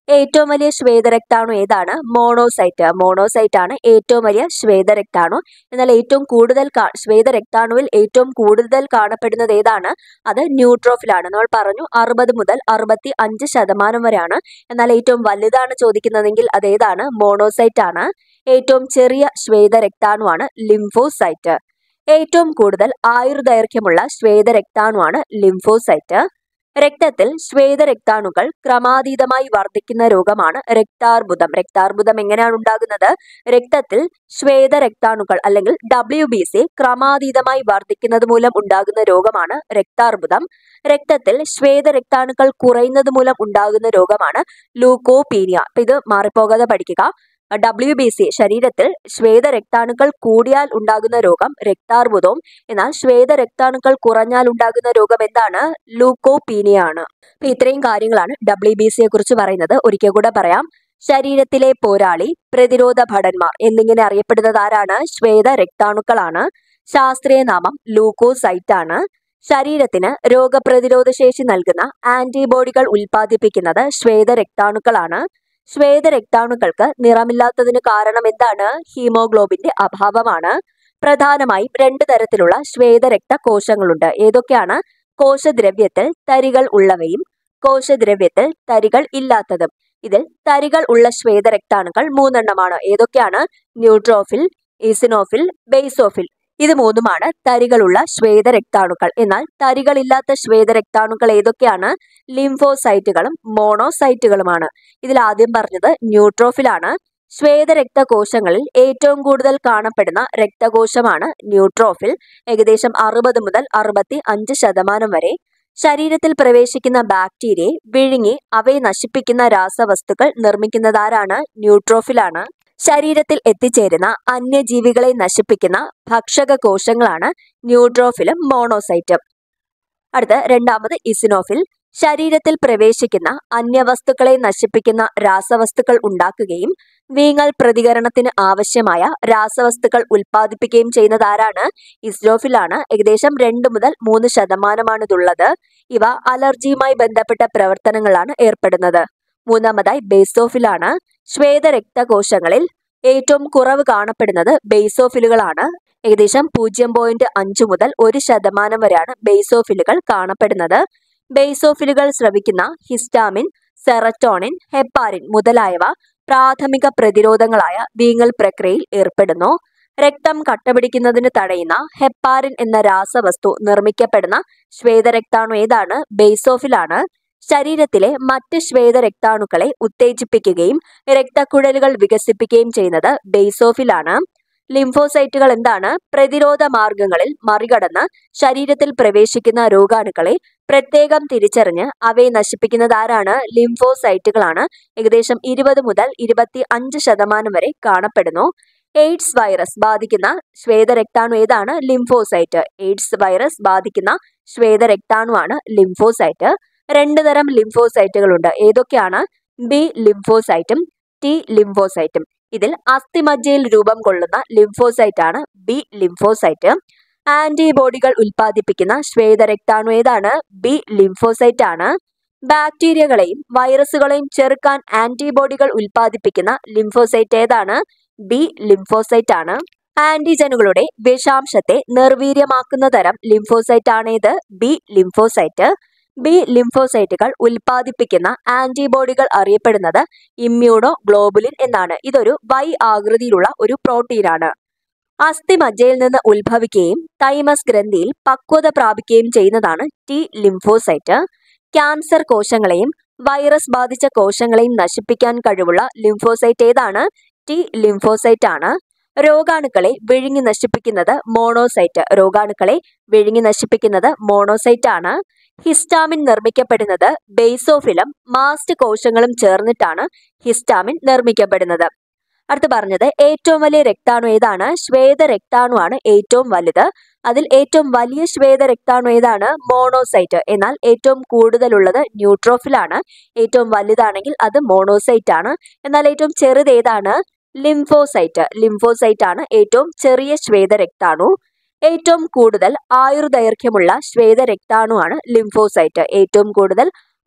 ഏറ്റവും വലിയ ശ്വേതരക്താണു ഏതാണ് മോണോസൈറ്റ് മോണോസൈറ്റ് ആണ് ഏറ്റവും വലിയ ശ്വേതരക്താണു എന്നാൽ ഏറ്റവും കൂടുതൽ കാ- ശ്വേതരക്താണുവിൽ ഏറ്റവും കൂടുതൽ കാണപ്പെടുന്നത് ഏതാണ് അത് ന്യൂട്രോഫിലാണ് നമ്മൾ പറഞ്ഞു അറുപത് മുതൽ അറുപത്തി അഞ്ച് ശതമാനം വരെയാണ് എന്നാൽ ഏറ്റവും വലുതാണ് ചോദിക്കുന്നതെങ്കിൽ അതേതാണ് മോണോസൈറ്റ് ആണ് ഏറ്റവും ചെറിയ ശ്വേതരക്താണുവാണ് ലിംഫോസൈറ്റ് ഏറ്റവും കൂടുതൽ ആയുർദൈർഘ്യമുള്ള ശ്വേതരക്താണുവാണ് ലിംഫോസൈറ്റ് രക്തത്തിൽ ശ്വേതരക്താണുക്കൾ ക്രമാതീതമായി വർദ്ധിക്കുന്ന രോഗമാണ് രക്താർബുദം രക്താർബുദം എങ്ങനെയാണ് ഉണ്ടാകുന്നത് രക്തത്തിൽ ശ്വേതരക്താണുക്കൾ അല്ലെങ്കിൽ ഡബ്ല്യു ബി സി ക്രമാതീതമായി വർദ്ധിക്കുന്നത് മൂലം ഉണ്ടാകുന്ന രോഗമാണ് രക്താർബുദം രക്തത്തിൽ ശ്വേതരക്താണുക്കൾ കുറയുന്നത് മൂലം ഉണ്ടാകുന്ന രോഗമാണ് ലൂക്കോപീനിയ അപ്പൊ ഇത് മാറിപ്പോകാതെ പഠിക്കുക ഡബ്ല്യു ബി സി ശരീരത്തിൽ ശ്വേതരക്താണുക്കൾ കൂടിയാൽ ഉണ്ടാകുന്ന രോഗം രക്താർബുദവും എന്നാൽ ശ്വേതരക്താണുക്കൾ കുറഞ്ഞാൽ ഉണ്ടാകുന്ന രോഗം എന്താണ് ലൂക്കോപീനിയ ആണ് അപ്പൊ ഇത്രയും കാര്യങ്ങളാണ് ഡബ്ല്യു ബി സിയെ കുറിച്ച് പറയുന്നത് ഒരിക്കൽ കൂടെ പറയാം ശരീരത്തിലെ പോരാളി പ്രതിരോധ ഭടന്മാർ എന്നിങ്ങനെ അറിയപ്പെടുന്നത് ആരാണ് ശ്വേത രക്താണുക്കളാണ് ശാസ്ത്രീയ നാമം ലൂക്കോസൈറ്റ് ആണ് ശരീരത്തിന് രോഗപ്രതിരോധ ശേഷി നൽകുന്ന ആന്റിബോഡികൾ ഉൽപ്പാദിപ്പിക്കുന്നത് ശ്വേത രക്താണുക്കളാണ് ശ്വേത രക്താണുക്കൾക്ക് നിറമില്ലാത്തതിന് കാരണം എന്താണ് ഹീമോഗ്ലോബിന്റെ അഭാവമാണ് പ്രധാനമായും രണ്ട് തരത്തിലുള്ള ശ്വേതരക്ത കോശങ്ങളുണ്ട് ഏതൊക്കെയാണ് കോശദ്രവ്യത്തിൽ തരികൾ ഉള്ളവയും കോശദ്രവ്യത്തിൽ തരികൾ ഇല്ലാത്തതും ഇതിൽ തരികൾ ഉള്ള ശ്വേതരക്താണുക്കൾ മൂന്നെണ്ണമാണ് ഏതൊക്കെയാണ് ന്യൂട്രോഫിൽ ഈസിനോഫിൽ ബേസോഫിൽ ഇത് മൂന്നുമാണ് തരികളുള്ള ശ്വേതരക്താണുക്കൾ എന്നാൽ തരികളില്ലാത്ത ശ്വേതരക്താണുക്കൾ ഏതൊക്കെയാണ് ലിംഫോസൈറ്റുകളും മോണോസൈറ്റുകളുമാണ് ഇതിൽ ആദ്യം പറഞ്ഞത് ന്യൂട്രോഫിലാണ് ശ്വേതരക്തകോശങ്ങളിൽ ഏറ്റവും കൂടുതൽ കാണപ്പെടുന്ന രക്തകോശമാണ് ന്യൂട്രോഫിൽ ഏകദേശം അറുപത് മുതൽ അറുപത്തി അഞ്ച് ശതമാനം വരെ ശരീരത്തിൽ പ്രവേശിക്കുന്ന ബാക്ടീരിയയെ വിഴുങ്ങി അവയെ നശിപ്പിക്കുന്ന രാസവസ്തുക്കൾ നിർമ്മിക്കുന്നതാരാണ് ന്യൂട്രോഫിലാണ് ശരീരത്തിൽ എത്തിച്ചേരുന്ന അന്യജീവികളെ നശിപ്പിക്കുന്ന ഭക്ഷക കോശങ്ങളാണ് ന്യൂട്രോഫിലും മോണോസൈറ്റും അടുത്ത രണ്ടാമത് ഇസിനോഫിൽ ശരീരത്തിൽ പ്രവേശിക്കുന്ന അന്യവസ്തുക്കളെ നശിപ്പിക്കുന്ന രാസവസ്തുക്കൾ ഉണ്ടാക്കുകയും വീങ്ങൽ പ്രതികരണത്തിന് ആവശ്യമായ രാസവസ്തുക്കൾ ഉൽപ്പാദിപ്പിക്കുകയും ചെയ്യുന്നത് ആരാണ് ഇസ്നോഫിലാണ് ഏകദേശം രണ്ട് മുതൽ മൂന്ന് ശതമാനമാണ് ഇതുള്ളത് ഇവ അലർജിയുമായി ബന്ധപ്പെട്ട പ്രവർത്തനങ്ങളാണ് ഏർപ്പെടുന്നത് മൂന്നാമതായി ബേസോഫിലാണ് ശ്വേതരക്തകോശങ്ങളിൽ ഏറ്റവും കുറവ് കാണപ്പെടുന്നത് ബേസോഫിലുകളാണ് ഏകദേശം പൂജ്യം പോയിന്റ് അഞ്ച് മുതൽ ഒരു ശതമാനം വരെയാണ് ബേസോഫിലുകൾ കാണപ്പെടുന്നത് ബേസോഫിലുകൾ സ്രവിക്കുന്ന ഹിസ്റ്റാമിൻ സെററ്റോണിൻ ഹെപ്പാരിൻ മുതലായവ പ്രാഥമിക പ്രതിരോധങ്ങളായ വീങ്ങൽ പ്രക്രിയയിൽ ഏർപ്പെടുന്നു രക്തം കട്ടപിടിക്കുന്നതിന് തടയുന്ന ഹെപ്പാരിൻ എന്ന രാസവസ്തു നിർമ്മിക്കപ്പെടുന്ന ശ്വേതരക്താണു ഏതാണ് ബേസോഫിലാണ് ശരീരത്തിലെ മറ്റ് ശ്വേതരക്താണുക്കളെ ഉത്തേജിപ്പിക്കുകയും രക്തക്കുഴലുകൾ വികസിപ്പിക്കുകയും ചെയ്യുന്നത് ബേസോഫിലാണ് ലിംഫോസൈറ്റുകൾ എന്താണ് പ്രതിരോധ മാർഗങ്ങളിൽ മറികടന്ന് ശരീരത്തിൽ പ്രവേശിക്കുന്ന രോഗാണുക്കളെ പ്രത്യേകം തിരിച്ചറിഞ്ഞ് അവയെ നശിപ്പിക്കുന്നത് ആരാണ് ലിംഫോസൈറ്റുകളാണ് ഏകദേശം ഇരുപത് മുതൽ ഇരുപത്തി അഞ്ച് ശതമാനം വരെ കാണപ്പെടുന്നു എയ്ഡ്സ് വൈറസ് ബാധിക്കുന്ന ശ്വേതരക്താണു ഏതാണ് ലിംഫോസൈറ്റ് എയ്ഡ്സ് വൈറസ് ബാധിക്കുന്ന ശ്വേതരക്താണുവാണ് ലിംഫോസൈറ്റ് രണ്ട് തരം ലിംഫോസൈറ്റുകളുണ്ട് ഏതൊക്കെയാണ് ബി ലിംഫോസൈറ്റും ടി ലിംഫോസൈറ്റും ഇതിൽ അസ്ഥിമജ്ജയിൽ രൂപം കൊള്ളുന്ന ലിംഫോസൈറ്റ് ആണ് ബി ലിംഫോസൈറ്റ് ആന്റിബോഡികൾ ഉൽപ്പാദിപ്പിക്കുന്ന ശ്വേതരക്താണു ഏതാണ് ബി ലിംഫോസൈറ്റ് ആണ് ബാക്ടീരിയകളെയും വൈറസുകളെയും ചെറുക്കാൻ ആന്റിബോഡികൾ ഉൽപ്പാദിപ്പിക്കുന്ന ലിംഫോസൈറ്റ് ഏതാണ് ബി ലിംഫോസൈറ്റ് ആണ് ആന്റിജനുകളുടെ വിഷാംശത്തെ നിർവീര്യമാക്കുന്ന തരം ലിംഫോസൈറ്റ് ആണേത് ബി ലിംഫോസൈറ്റ് ബി ലിംഫോസൈറ്റുകൾ ഉൽപ്പാദിപ്പിക്കുന്ന ആന്റിബോഡികൾ അറിയപ്പെടുന്നത് ഇമ്മ്യൂണോ ഗ്ലോബുലിൻ എന്നാണ് ഇതൊരു വൈ ആകൃതിയിലുള്ള ഒരു പ്രോട്ടീനാണ് അസ്ഥിമജ്ജയിൽ നിന്ന് ഉത്ഭവിക്കുകയും തൈമസ് ഗ്രന്ഥിയിൽ പക്വത പ്രാപിക്കുകയും ചെയ്യുന്നതാണ് ടി ലിംഫോസൈറ്റ് ക്യാൻസർ കോശങ്ങളെയും വൈറസ് ബാധിച്ച കോശങ്ങളെയും നശിപ്പിക്കാൻ കഴിവുള്ള ലിംഫോസൈറ്റ് ഏതാണ് ടി ലിംഫോസൈറ്റ് ആണ് രോഗാണുക്കളെ വിഴുങ്ങി നശിപ്പിക്കുന്നത് മോണോസൈറ്റ് രോഗാണുക്കളെ വിഴുങ്ങി നശിപ്പിക്കുന്നത് മോണോസൈറ്റ് ആണ് ഹിസ്റ്റാമിൻ നിർമ്മിക്കപ്പെടുന്നത് ബേസോഫിലും മാസ്റ്റ് കോശങ്ങളും ചേർന്നിട്ടാണ് ഹിസ്റ്റാമിൻ നിർമ്മിക്കപ്പെടുന്നത് അടുത്ത് പറഞ്ഞത് ഏറ്റവും വലിയ രക്താണു ഏതാണ് ശ്വേത രക്താണു ആണ് ഏറ്റവും വലുത് അതിൽ ഏറ്റവും വലിയ ശ്വേത രക്താണു ഏതാണ് മോണോസൈറ്റ് എന്നാൽ ഏറ്റവും കൂടുതലുള്ളത് ന്യൂട്രോഫിലാണ് ഏറ്റവും വലുതാണെങ്കിൽ അത് മോണോസൈറ്റ് ആണ് എന്നാൽ ഏറ്റവും ചെറുത് ഏതാണ് ലിംഫോസൈറ്റ് ലിംഫോസൈറ്റ് ആണ് ഏറ്റവും ചെറിയ ശ്വേത രക്താണു ഏറ്റവും കൂടുതൽ ആയുർദൈർഘ്യമുള്ള ശ്വേത രക്താണുവാണ് ലിംഫോസൈറ്റ് ഏറ്റവും കൂടുതൽ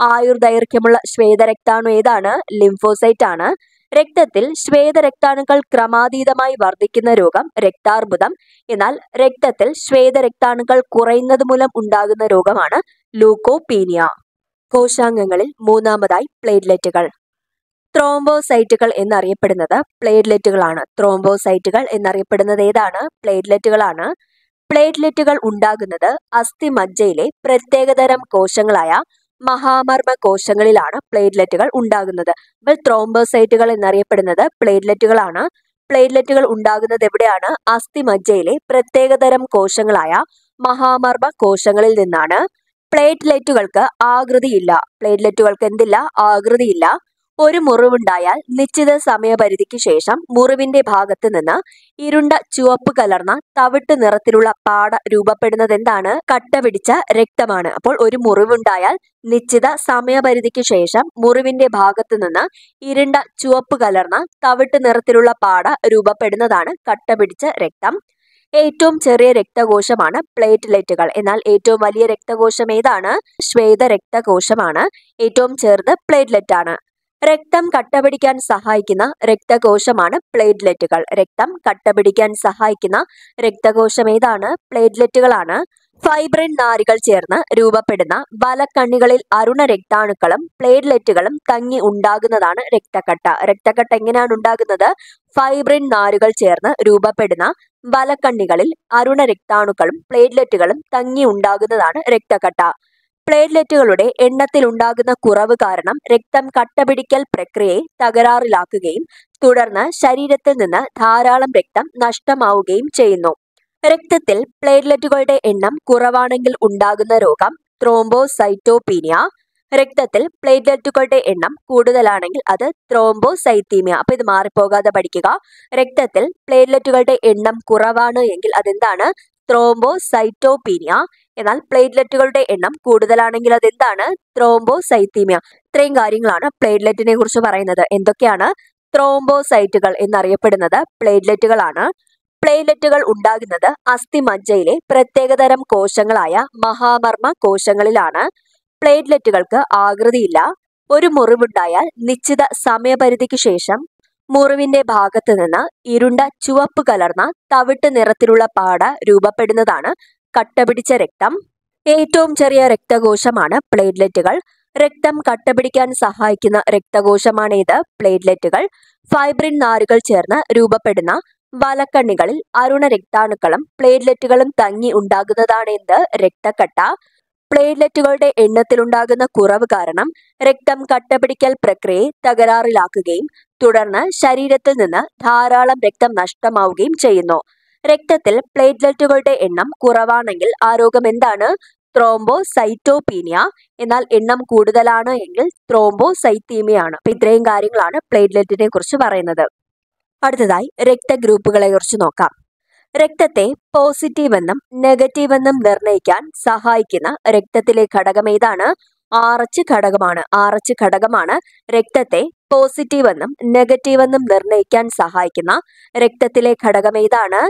ആയുർദൈർഘ്യമുള്ള ശ്വേതരക്താണു ഏതാണ് ലിംഫോസൈറ്റ് ആണ് രക്തത്തിൽ ശ്വേതരക്താണുക്കൾ ക്രമാതീതമായി വർദ്ധിക്കുന്ന രോഗം രക്താർബുദം എന്നാൽ രക്തത്തിൽ ശ്വേതരക്താണുക്കൾ കുറയുന്നത് മൂലം ഉണ്ടാകുന്ന രോഗമാണ് ലൂക്കോപീനിയ കോശാംഗങ്ങളിൽ മൂന്നാമതായി പ്ലേറ്റ്ലെറ്റുകൾ ത്രോംബോസൈറ്റുകൾ എന്നറിയപ്പെടുന്നത് പ്ലേറ്റ്ലെറ്റുകളാണ് ത്രോംബോസൈറ്റുകൾ എന്നറിയപ്പെടുന്നത് ഏതാണ് പ്ലേറ്റ്ലെറ്റുകളാണ് പ്ലേറ്റ്ലെറ്റുകൾ ഉണ്ടാകുന്നത് അസ്ഥിമജ്ജയിലെ പ്രത്യേകതരം കോശങ്ങളായ മഹാമർമ്മ കോശങ്ങളിലാണ് പ്ലേറ്റ്ലെറ്റുകൾ ഉണ്ടാകുന്നത് അപ്പോൾ ത്രോംബോസൈറ്റുകൾ എന്നറിയപ്പെടുന്നത് പ്ലേറ്റ്ലെറ്റുകളാണ് പ്ലേറ്റ്ലെറ്റുകൾ ഉണ്ടാകുന്നത് എവിടെയാണ് അസ്ഥിമജ്ജയിലെ പ്രത്യേകതരം കോശങ്ങളായ മഹാമർമ്മ കോശങ്ങളിൽ നിന്നാണ് പ്ലേറ്റ്ലെറ്റുകൾക്ക് ആകൃതിയില്ല പ്ലേറ്റ്ലെറ്റുകൾക്ക് എന്തില്ല ആകൃതിയില്ല ഒരു മുറിവുണ്ടായാൽ നിശ്ചിത സമയപരിധിക്ക് ശേഷം മുറിവിന്റെ ഭാഗത്ത് നിന്ന് ഇരുണ്ട ചുവപ്പ് കലർന്ന തവിട്ട് നിറത്തിലുള്ള പാട രൂപപ്പെടുന്നത് എന്താണ് കട്ട പിടിച്ച രക്തമാണ് അപ്പോൾ ഒരു മുറിവുണ്ടായാൽ നിശ്ചിത സമയപരിധിക്ക് ശേഷം മുറിവിന്റെ ഭാഗത്ത് നിന്ന് ഇരുണ്ട ചുവപ്പ് കലർന്ന തവിട്ട് നിറത്തിലുള്ള പാട രൂപപ്പെടുന്നതാണ് കട്ട പിടിച്ച രക്തം ഏറ്റവും ചെറിയ രക്തകോശമാണ് പ്ലേറ്റ്ലെറ്റുകൾ എന്നാൽ ഏറ്റവും വലിയ രക്തകോശം ഏതാണ് ശ്വേത രക്തകോശമാണ് ഏറ്റവും ചെറുത് പ്ലേറ്റ്ലെറ്റ് ആണ് രക്തം കട്ടപിടിക്കാൻ സഹായിക്കുന്ന രക്തകോശമാണ് പ്ലേറ്റ്ലെറ്റുകൾ രക്തം കട്ടപിടിക്കാൻ സഹായിക്കുന്ന രക്തകോശം ഏതാണ് പ്ലേറ്റ്ലെറ്റുകളാണ് ഫൈബ്രിൻ നാരുകൾ ചേർന്ന് രൂപപ്പെടുന്ന വലക്കണ്ണികളിൽ അരുണ രക്താണുക്കളും പ്ലേറ്റ്ലെറ്റുകളും തങ്ങി ഉണ്ടാകുന്നതാണ് രക്തക്കട്ട രക്തക്കട്ട എങ്ങനെയാണ് ഉണ്ടാകുന്നത് ഫൈബ്രിൻ നാരുകൾ ചേർന്ന് രൂപപ്പെടുന്ന വലക്കണ്ണികളിൽ അരുണ രക്താണുക്കളും പ്ലേറ്റ്ലെറ്റുകളും തങ്ങി ഉണ്ടാകുന്നതാണ് രക്തക്കട്ട പ്ലേറ്റ്ലെറ്റുകളുടെ എണ്ണത്തിൽ ഉണ്ടാകുന്ന കുറവ് കാരണം രക്തം കട്ടപിടിക്കൽ പ്രക്രിയയെ തകരാറിലാക്കുകയും തുടർന്ന് ശരീരത്തിൽ നിന്ന് ധാരാളം രക്തം നഷ്ടമാവുകയും ചെയ്യുന്നു രക്തത്തിൽ പ്ലേറ്റ്ലെറ്റുകളുടെ എണ്ണം കുറവാണെങ്കിൽ ഉണ്ടാകുന്ന രോഗം ത്രോംബോസൈറ്റോപീനിയ രക്തത്തിൽ പ്ലേറ്റ്ലെറ്റുകളുടെ എണ്ണം കൂടുതലാണെങ്കിൽ അത് ത്രോംബോസൈത്തീമിയ അപ്പൊ ഇത് മാറിപ്പോകാതെ പഠിക്കുക രക്തത്തിൽ പ്ലേറ്റ്ലെറ്റുകളുടെ എണ്ണം കുറവാണ് എങ്കിൽ അതെന്താണ് ത്രോംബോസൈറ്റോപീനിയ എന്നാൽ പ്ലേറ്റ്ലെറ്റുകളുടെ എണ്ണം കൂടുതലാണെങ്കിൽ അതെന്താണ് ത്രോംബോസൈത്തീമിയ ഇത്രയും കാര്യങ്ങളാണ് പ്ലേറ്റ്ലെറ്റിനെ കുറിച്ച് പറയുന്നത് എന്തൊക്കെയാണ് ത്രോംബോസൈറ്റുകൾ എന്നറിയപ്പെടുന്നത് പ്ലേറ്റ്ലെറ്റുകളാണ് പ്ലേറ്റ്ലെറ്റുകൾ ഉണ്ടാകുന്നത് അസ്ഥിമജ്ജയിലെ പ്രത്യേകതരം കോശങ്ങളായ മഹാമർമ്മ കോശങ്ങളിലാണ് പ്ലേറ്റ്ലെറ്റുകൾക്ക് ആകൃതിയില്ല ഒരു മുറിവുണ്ടായാൽ നിശ്ചിത സമയപരിധിക്ക് ശേഷം മുറിവിന്റെ ഭാഗത്ത് നിന്ന് ഇരുണ്ട ചുവപ്പ് കലർന്ന തവിട്ട് നിറത്തിലുള്ള പാട രൂപപ്പെടുന്നതാണ് കട്ടപിടിച്ച രക്തം ഏറ്റവും ചെറിയ രക്തകോശമാണ് പ്ലേറ്റ്ലെറ്റുകൾ രക്തം കട്ടപിടിക്കാൻ സഹായിക്കുന്ന രക്തകോശമാണ് ഇത് പ്ലേറ്റ്ലെറ്റുകൾ ഫൈബ്രിൻ നാരുകൾ ചേർന്ന് രൂപപ്പെടുന്ന വലക്കണ്ണികളിൽ അരുണ രക്താണുക്കളും പ്ലേറ്റ്ലെറ്റുകളും തങ്ങി ഉണ്ടാകുന്നതാണ് എന്ത് രക്തക്കട്ട പ്ലേറ്റ്ലെറ്റുകളുടെ എണ്ണത്തിലുണ്ടാകുന്ന കുറവ് കാരണം രക്തം കട്ടപിടിക്കൽ പ്രക്രിയയെ തകരാറിലാക്കുകയും തുടർന്ന് ശരീരത്തിൽ നിന്ന് ധാരാളം രക്തം നഷ്ടമാവുകയും ചെയ്യുന്നു രക്തത്തിൽ പ്ലേറ്റ്ലെറ്റുകളുടെ എണ്ണം കുറവാണെങ്കിൽ ആ രോഗം എന്താണ് ത്രോംബോസൈറ്റോപീനിയ എന്നാൽ എണ്ണം കൂടുതലാണ് എങ്കിൽ ത്രോംബോസൈത്തീമിയ ആണ് അപ്പൊ ഇത്രയും കാര്യങ്ങളാണ് പ്ലേറ്റ്ലെറ്റിനെ കുറിച്ച് പറയുന്നത് അടുത്തതായി രക്തഗ്രൂപ്പുകളെ കുറിച്ച് നോക്കാം രക്തത്തെ പോസിറ്റീവ് എന്നും നെഗറ്റീവ് എന്നും നിർണ്ണയിക്കാൻ സഹായിക്കുന്ന രക്തത്തിലെ ഘടകം ഏതാണ് ആർ എച്ച് ഘടകമാണ് ആർ എച്ച് ഘടകമാണ് രക്തത്തെ പോസിറ്റീവ് എന്നും നെഗറ്റീവ് എന്നും നിർണ്ണയിക്കാൻ സഹായിക്കുന്ന രക്തത്തിലെ ഘടകം ഏതാണ്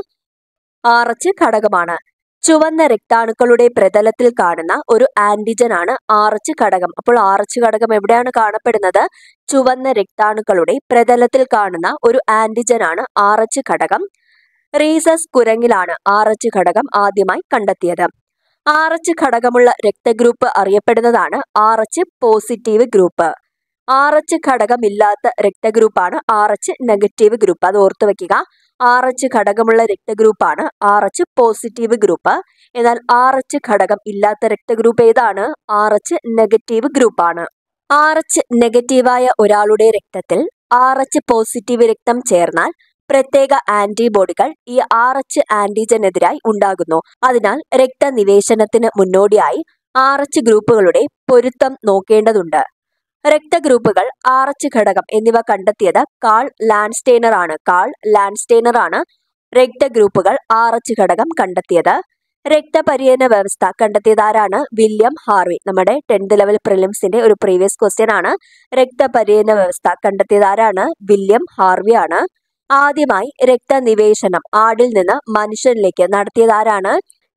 ആർ എച്ച് ഘടകമാണ് ചുവന്ന രക്താണുക്കളുടെ പ്രതലത്തിൽ കാണുന്ന ഒരു ആന്റിജൻ ആണ് ആർ എച്ച് ഘടകം അപ്പോൾ ആർ എച്ച് ഘടകം എവിടെയാണ് കാണപ്പെടുന്നത് ചുവന്ന രക്താണുക്കളുടെ പ്രതലത്തിൽ കാണുന്ന ഒരു ആന്റിജൻ ആണ് ആർ എച്ച് ഘടകം റീസസ് കുരങ്ങിലാണ് ആർ എച്ച് ഘടകം ആദ്യമായി കണ്ടെത്തിയത് ആർ എച്ച് ഘടകമുള്ള രക്തഗ്രൂപ്പ് അറിയപ്പെടുന്നതാണ് R H positive group R H ഘടകമില്ലാത്ത രക്തഗ്രൂപ്പാണ് ആർ എച്ച് നെഗറ്റീവ് ഗ്രൂപ്പ് അത് ഓർത്തു വെക്കുക ആർ എച്ച് ഘടകമുള്ള രക്തഗ്രൂപ്പാണ് ആർ എച്ച് പോസിറ്റീവ് ഗ്രൂപ്പ് എന്നാൽ ആർ എച്ച് ഘടകം ഇല്ലാത്ത രക്തഗ്രൂപ്പ് ഏതാണ് ആർ എച്ച് നെഗറ്റീവ് ഗ്രൂപ്പാണ് ആർ എച്ച് നെഗറ്റീവായ ഒരാളുടെ രക്തത്തിൽ ആർ എച്ച് പോസിറ്റീവ് രക്തം ചേർന്നാൽ പ്രത്യേക ആന്റിബോഡികൾ ഈ ആർ എച്ച് ആന്റിജനെതിരായി ഉണ്ടാകുന്നു അതിനാൽ രക്തനിവേശനത്തിന് മുന്നോടിയായി ആർ എച്ച് ഗ്രൂപ്പുകളുടെ പൊരുത്തം നോക്കേണ്ടതുണ്ട് രക്തഗ്രൂപ്പുകൾ ആർ എച്ച് ഘടകം എന്നിവ കണ്ടെത്തിയത് കാൾ ലാൻഡ്സ്റ്റെയ്നർ ആണ് കാൾ ലാൻഡ്സ്റ്റെയ്നർ ആണ് രക്തഗ്രൂപ്പുകൾ ആർ എച്ച് ഘടകം കണ്ടെത്തിയത് രക്തപര്യന വ്യവസ്ഥ കണ്ടെത്തിയത് ആരാണ് വില്യം ഹാർവി നമ്മുടെ ടെൻത്ത് ലെവൽ പ്രിലിംസിന്റെ ഒരു പ്രീവിയസ് ക്വസ്റ്റ്യൻ ആണ് രക്തപര്യന വ്യവസ്ഥ കണ്ടെത്തിയത് ആരാണ് വില്യം ഹാർവി ആണ് ആദ്യമായി രക്തനിവേശനം ആടിൽ നിന്ന് മനുഷ്യനിലേക്ക് നടത്തിയത് ആരാണ്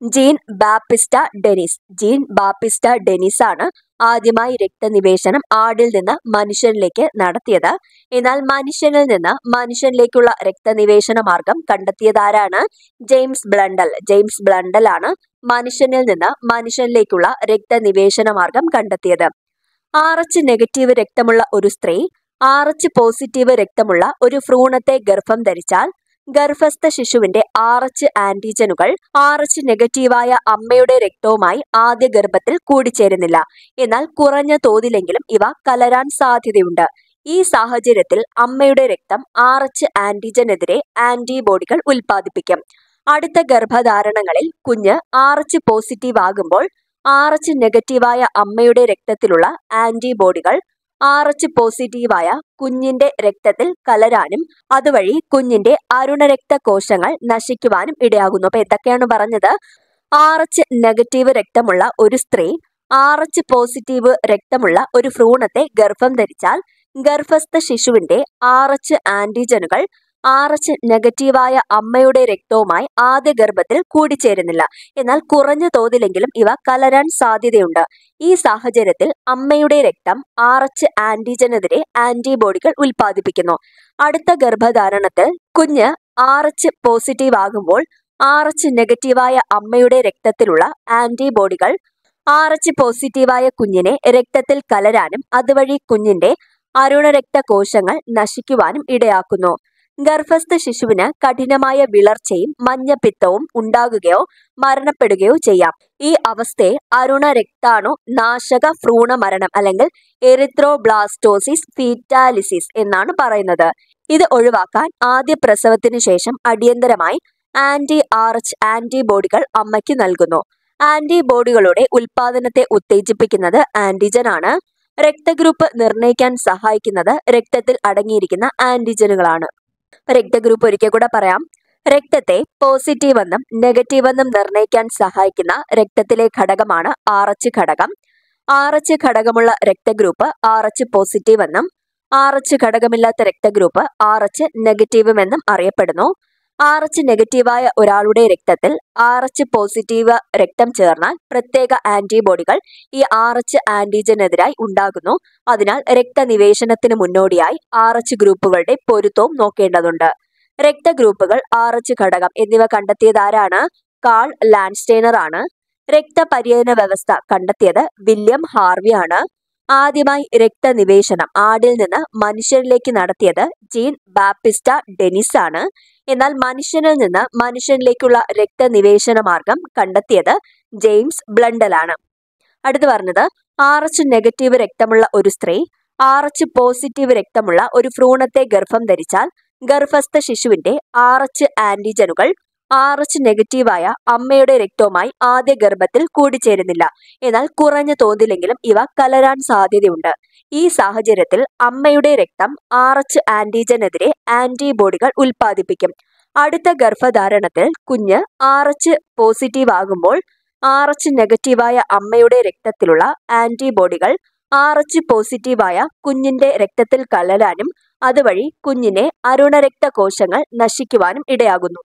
Jean Baptiste Denis Jean Baptiste Denis ആണ് ആദ്യമായി രക്തനിവേശനം ആടിൽ നിന്ന് മനുഷ്യനിലേക്ക് നടത്തിയത് എന്നാൽ മനുഷ്യനിൽ നിന്ന് മനുഷ്യനിലേക്കുള്ള രക്തനിവേശന മാർഗം കണ്ടെത്തിയതാരാണ് ജെയിംസ് ബ്ലണ്ടൽ ജെയിംസ് ബ്ലണ്ടൽ ആണ് മനുഷ്യനിൽ നിന്ന് മനുഷ്യനിലേക്കുള്ള രക്തനിവേശന മാർഗം കണ്ടെത്തിയത് ആർ എച്ച് നെഗറ്റീവ് രക്തമുള്ള ഒരു സ്ത്രീ ആർ എച്ച് പോസിറ്റീവ് രക്തമുള്ള ഒരു ഭ്രൂണത്തെ ഗർഭം ധരിച്ചാൽ ഗർഭസ്ഥ ശിശുവിന്റെ ആർ എച്ച് ആന്റിജനുകൾ ആർ എച്ച് നെഗറ്റീവായ അമ്മയുടെ രക്തവുമായി ആദ്യ ഗർഭത്തിൽ കൂടിച്ചേരുന്നില്ല എന്നാൽ കുറഞ്ഞ തോതിലെങ്കിലും ഇവ കലരാൻ സാധ്യതയുണ്ട് ഈ സാഹചര്യത്തിൽ അമ്മയുടെ രക്തം ആർ എച്ച് ആന്റിജനെതിരെ ആന്റിബോഡികൾ ഉൽപ്പാദിപ്പിക്കും അടുത്ത ഗർഭധാരണങ്ങളിൽ കുഞ്ഞ് ആർ എച്ച് പോസിറ്റീവ് ആകുമ്പോൾ ആർ എച്ച് നെഗറ്റീവായ അമ്മയുടെ രക്തത്തിലുള്ള ആന്റിബോഡികൾ ആർ എച്ച് പോസിറ്റീവായ കുഞ്ഞിന്റെ രക്തത്തിൽ കലരാനും അതുവഴി കുഞ്ഞിന്റെ അരുണരക്ത കോശങ്ങൾ നശിക്കുവാനും ഇടയാകുന്നു അപ്പൊ എന്തൊക്കെയാണ് പറഞ്ഞത് ആർ എച്ച് നെഗറ്റീവ് രക്തമുള്ള ഒരു സ്ത്രീ ആർ എച്ച് പോസിറ്റീവ് രക്തമുള്ള ഒരു ഭ്രൂണത്തെ ഗർഭം ധരിച്ചാൽ ഗർഭസ്ഥ ശിശുവിന്റെ ആർ എച്ച് ആന്റിജനുകൾ ആർ എച്ച് നെഗറ്റീവായ അമ്മയുടെ രക്തവുമായി ആദ്യ ഗർഭത്തിൽ കൂടിച്ചേരുന്നില്ല എന്നാൽ കുറഞ്ഞ തോതിലെങ്കിലും ഇവ കലരാൻ സാധ്യതയുണ്ട് ഈ സാഹചര്യത്തിൽ അമ്മയുടെ രക്തം ആർ എച്ച് ആന്റിജനെതിരെ ആന്റിബോഡികൾ ഉൽപ്പാദിപ്പിക്കുന്നു അടുത്ത ഗർഭധാരണത്തിൽ കുഞ്ഞ് ആർ എച്ച് പോസിറ്റീവ് ആകുമ്പോൾ ആർ എച്ച് നെഗറ്റീവായ അമ്മയുടെ രക്തത്തിലുള്ള ആന്റിബോഡികൾ ആർ എച്ച് പോസിറ്റീവായ കുഞ്ഞിനെ രക്തത്തിൽ കലരാനും അതുവഴി കുഞ്ഞിന്റെ അരുണരക്ത കോശങ്ങൾ നശിക്കുവാനും ഇടയാക്കുന്നു ഗർഭസ്ഥ ശിശുവിന് കഠിനമായ വിളർച്ചയും മഞ്ഞപ്പിത്തവും ഉണ്ടാകുകയോ മരണപ്പെടുകയോ ചെയ്യാം ഈ അവസ്ഥയെ അരുണ രക്താണു നാശക ഭ്രൂണ മരണം അല്ലെങ്കിൽ എറിത്രോബ്ലാസ്റ്റോസിസ് ഫീറ്റാലിസിസ് എന്നാണ് പറയുന്നത് ഇത് ഒഴിവാക്കാൻ ആദ്യ പ്രസവത്തിന് ശേഷം അടിയന്തരമായി ആന്റി ആർ എച്ച് ആന്റിബോഡികൾ അമ്മയ്ക്ക് നൽകുന്നു ആന്റിബോഡികളുടെ ഉൽപാദനത്തെ ഉത്തേജിപ്പിക്കുന്നത് ആന്റിജൻ ആണ് രക്തഗ്രൂപ്പ് നിർണ്ണയിക്കാൻ സഹായിക്കുന്നത് രക്തത്തിൽ അടങ്ങിയിരിക്കുന്ന ആന്റിജനുകളാണ് രക്തഗ്രൂപ്പ് ഒരിക്കൽ കൂടെ പറയാം രക്തത്തെ പോസിറ്റീവ് എന്നും നെഗറ്റീവ് എന്നും നിർണ്ണയിക്കാൻ സഹായിക്കുന്ന രക്തത്തിലെ ഘടകമാണ് ആർ എച്ച് ഘടകം ആർ എച്ച് ഘടകമുള്ള രക്തഗ്രൂപ്പ് ആർ എച്ച് പോസിറ്റീവ് എന്നും ആർ എച്ച് ഘടകമില്ലാത്ത രക്തഗ്രൂപ്പ് ആർ എച്ച് നെഗറ്റീവും എന്നും അറിയപ്പെടുന്നു ആർ എച്ച് നെഗറ്റീവായ ഒരാളുടെ രക്തത്തിൽ ആർ എച്ച് പോസിറ്റീവ് രക്തം ചേർന്നാൽ പ്രത്യേക ആന്റിബോഡികൾ ഈ ആർ എച്ച് ആന്റിജനെതിരായി ഉണ്ടാകുന്നു അതിനാൽ രക്തനിവേശനത്തിന് മുന്നോടിയായി ആർ എച്ച് ഗ്രൂപ്പുകളുടെ പൊരുത്തവും നോക്കേണ്ടതുണ്ട് രക്തഗ്രൂപ്പുകൾ ആർ എച്ച് ഘടകം എന്നിവ കണ്ടെത്തിയതാരാണ് കാൾ ലാൻഡ്സ്റ്റൈനർ ആണ് രക്തപര്യന വ്യവസ്ഥ കണ്ടെത്തിയത് വില്യം ഹാർവി ആണ് ആദ്യമായി രക്തനിവേശനം ആടിൽ നിന്ന് മനുഷ്യരിലേക്ക് നടത്തിയത് ജീൻ ബാപ്പിസ്റ്റ ഡെനിസ് ആണ് എന്നാൽ മനുഷ്യനിൽ നിന്ന് മനുഷ്യനിലേക്കുള്ള രക്തനിവേശന മാർഗം കണ്ടെത്തിയത് ജെയിംസ് ബ്ലണ്ടലാണ് അടുത്ത് പറഞ്ഞത് ആർ എച്ച് നെഗറ്റീവ് രക്തമുള്ള ഒരു സ്ത്രീ ആർ എച്ച് പോസിറ്റീവ് രക്തമുള്ള ഒരു ഭ്രൂണത്തെ ഗർഭം ധരിച്ചാൽ ഗർഭസ്ഥ ശിശുവിന്റെ ആർ എച്ച് ആന്റിജനുകൾ ആർ എച്ച് നെഗറ്റീവായ അമ്മയുടെ രക്തവുമായി ആദ്യ ഗർഭത്തിൽ കൂടിച്ചേരുന്നില്ല എന്നാൽ കുറഞ്ഞ തോതിലെങ്കിലും ഇവ കലരാൻ സാധ്യതയുണ്ട് ഈ സാഹചര്യത്തിൽ അമ്മയുടെ രക്തം ആർ എച്ച് ആന്റിജനെതിരെ ആന്റിബോഡികൾ ഉൽപ്പാദിപ്പിക്കും അടുത്ത ഗർഭധാരണത്തിൽ കുഞ്ഞ് ആർ എച്ച് പോസിറ്റീവ് ആകുമ്പോൾ ആർ എച്ച് നെഗറ്റീവായ അമ്മയുടെ രക്തത്തിലുള്ള ആന്റിബോഡികൾ ആർ എച്ച് പോസിറ്റീവായ കുഞ്ഞിന്റെ രക്തത്തിൽ കലരാനും അതുവഴി കുഞ്ഞിനെ അരുണരക്ത കോശങ്ങൾ നശിക്കുവാനും ഇടയാകുന്നു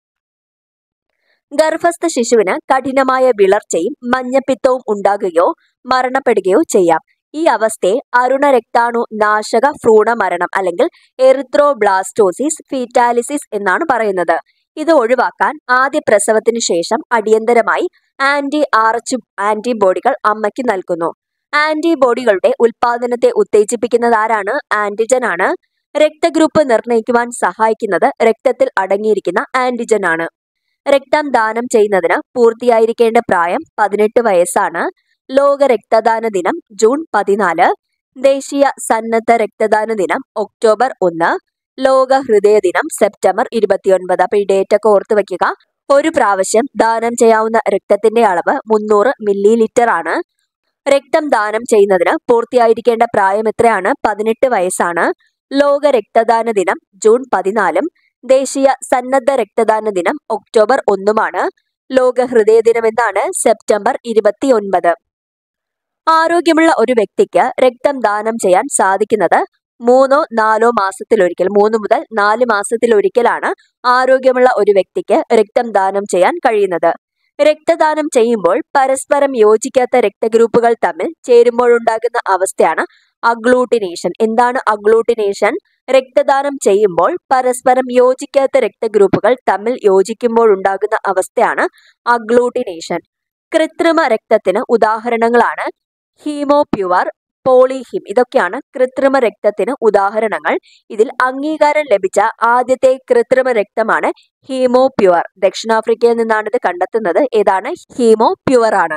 ഗർഭസ്ഥ ശിശുവിന് കഠിനമായ വിളർച്ചയും മഞ്ഞപ്പിത്തവും ഉണ്ടാകുകയോ മരണപ്പെടുകയോ ചെയ്യാം ഈ അവസ്ഥയെ അരുണരക്താണു നാശക ഭ്രൂണ മരണം അല്ലെങ്കിൽ എറിത്രോബ്ലാസ്റ്റോസിസ് ഫീറ്റാലിസിസ് എന്നാണ് പറയുന്നത് ഇത് ഒഴിവാക്കാൻ ആദ്യ പ്രസവത്തിന് ശേഷം അടിയന്തരമായി ആന്റി ആർ എച്ച് ആന്റിബോഡികൾ അമ്മയ്ക്ക് നൽകുന്നു ആന്റിബോഡികളുടെ ഉൽപാദനത്തെ ഉത്തേജിപ്പിക്കുന്നത് ആരാണ് ആന്റിജൻ ആണ് രക്തഗ്രൂപ്പ് നിർണ്ണയിക്കുവാൻ സഹായിക്കുന്നത് രക്തത്തിൽ അടങ്ങിയിരിക്കുന്ന ആന്റിജൻ ആണ് രക്തം ദാനം ചെയ്യുന്നതിന് പൂർത്തിയായിരിക്കേണ്ട പ്രായം പതിനെട്ട് വയസ്സാണ് ലോക രക്തദാന ദിനം ജൂൺ പതിനാല് ദേശീയ സന്നദ്ധ രക്തദാന ദിനം ഒക്ടോബർ ഒന്ന് ലോക ഹൃദയ ദിനം സെപ്റ്റംബർ ഇരുപത്തിയൊൻപത് അപ്പൊ ഈ ഡേറ്റ് ഒക്കെ ഓർത്ത് വെക്കുക ഒരു പ്രാവശ്യം ദാനം ചെയ്യാവുന്ന രക്തത്തിന്റെ അളവ് മുന്നൂറ് മില്ലി ലിറ്റർ ആണ് രക്തം ദാനം ചെയ്യുന്നതിന് പൂർത്തിയായിരിക്കേണ്ട പ്രായം എത്രയാണ് പതിനെട്ട് വയസ്സാണ് ലോക രക്തദാന ദിനം ജൂൺ പതിനാലും ദേശീയ സന്നദ്ധ രക്തദാന ദിനം ഒക്ടോബർ ഒന്നുമാണ് ലോക ഹൃദയ ദിനം എന്നാണ് സെപ്റ്റംബർ ഇരുപത്തിയൊൻപത് ആരോഗ്യമുള്ള ഒരു വ്യക്തിക്ക് രക്തം ദാനം ചെയ്യാൻ സാധിക്കുന്നത് മൂന്നോ നാലോ മാസത്തിലൊരിക്കൽ മൂന്ന് മുതൽ നാല് മാസത്തിലൊരിക്കലാണ് ആരോഗ്യമുള്ള ഒരു വ്യക്തിക്ക് രക്തം ദാനം ചെയ്യാൻ കഴിയുന്നത് രക്തദാനം ചെയ്യുമ്പോൾ പരസ്പരം യോജിക്കാത്ത രക്തഗ്രൂപ്പുകൾ തമ്മിൽ ചേരുമ്പോഴുണ്ടാകുന്ന അവസ്ഥയാണ് അഗ്ലൂട്ടിനേഷൻ എന്താണ് അഗ്ലൂട്ടിനേഷൻ രക്തദാനം ചെയ്യുമ്പോൾ പരസ്പരം യോജിക്കാത്ത രക്തഗ്രൂപ്പുകൾ തമ്മിൽ യോജിക്കുമ്പോഴുണ്ടാകുന്ന അവസ്ഥയാണ് അഗ്ലൂട്ടിനേഷൻ കൃത്രിമ രക്തത്തിന് ഉദാഹരണങ്ങളാണ് ഹീമോപ്യുവർ പോളിഹിം ഇതൊക്കെയാണ് കൃത്രിമ രക്തത്തിന് ഉദാഹരണങ്ങൾ ഇതിൽ അംഗീകാരം ലഭിച്ച ആദ്യത്തെ കൃത്രിമ രക്തമാണ് ഹീമോപ്യുവർ ദക്ഷിണാഫ്രിക്കയിൽ നിന്നാണ് ഇത് കണ്ടെത്തുന്നത് ഏതാണ് ഹീമോപ്യുവർ ആണ്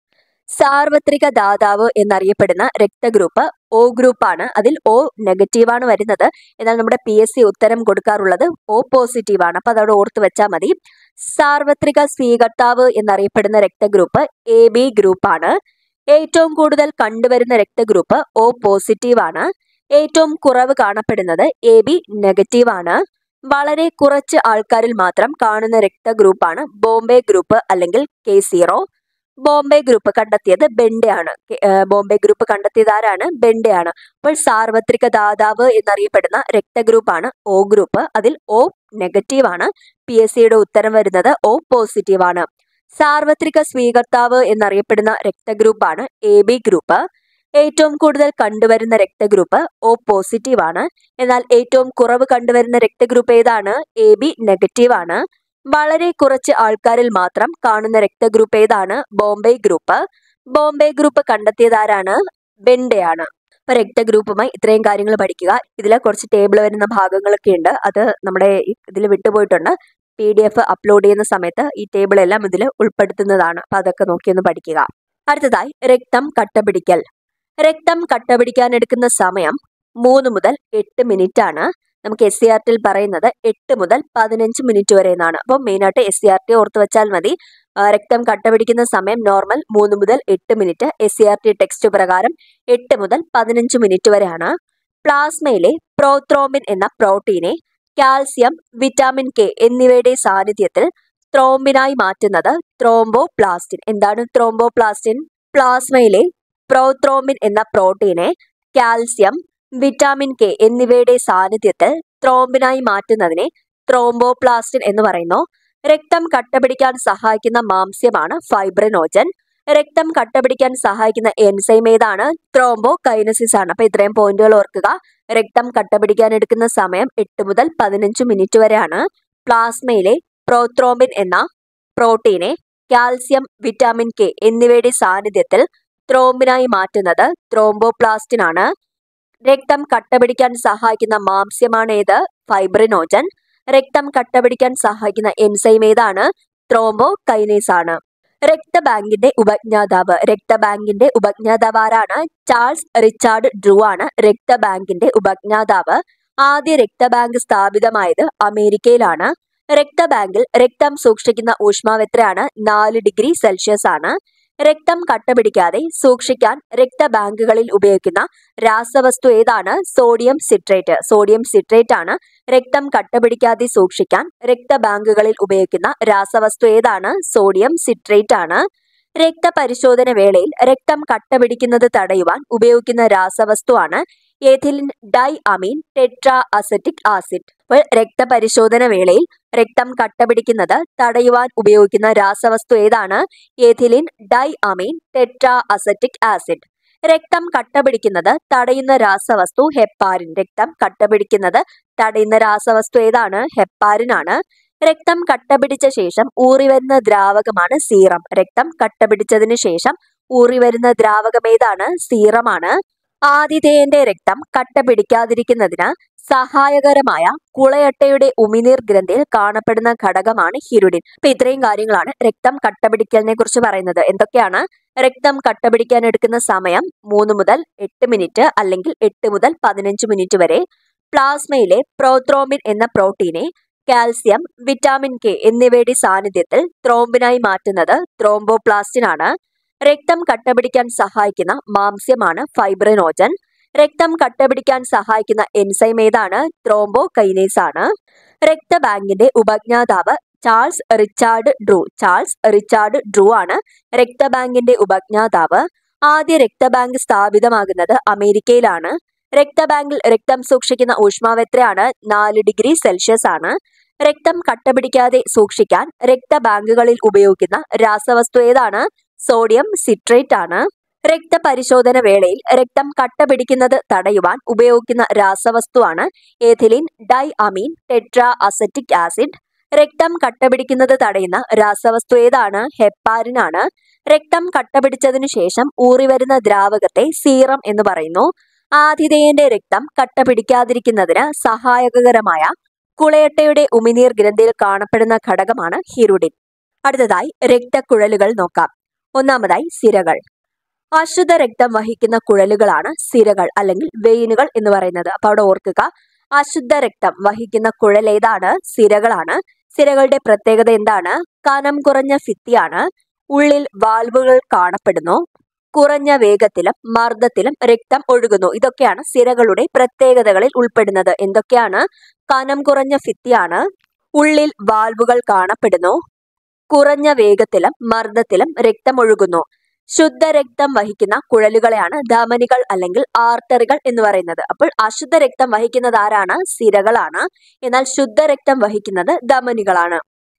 സാർവത്രിക ദാതാവ് എന്നറിയപ്പെടുന്ന രക്തഗ്രൂപ്പ് ഒ ഗ്രൂപ്പാണ് അതിൽ ഒ നെഗറ്റീവ് ആണ് വരുന്നത് എന്നാൽ നമ്മുടെ പി എസ് സി ഉത്തരം കൊടുക്കാറുള്ളത് ഒ പോസിറ്റീവ് ആണ് അപ്പൊ അതവിടെ ഓർത്ത് വെച്ചാൽ മതി സാർവത്രിക സ്വീകർത്താവ് എന്നറിയപ്പെടുന്ന രക്തഗ്രൂപ്പ് എ ബി ഗ്രൂപ്പാണ് ഏറ്റവും കൂടുതൽ കണ്ടുവരുന്ന രക്തഗ്രൂപ്പ് ഒ പോസിറ്റീവ് ആണ് ഏറ്റവും കുറവ് കാണപ്പെടുന്നത് എ ബി നെഗറ്റീവ് ആണ് വളരെ കുറച്ച് ആൾക്കാരിൽ മാത്രം കാണുന്ന രക്തഗ്രൂപ്പാണ് ബോംബെ ഗ്രൂപ്പ് അല്ലെങ്കിൽ കെ സീറോ ബോംബെ ഗ്രൂപ്പ് കണ്ടെത്തിയത് ബെൻഡെയാണ് കെ- ഏർ ബോംബെ ഗ്രൂപ്പ് കണ്ടെത്തിയത് ആരാണ് ബെൻഡെയാണ് അപ്പോൾ സാർവത്രിക ദാതാവ് എന്നറിയപ്പെടുന്ന രക്തഗ്രൂപ്പാണ് ഒ ഗ്രൂപ്പ് അതിൽ ഒ നെഗറ്റീവ് ആണ് പി എസ് സിയുടെ ഉത്തരം വരുന്നത് ഒ പോസിറ്റീവ് ആണ് സാർവത്രിക സ്വീകർത്താവ് എന്നറിയപ്പെടുന്ന രക്തഗ്രൂപ്പാണ് എ ബി ഗ്രൂപ്പ് ഏറ്റവും കൂടുതൽ കണ്ടുവരുന്ന രക്തഗ്രൂപ്പ് ഒ പോസിറ്റീവ് ആണ് എന്നാൽ ഏറ്റവും കുറവ് കണ്ടുവരുന്ന രക്തഗ്രൂപ്പ് ഏതാണ് എ ബി നെഗറ്റീവ് ആണ് വളരെ കുറച്ച് ആൾക്കാരിൽ മാത്രം കാണുന്ന രക്തഗ്രൂപ്പ് ഏതാണ് ബോംബെ ഗ്രൂപ്പ് ബോംബെ ഗ്രൂപ്പ് കണ്ടെത്തിയത് ആരാണ് ബെൻഡെയാണ് അപ്പൊ രക്തഗ്രൂപ്പുമായി ഇത്രയും കാര്യങ്ങൾ പഠിക്കുക ഇതിൽ കുറച്ച് ടേബിൾ വരുന്ന ഭാഗങ്ങളൊക്കെ ഉണ്ട് അത് നമ്മുടെ ഇതിൽ വിട്ടുപോയിട്ടുണ്ട് പി ഡി എഫ് അപ്ലോഡ് ചെയ്യുന്ന സമയത്ത് ഈ ടേബിൾ എല്ലാം ഇതിൽ ഉൾപ്പെടുത്തുന്നതാണ് അപ്പൊ അതൊക്കെ നോക്കിയൊന്ന് പഠിക്കുക അടുത്തതായി രക്തം കട്ടപിടിക്കൽ രക്തം കട്ടപിടിക്കാൻ എടുക്കുന്ന സമയം മൂന്ന് മുതൽ എട്ട് മിനിറ്റ് ആണ് നമുക്ക് എസ് സി ആർ ടിയിൽ പറയുന്നത് എട്ട് മുതൽ പതിനഞ്ച് മിനിറ്റ് വരെ എന്നാണ് അപ്പോൾ മെയിനായിട്ട് എസ് സി ആർ ടി ഓർത്ത് വെച്ചാൽ മതി ആ, രക്തം കട്ടപിടിക്കുന്ന സമയം നോർമൽ മൂന്ന് മുതൽ എട്ട് minute S C R T text പ്രകാരം എട്ട് മുതൽ പതിനഞ്ച് മിനിറ്റ് വരെയാണ് പ്ലാസ്മയിലെ പ്രോത്രോംബിൻ എന്ന പ്രോട്ടീനെ കാൽസ്യം വിറ്റാമിൻ കെ എന്നിവയുടെ സാന്നിധ്യത്തിൽ ത്രോംബിനായി മാറ്റുന്നത് ത്രോംബോപ്ലാസ്റ്റിൻ എന്താണ് ത്രോംബോപ്ലാസ്റ്റിൻ പ്ലാസ്മയിലെ പ്രോത്രോംബിൻ എന്ന പ്രോട്ടീനെ കാൽസ്യം വിറ്റാമിൻ കെ എന്നിവയുടെ സാന്നിധ്യത്തിൽ ത്രോംബിനായി മാറ്റുന്നതിനെ ത്രോംബോപ്ലാസ്റ്റിൻ എന്ന് പറയുന്നു രക്തം കട്ടപിടിക്കാൻ സഹായിക്കുന്ന മാംസ്യമാണ് ഫൈബ്രിനോജൻ രക്തം കട്ടപിടിക്കാൻ സഹായിക്കുന്ന എൻസൈം ഏതാണ് ത്രോംബോ കൈനസിസ് ആണ് അപ്പൊ ഇത്രയും പോയിന്റുകൾ ഓർക്കുക രക്തം കട്ടപിടിക്കാൻ എടുക്കുന്ന സമയം എട്ട് മുതൽ പതിനഞ്ച് മിനിറ്റ് വരെയാണ് പ്ലാസ്മയിലെ പ്രോത്രോംബിൻ എന്ന പ്രോട്ടീനെ കാൽസ്യം വിറ്റാമിൻ കെ എന്നിവയുടെ സാന്നിധ്യത്തിൽ ത്രോംബിനായി മാറ്റുന്നത് ത്രോംബോപ്ലാസ്റ്റിൻ ആണ് രക്തം കട്ടപിടിക്കാൻ സഹായിക്കുന്ന മാംസ്യമാണ് ഏത് ഫൈബ്രിനോജൻ രക്തം കട്ടപിടിക്കാൻ സഹായിക്കുന്ന എൻസൈം ഏതാണ് ത്രോംബോ കൈനേസ് ആണ് രക്തബാങ്കിന്റെ ഉപജ്ഞാതാവ് രക്തബാങ്കിന്റെ ഉപജ്ഞാതാവ് ആരാണ് ചാൾസ് റിച്ചാർഡ് ഡ്രൂ ആണ് രക്തബാങ്കിന്റെ ഉപജ്ഞാതാവ് ആദ്യ രക്തബാങ്ക് സ്ഥാപിതമായത് അമേരിക്കയിലാണ് രക്തബാങ്കിൽ രക്തം സൂക്ഷിക്കുന്ന ഊഷ്മാവ് എത്രയാണ് നാല് ഡിഗ്രി സെൽഷ്യസ് ആണ് രക്തം കട്ടപിടിക്കാതെ സൂക്ഷിക്കാൻ രക്തബാങ്കുകളിൽ ഉപയോഗിക്കുന്ന രാസവസ്തു ഏതാണ് സോഡിയം സിട്രേറ്റ് സോഡിയം സിട്രേറ്റ് ആണ് രക്തം കട്ടപിടിക്കാതെ സൂക്ഷിക്കാൻ രക്തബാങ്കുകളിൽ ഉപയോഗിക്കുന്ന രാസവസ്തു ഏതാണ് സോഡിയം സിട്രേറ്റ് ആണ് രക്തപരിശോധന വേളയിൽ രക്തം കട്ടപിടിക്കുന്നത് തടയുവാൻ ഉപയോഗിക്കുന്ന രാസവസ്തുവാണ് ethylene diamine tetraacetic acid അപ്പോൾ രക്തപരിശോധന വേളയിൽ രക്തം കട്ടപിടിക്കുന്നത് തടയുവാൻ ഉപയോഗിക്കുന്ന രാസവസ്തു ഏതാണ് ethylene diamine tetraacetic acid രക്തം കട്ടപിടിക്കുന്നത് തടയുന്ന രാസവസ്തു ഹെപ്പാരിൻ രക്തം കട്ടപിടിക്കുന്നത് തടയുന്ന രാസവസ്തു ഏതാണ് ഹെപ്പാരിൻ ആണ് രക്തം കട്ടപിടിച്ച ശേഷം ഊറിവരുന്ന ദ്രാവകമാണ് സീറം രക്തം കട്ടപിടിച്ചതിന് ശേഷം ഊറിവരുന്ന ദ്രാവകം ഏതാണ് സീറമാണ് ആതിഥേയന്റെ രക്തം കട്ട പിടിക്കാതിരിക്കുന്നതിന് സഹായകരമായ കുളയട്ടയുടെ ഉമിനീർ ഗ്രന്ഥിയിൽ കാണപ്പെടുന്ന ഘടകമാണ് ഹിരുഡിൻ അപ്പൊ ഇത്രയും കാര്യങ്ങളാണ് രക്തം കട്ടപിടിക്കലിനെ കുറിച്ച് പറയുന്നത് എന്തൊക്കെയാണ് രക്തം കട്ടപിടിക്കാൻ എടുക്കുന്ന സമയം മൂന്ന് മുതൽ എട്ട് മിനിറ്റ് അല്ലെങ്കിൽ എട്ട് മുതൽ പതിനഞ്ച് മിനിറ്റ് വരെ പ്ലാസ്മയിലെ പ്രോത്രോംബിൻ എന്ന പ്രോട്ടീനെ കാൽസ്യം വിറ്റാമിൻ കെ എന്നിവയുടെ സാന്നിധ്യത്തിൽ ത്രോംബിനായി മാറ്റുന്നത് ത്രോംബോപ്ലാസ്റ്റിൻ ആണ് രക്തം കട്ടപിടിക്കാൻ സഹായിക്കുന്ന മാംസ്യമാണ് ഫൈബ്രിനോജൻ രക്തം കട്ടപിടിക്കാൻ സഹായിക്കുന്ന എൻസൈം ഏതാണ് ത്രോംബോ കൈനേസ് ആണ് രക്തബാങ്കിന്റെ ഉപജ്ഞാതാവ് Charles Richard Drew Charles Richard Drew ആണ് രക്തബാങ്കിന്റെ ഉപജ്ഞാതാവ് ആദ്യ രക്തബാങ്ക് സ്ഥാപിതമാകുന്നത് അമേരിക്കയിലാണ് രക്തബാങ്കിൽ രക്തം സൂക്ഷിക്കുന്ന ഊഷ്മാവ് എത്രയാണ് നാല് ഡിഗ്രി സെൽഷ്യസ് ആണ് രക്തം കട്ടപിടിക്കാതെ സൂക്ഷിക്കാൻ രക്തബാങ്കുകളിൽ ഉപയോഗിക്കുന്ന രാസവസ്തു ഏതാണ് സോഡിയം സിട്രേറ്റ് ആണ് രക്തപരിശോധന വേളയിൽ രക്തം കട്ടപിടിക്കുന്നത് തടയുവാൻ ഉപയോഗിക്കുന്ന രാസവസ്തുവാണ് ethylene diamine tetraacetic acid രക്തം കട്ടപിടിക്കുന്നത് തടയുന്ന രാസവസ്തു ഏതാണ് ഹെപ്പാരിൻ ആണ് രക്തം കട്ടപിടിച്ചതിനു ശേഷം ഊറിവരുന്ന ദ്രാവകത്തെ സീറം എന്ന് പറയുന്നു ആതിഥേയന്റെ രക്തം കട്ടപിടിക്കാതിരിക്കുന്നതിന് സഹായകരമായ കുളയട്ടയുടെ ഉമിനീർ ഗ്രന്ഥിയിൽ കാണപ്പെടുന്ന ഘടകമാണ് ഹിരുഡിൻ അടുത്തതായി രക്തക്കുഴലുകൾ നോക്കാം ഒന്നാമതായി സിരകൾ അശുദ്ധ രക്തം വഹിക്കുന്ന കുഴലുകളാണ് സിരകൾ അല്ലെങ്കിൽ വെയിനുകൾ എന്ന് പറയുന്നത് അപ്പൊ അവിടെ ഓർക്കുക അശുദ്ധ രക്തം വഹിക്കുന്ന കുഴൽ ഏതാണ് സിരകളാണ് സിരകളുടെ പ്രത്യേകത എന്താണ് കനം കുറഞ്ഞ ഭിത്തിയാണ് ഉള്ളിൽ വാൽവുകൾ കാണപ്പെടുന്നു കുറഞ്ഞ വേഗത്തിലും മർദ്ദത്തിലും രക്തം ഒഴുകുന്നു ഇതൊക്കെയാണ് സിരകളുടെ പ്രത്യേകതകളിൽ ഉൾപ്പെടുന്നത് എന്തൊക്കെയാണ് കനം കുറഞ്ഞ ഭിത്തിയാണ് ഉള്ളിൽ വാൽവുകൾ കാണപ്പെടുന്നു കുറഞ്ഞ വേഗത്തിലും മർദ്ദത്തിലും രക്തം ഒഴുകുന്നു ശുദ്ധരക്തം വഹിക്കുന്ന കുഴലുകളെയാണ് ധമനികൾ അല്ലെങ്കിൽ ആർട്ടറികൾ എന്ന് പറയുന്നത് അപ്പോൾ അശുദ്ധ രക്തം വഹിക്കുന്നത് ആരാണ് സിരകളാണ് എന്നാൽ ശുദ്ധരക്തം വഹിക്കുന്നത് ധമനികളാണ്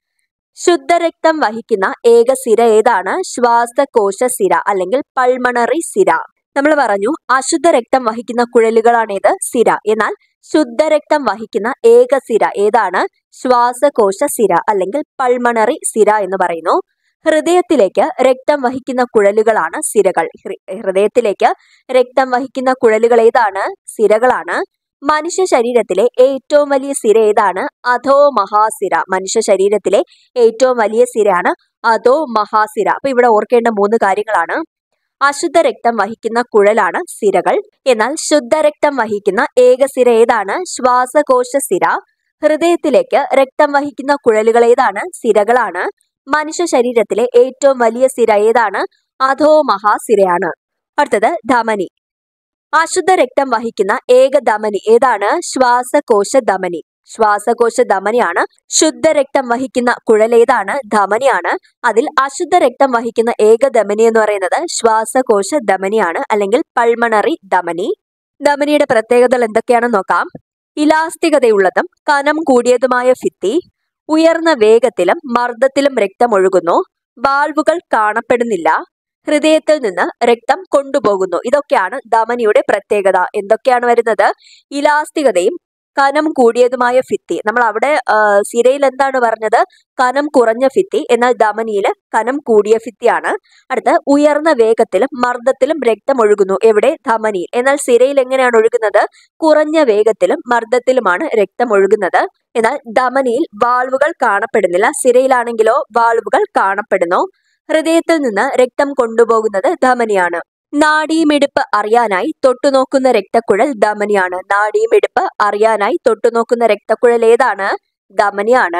ശുദ്ധരക്തം വഹിക്കുന്ന ഏക സിര ഏതാണ് ശ്വാസകോശ സിര അല്ലെങ്കിൽ പൾമണറി സിര നമ്മൾ പറഞ്ഞു അശുദ്ധ രക്തം വഹിക്കുന്ന കുഴലുകളാണേത് സിര എന്നാൽ ശുദ്ധരക്തം വഹിക്കുന്ന ഏക സിര ഏതാണ് ശ്വാസകോശ സിര അല്ലെങ്കിൽ പൾമണറി സിര എന്ന് പറയുന്നു ഹൃദയത്തിലേക്ക് രക്തം വഹിക്കുന്ന കുഴലുകളാണ് സിരകൾ ഹൃ- ഹൃദയത്തിലേക്ക് രക്തം വഹിക്കുന്ന കുഴലുകൾ ഏതാണ് സിരകളാണ് മനുഷ്യ ശരീരത്തിലെ ഏറ്റവും വലിയ സിര ഏതാണ് അധോ മഹാസിര മനുഷ്യ ശരീരത്തിലെ ഏറ്റവും വലിയ സിരയാണ് അധോ മഹാസിര അപ്പൊ ഇവിടെ ഓർക്കേണ്ട മൂന്ന് കാര്യങ്ങളാണ് അശുദ്ധ രക്തം വഹിക്കുന്ന കുഴലാണ് സിരകൾ എന്നാൽ ശുദ്ധരക്തം വഹിക്കുന്ന ഏക സിര ഏതാണ് ശ്വാസകോശ സിര ഹൃദയത്തിലേക്ക് രക്തം വഹിക്കുന്ന കുഴലുകൾ ഏതാണ് സിരകളാണ് മനുഷ്യ ശരീരത്തിലെ ഏറ്റവും വലിയ സിര ഏതാണ് അധോ മഹാസിരയാണ് അടുത്തത് ധമനി അശുദ്ധ രക്തം വഹിക്കുന്ന ഏക ധമനി ഏതാണ് ശ്വാസകോശ ധമനി ശ്വാസകോശ ധമനിയാണ് ശുദ്ധരക്തം വഹിക്കുന്ന കുഴൽ ഏതാണ് ധമനിയാണ് അതിൽ അശുദ്ധ രക്തം വഹിക്കുന്ന ഏക ധമനി എന്ന് പറയുന്നത് ശ്വാസകോശ ധമനിയാണ് അല്ലെങ്കിൽ പൾമണറി ധമനി ധമനിയുടെ പ്രത്യേകതകൾ എന്തൊക്കെയാണെന്ന് നോക്കാം ഇലാസ്തികതയുള്ളതും കനം കൂടിയതുമായ ഭിത്തി ഉയർന്ന വേഗത്തിലും മർദ്ദത്തിലും രക്തം ഒഴുകുന്നു വാൾവുകൾ കാണപ്പെടുന്നില്ല ഹൃദയത്തിൽ നിന്ന് രക്തം കൊണ്ടുപോകുന്നു ഇതൊക്കെയാണ് ധമനിയുടെ പ്രത്യേകത എന്തൊക്കെയാണ് വരുന്നത് ഇലാസ്തികതയും കനം കൂടിയതുമായ ഭിത്തി നമ്മൾ അവിടെ ആ, സിരയിൽ എന്താണ് പറഞ്ഞത് കനം കുറഞ്ഞ ഭിത്തി എന്നാൽ ധമനിയിൽ കനം കൂടിയ ഭിത്തിയാണ് അടുത്ത ഉയർന്ന വേഗത്തിലും മർദ്ദത്തിലും രക്തം ഒഴുകുന്നു എവിടെ ധമനിയിൽ എന്നാൽ സിരയിൽ എങ്ങനെയാണ് ഒഴുകുന്നത് കുറഞ്ഞ വേഗത്തിലും മർദ്ദത്തിലുമാണ് രക്തം ഒഴുകുന്നത് എന്നാൽ ധമനിയിൽ വാൾവുകൾ കാണപ്പെടുന്നില്ല സിരയിലാണെങ്കിലോ വാൾവുകൾ കാണപ്പെടുന്നു ഹൃദയത്തിൽ നിന്ന് രക്തം കൊണ്ടുപോകുന്നത് ധമനിയാണ് നാഡീമിടിപ്പ് അറിയാനായി തൊട്ടുനോക്കുന്ന രക്തക്കുഴൽ ധമനിയാണ് നാഡീമിടിപ്പ് അറിയാനായി തൊട്ടുനോക്കുന്ന രക്തക്കുഴൽ ഏതാണ് ധമനിയാണ്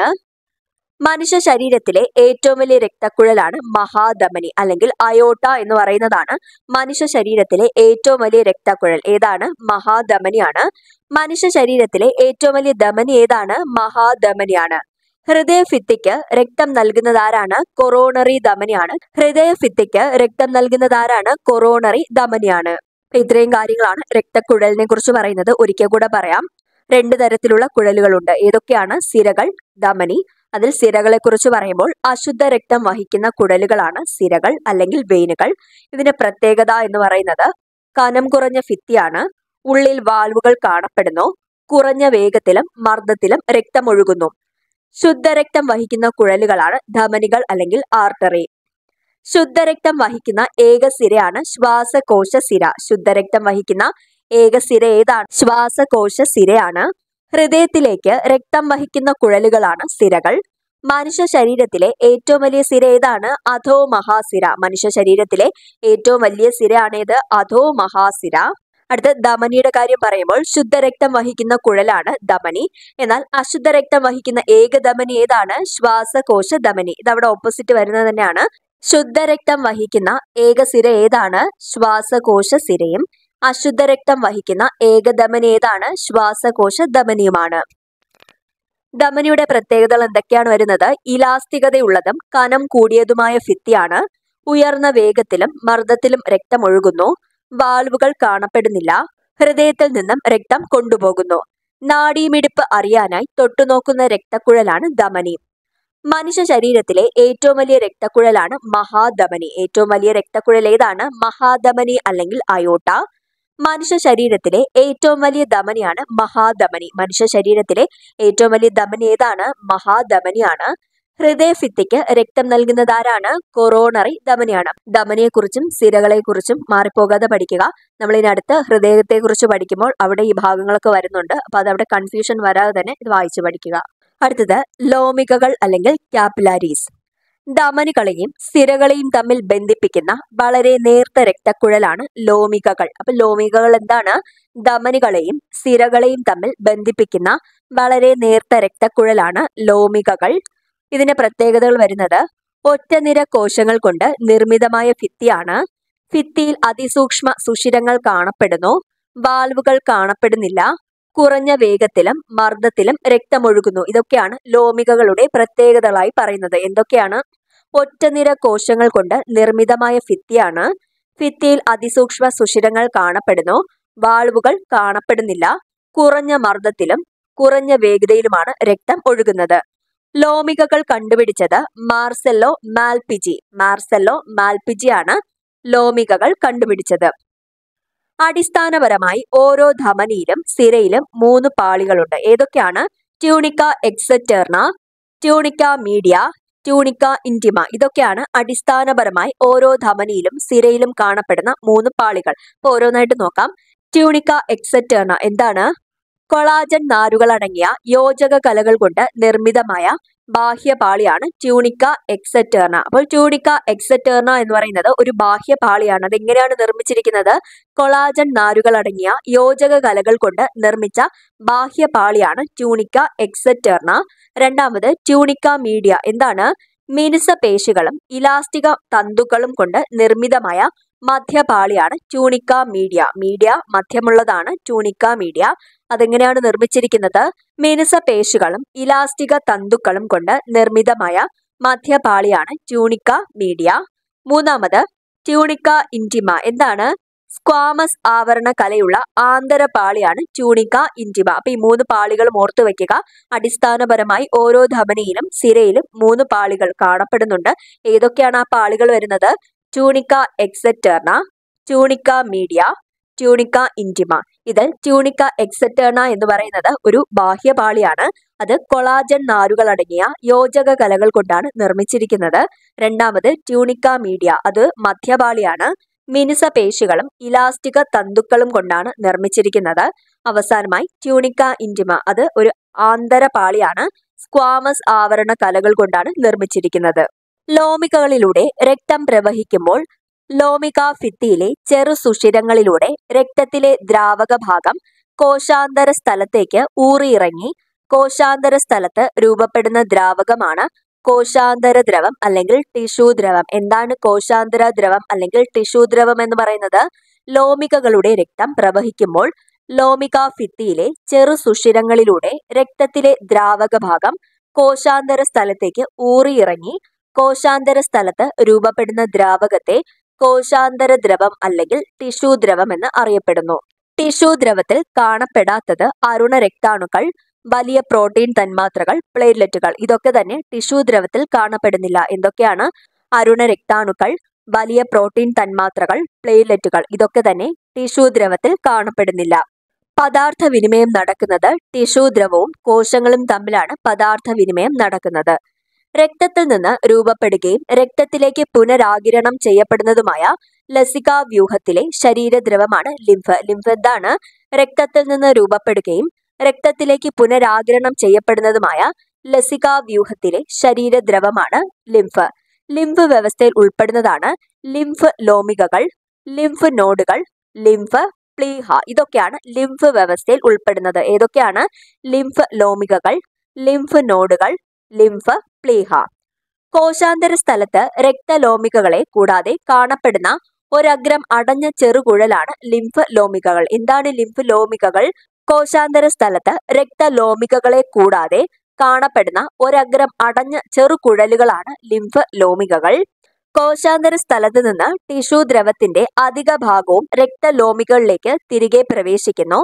മനുഷ്യ ശരീരത്തിലെ ഏറ്റവും വലിയ രക്തക്കുഴലാണ് മഹാധമനി അല്ലെങ്കിൽ അയോട്ട എന്ന് പറയുന്നതാണ് മനുഷ്യ ശരീരത്തിലെ ഏറ്റവും വലിയ രക്തക്കുഴൽ ഏതാണ് മഹാധമനിയാണ് മനുഷ്യ ശരീരത്തിലെ ഏറ്റവും വലിയ ധമനി ഏതാണ് മഹാധമനിയാണ് ഹൃദയഭിത്തിക്ക് രക്തം നൽകുന്നത് ആരാണ് കൊറോണറി ധമനിയാണ് ഹൃദയഭിത്തിക്ക് രക്തം നൽകുന്നത് ആരാണ് കൊറോണറി ധമനിയാണ് അപ്പൊ ഇത്രയും കാര്യങ്ങളാണ് രക്തക്കുഴലിനെ കുറിച്ച് പറയുന്നത് ഒരിക്കൽ കൂടെ പറയാം രണ്ട് തരത്തിലുള്ള കുഴലുകളുണ്ട് ഏതൊക്കെയാണ് സിരകൾ ധമനി അതിൽ സിരകളെ കുറിച്ച് പറയുമ്പോൾ അശുദ്ധ രക്തം വഹിക്കുന്ന കുഴലുകളാണ് സിരകൾ അല്ലെങ്കിൽ വെയിനുകൾ ഇതിന്റെ പ്രത്യേകത എന്ന് പറയുന്നത് കനം കുറഞ്ഞ ഭിത്തിയാണ് ഉള്ളിൽ വാൽവുകൾ കാണപ്പെടുന്നു കുറഞ്ഞ വേഗത്തിലും മർദ്ദത്തിലും രക്തം ഒഴുകുന്നു ശുദ്ധരക്തം വഹിക്കുന്ന കുഴലുകളാണ് ധമനികൾ അല്ലെങ്കിൽ ആർട്ടറി ശുദ്ധരക്തം വഹിക്കുന്ന ഏക സിരയാണ് ശ്വാസകോശ സിര ശുദ്ധരക്തം വഹിക്കുന്ന ഏക സിര ഏതാണ് ശ്വാസകോശ സിരയാണ് ഹൃദയത്തിലേക്ക് രക്തം വഹിക്കുന്ന കുഴലുകളാണ് സിരകൾ മനുഷ്യ ശരീരത്തിലെ ഏറ്റവും വലിയ സിര ഏതാണ് അധോ മഹാസിര മനുഷ്യ ശരീരത്തിലെ ഏറ്റവും വലിയ സിരയാണേത് അധോ മഹാസിര അടുത്ത ധമനിയുടെ കാര്യം പറയുമ്പോൾ ശുദ്ധരക്തം വഹിക്കുന്ന കുഴലാണ് ധമനി എന്നാൽ അശുദ്ധ രക്തം വഹിക്കുന്ന ഏക ധമനി ഏതാണ് ശ്വാസകോശ ധമനി ഇത് അവിടെ ഓപ്പോസിറ്റ് വരുന്നത് തന്നെയാണ് ശുദ്ധരക്തം വഹിക്കുന്ന ഏക സിര ഏതാണ് ശ്വാസകോശ സിരയും അശുദ്ധ രക്തം വഹിക്കുന്ന ഏക ധമനി ഏതാണ് ശ്വാസകോശ ധമനിയുമാണ് ധമനിയുടെ പ്രത്യേകതകൾ എന്തൊക്കെയാണ് വരുന്നത് ഇലാസ്തികതയുള്ളതും കനം കൂടിയതുമായ ഭിത്തിയാണ് ഉയർന്ന വേഗത്തിലും മർദ്ദത്തിലും രക്തം ഒഴുകുന്നു വാൽവുകൾ കാണപ്പെടുന്നില്ല ഹൃദയത്തിൽ നിന്നും രക്തം കൊണ്ടുപോകുന്നു നാഡീമിടിപ്പ് അറിയാനായി തൊട്ടുനോക്കുന്ന രക്തക്കുഴലാണ് ധമനി മനുഷ്യ ശരീരത്തിലെ ഏറ്റവും വലിയ രക്തക്കുഴലാണ് മഹാധമനി ഏറ്റവും വലിയ രക്തക്കുഴൽ ഏതാണ് മഹാധമനി അല്ലെങ്കിൽ അയോട്ട മനുഷ്യ ശരീരത്തിലെ ഏറ്റവും വലിയ ധമനിയാണ് മഹാധമനി മനുഷ്യ ശരീരത്തിലെ ഏറ്റവും വലിയ ധമനി ഏതാണ് മഹാധമനിയാണ് ഹൃദയഭിത്തിക്ക് രക്തം നൽകുന്നത് ആരാണ് കൊറോണറി ധമനിയാണ് ധമനിയെക്കുറിച്ചും സിരകളെക്കുറിച്ചും മാറിപ്പോകാതെ പഠിക്കുക നമ്മൾ ഇതിനടുത്ത് ഹൃദയത്തെക്കുറിച്ച് പഠിക്കുമ്പോൾ അവിടെ ഈ ഭാഗങ്ങളൊക്കെ വരുന്നുണ്ട് അപ്പൊ അതവിടെ കൺഫ്യൂഷൻ വരാതെ തന്നെ ഇത് വായിച്ചു പഠിക്കുക അടുത്തത് ലോമികകൾ അല്ലെങ്കിൽ ക്യാപ്പിലാരീസ് ധമനികളെയും സിരകളെയും തമ്മിൽ ബന്ധിപ്പിക്കുന്ന വളരെ നേർത്ത രക്തക്കുഴലാണ് ലോമികകൾ അപ്പൊ ലോമികകൾ എന്താണ് ധമനികളെയും സിരകളെയും തമ്മിൽ ബന്ധിപ്പിക്കുന്ന വളരെ നേർത്ത രക്തക്കുഴലാണ് ലോമികകൾ ഇതിന്റെ പ്രത്യേകതകൾ വരുന്നത് ഒറ്റനിര കോശങ്ങൾ കൊണ്ട് നിർമ്മിതമായ ഭിത്തിയാണ് ഭിത്തിയിൽ അതിസൂക്ഷ്മ സുഷിരങ്ങൾ കാണപ്പെടുന്നു വാൽവുകൾ കാണപ്പെടുന്നില്ല കുറഞ്ഞ വേഗത്തിലും മർദ്ദത്തിലും രക്തമൊഴുകുന്നു ഇതൊക്കെയാണ് ലോമികകളുടെ പ്രത്യേകതകളായി പറയുന്നത് എന്തൊക്കെയാണ് ഒറ്റനിര കോശങ്ങൾ കൊണ്ട് നിർമ്മിതമായ ഭിത്തിയാണ് ഭിത്തിയിൽ അതിസൂക്ഷ്മ സുഷിരങ്ങൾ കാണപ്പെടുന്നു വാൾവുകൾ കാണപ്പെടുന്നില്ല കുറഞ്ഞ മർദ്ദത്തിലും കുറഞ്ഞ വേഗതയിലുമാണ് രക്തം ഒഴുകുന്നത് ലോമികകൾ കണ്ടുപിടിച്ചത് മാർസെല്ലോ മാൽപിജി മാർസെല്ലോ മാൽപിജി ആണ് ലോമികകൾ കണ്ടുപിടിച്ചത് അടിസ്ഥാനപരമായി ഓരോ ധമനിയിലും സിരയിലും മൂന്ന് പാളികളുണ്ട് ഏതൊക്കെയാണ് tunica externa tunica media tunica intima ഇതൊക്കെയാണ് അടിസ്ഥാനപരമായി ഓരോ ധമനിയിലും സിരയിലും കാണപ്പെടുന്ന മൂന്ന് പാളികൾ അപ്പോൾ ഓരോന്നായിട്ട് നോക്കാം ട്യൂണിക്ക എക്സറ്റേർണ എന്താണ് കൊളാജൻ നാരുകൾ അടങ്ങിയ യോജക കലകൾ കൊണ്ട് നിർമ്മിതമായ ബാഹ്യപാളിയാണ് ട്യൂണിക്ക എക്സറ്റേർണ അപ്പോൾ ട്യൂണിക്ക എക്സറ്റേർണ എന്ന് പറയുന്നത് ഒരു ബാഹ്യപാളിയാണ് അത് എങ്ങനെയാണ് നിർമ്മിച്ചിരിക്കുന്നത് കൊളാജൻ നാരുകൾ അടങ്ങിയ യോജക കലകൾ കൊണ്ട് നിർമ്മിച്ച ബാഹ്യപാളിയാണ് ട്യൂണിക്ക എക്സറ്റേർണ രണ്ടാമത് ട്യൂണിക്ക മീഡിയ എന്താണ് മിനുസ പേശികളും ഇലാസ്റ്റിക തന്തുക്കളും കൊണ്ട് നിർമ്മിതമായ മധ്യപാളിയാണ് ട്യൂണിക്ക മീഡിയ മീഡിയ മധ്യമുള്ളതാണ് ട്യൂണിക്ക മീഡിയ അതെങ്ങനെയാണ് നിർമ്മിച്ചിരിക്കുന്നത് മിനുസ പേശികളും ഇലാസ്റ്റിക തന്തുക്കളും കൊണ്ട് നിർമ്മിതമായ മധ്യപാളിയാണ് ട്യൂണിക്ക മീഡിയ മൂന്നാമത് ട്യൂണിക്ക ഇന്റിമ എന്താണ് സ്ക്വാമസ് ആവരണ കലയുള്ള ആന്തരപാളിയാണ് ട്യൂണിക്ക ഇന്റിമ അപ്പൊ ഈ മൂന്ന് പാളികളും ഓർത്തു വെക്കുക അടിസ്ഥാനപരമായി ഓരോ ധമനിയിലും സിരയിലും മൂന്ന് പാളികൾ കാണപ്പെടുന്നുണ്ട് ഏതൊക്കെയാണ് ആ പാളികൾ വരുന്നത് tunica externa tunica media tunica intima ഇതിൽ ട്യൂണിക്ക എക്സറ്റേർണ എന്ന് പറയുന്നത് ഒരു ബാഹ്യപാളിയാണ് അത് കൊളാജൻ നാരുകൾ അടങ്ങിയ യോജക കലകൾ കൊണ്ടാണ് നിർമ്മിച്ചിരിക്കുന്നത് രണ്ടാമത് ട്യൂണിക്ക മീഡിയ അത് മധ്യപാളിയാണ് മിനുസ പേശികളും ഇലാസ്റ്റിക തന്തുക്കളും കൊണ്ടാണ് നിർമ്മിച്ചിരിക്കുന്നത് അവസാനമായി ട്യൂണിക്ക ഇന്റിമ അത് ഒരു ആന്തരപാളിയാണ് സ്ക്വാമസ് ആവരണ കലകൾ കൊണ്ടാണ് നിർമ്മിച്ചിരിക്കുന്നത് ലോമികകളിലൂടെ രക്തം പ്രവഹിക്കുമ്പോൾ ലോമിക ഭിത്തിയിലെ ചെറു സുഷിരങ്ങളിലൂടെ രക്തത്തിലെ ദ്രാവക ഭാഗം കോശാന്തര സ്ഥലത്തേക്ക് ഊറിയിറങ്ങി കോശാന്തര സ്ഥലത്ത് രൂപപ്പെടുന്ന ദ്രാവകമാണ് കോശാന്തര ദ്രവം അല്ലെങ്കിൽ ടിഷ്യൂ ദ്രവം എന്താണ് കോശാന്തര ദ്രവം അല്ലെങ്കിൽ ടിഷ്യൂ ദ്രവം എന്ന് പറയുന്നത് ലോമികകളുടെ രക്തം പ്രവഹിക്കുമ്പോൾ ലോമിക ഭിത്തിയിലെ ചെറു സുഷിരങ്ങളിലൂടെ രക്തത്തിലെ ദ്രാവക ഭാഗം കോശാന്തര സ്ഥലത്തേക്ക് ഊറിയിറങ്ങി കോശാന്തര സ്ഥലത്ത് രൂപപ്പെടുന്ന ദ്രാവകത്തെ കോശാന്തര ദ്രവം അല്ലെങ്കിൽ ടിഷ്യൂ ദ്രവം എന്ന് അറിയപ്പെടുന്നു ടിഷ്യൂ ദ്രവത്തിൽ കാണപ്പെടാത്തത് അരുണ രക്താണുക്കൾ വലിയ പ്രോട്ടീൻ തന്മാത്രകൾ പ്ലേറ്റ്ലെറ്റുകൾ ഇതൊക്കെ തന്നെ ടിഷ്യൂ ദ്രവത്തിൽ കാണപ്പെടുന്നില്ല എന്തൊക്കെയാണ് അരുണ രക്താണുക്കൾ വലിയ പ്രോട്ടീൻ തന്മാത്രകൾ പ്ലേറ്റ്ലെറ്റുകൾ ഇതൊക്കെ തന്നെ ടിഷ്യൂ ദ്രവത്തിൽ കാണപ്പെടുന്നില്ല പദാർത്ഥ വിനിമയം നടക്കുന്നത് ടിഷ്യൂ ദ്രവവും കോശങ്ങളും തമ്മിലാണ് പദാർത്ഥ വിനിമയം നടക്കുന്നത് രക്തത്തിൽ നിന്ന് രൂപപ്പെടുകയും രക്തത്തിലേക്ക് പുനരാകിരണം ചെയ്യപ്പെടുന്നതുമായ ലസിക വ്യൂഹത്തിലെ ശരീരദ്രവമാണ് ലിംഫ് ലിംഫ് എന്താണ് രക്തത്തിൽ നിന്ന് രൂപപ്പെടുകയും രക്തത്തിലേക്ക് പുനരാകിരണം ചെയ്യപ്പെടുന്നതുമായ ലസിക വ്യൂഹത്തിലെ ശരീരദ്രവമാണ് ലിംഫ് ലിംഫ് വ്യവസ്ഥയിൽ ഉൾപ്പെടുന്നതാണ് ലിംഫ് ലോമികകൾ ലിംഫ് നോഡുകൾ ലിംഫ് പ്ലീഹ ഇതൊക്കെയാണ് ലിംഫ് വ്യവസ്ഥയിൽ ഉൾപ്പെടുന്നത് ഏതൊക്കെയാണ് ലിംഫ് ലോമികകൾ ലിംഫ് നോഡുകൾ ലിംഫ് പ്ലീഹ കോശാന്തര സ്ഥലത്ത് രക്തലോമികകളെ കൂടാതെ കാണപ്പെടുന്ന ഒരഗ്രം അടഞ്ഞ ചെറുകുഴലാണ് ലിംഫ് ലോമികകൾ എന്താണ് ലിംഫ് ലോമികകൾ കോശാന്തര സ്ഥലത്ത് രക്തലോമികകളെ കൂടാതെ കാണപ്പെടുന്ന ഒരഗ്രം അടഞ്ഞ ചെറുകുഴലുകളാണ് ലിംഫ് ലോമികകൾ കോശാന്തര സ്ഥലത്ത് നിന്ന് ടിഷ്യൂ ദ്രവത്തിന്റെ അധിക ഭാഗവും രക്തലോമികളിലേക്ക് തിരികെ പ്രവേശിക്കുന്നു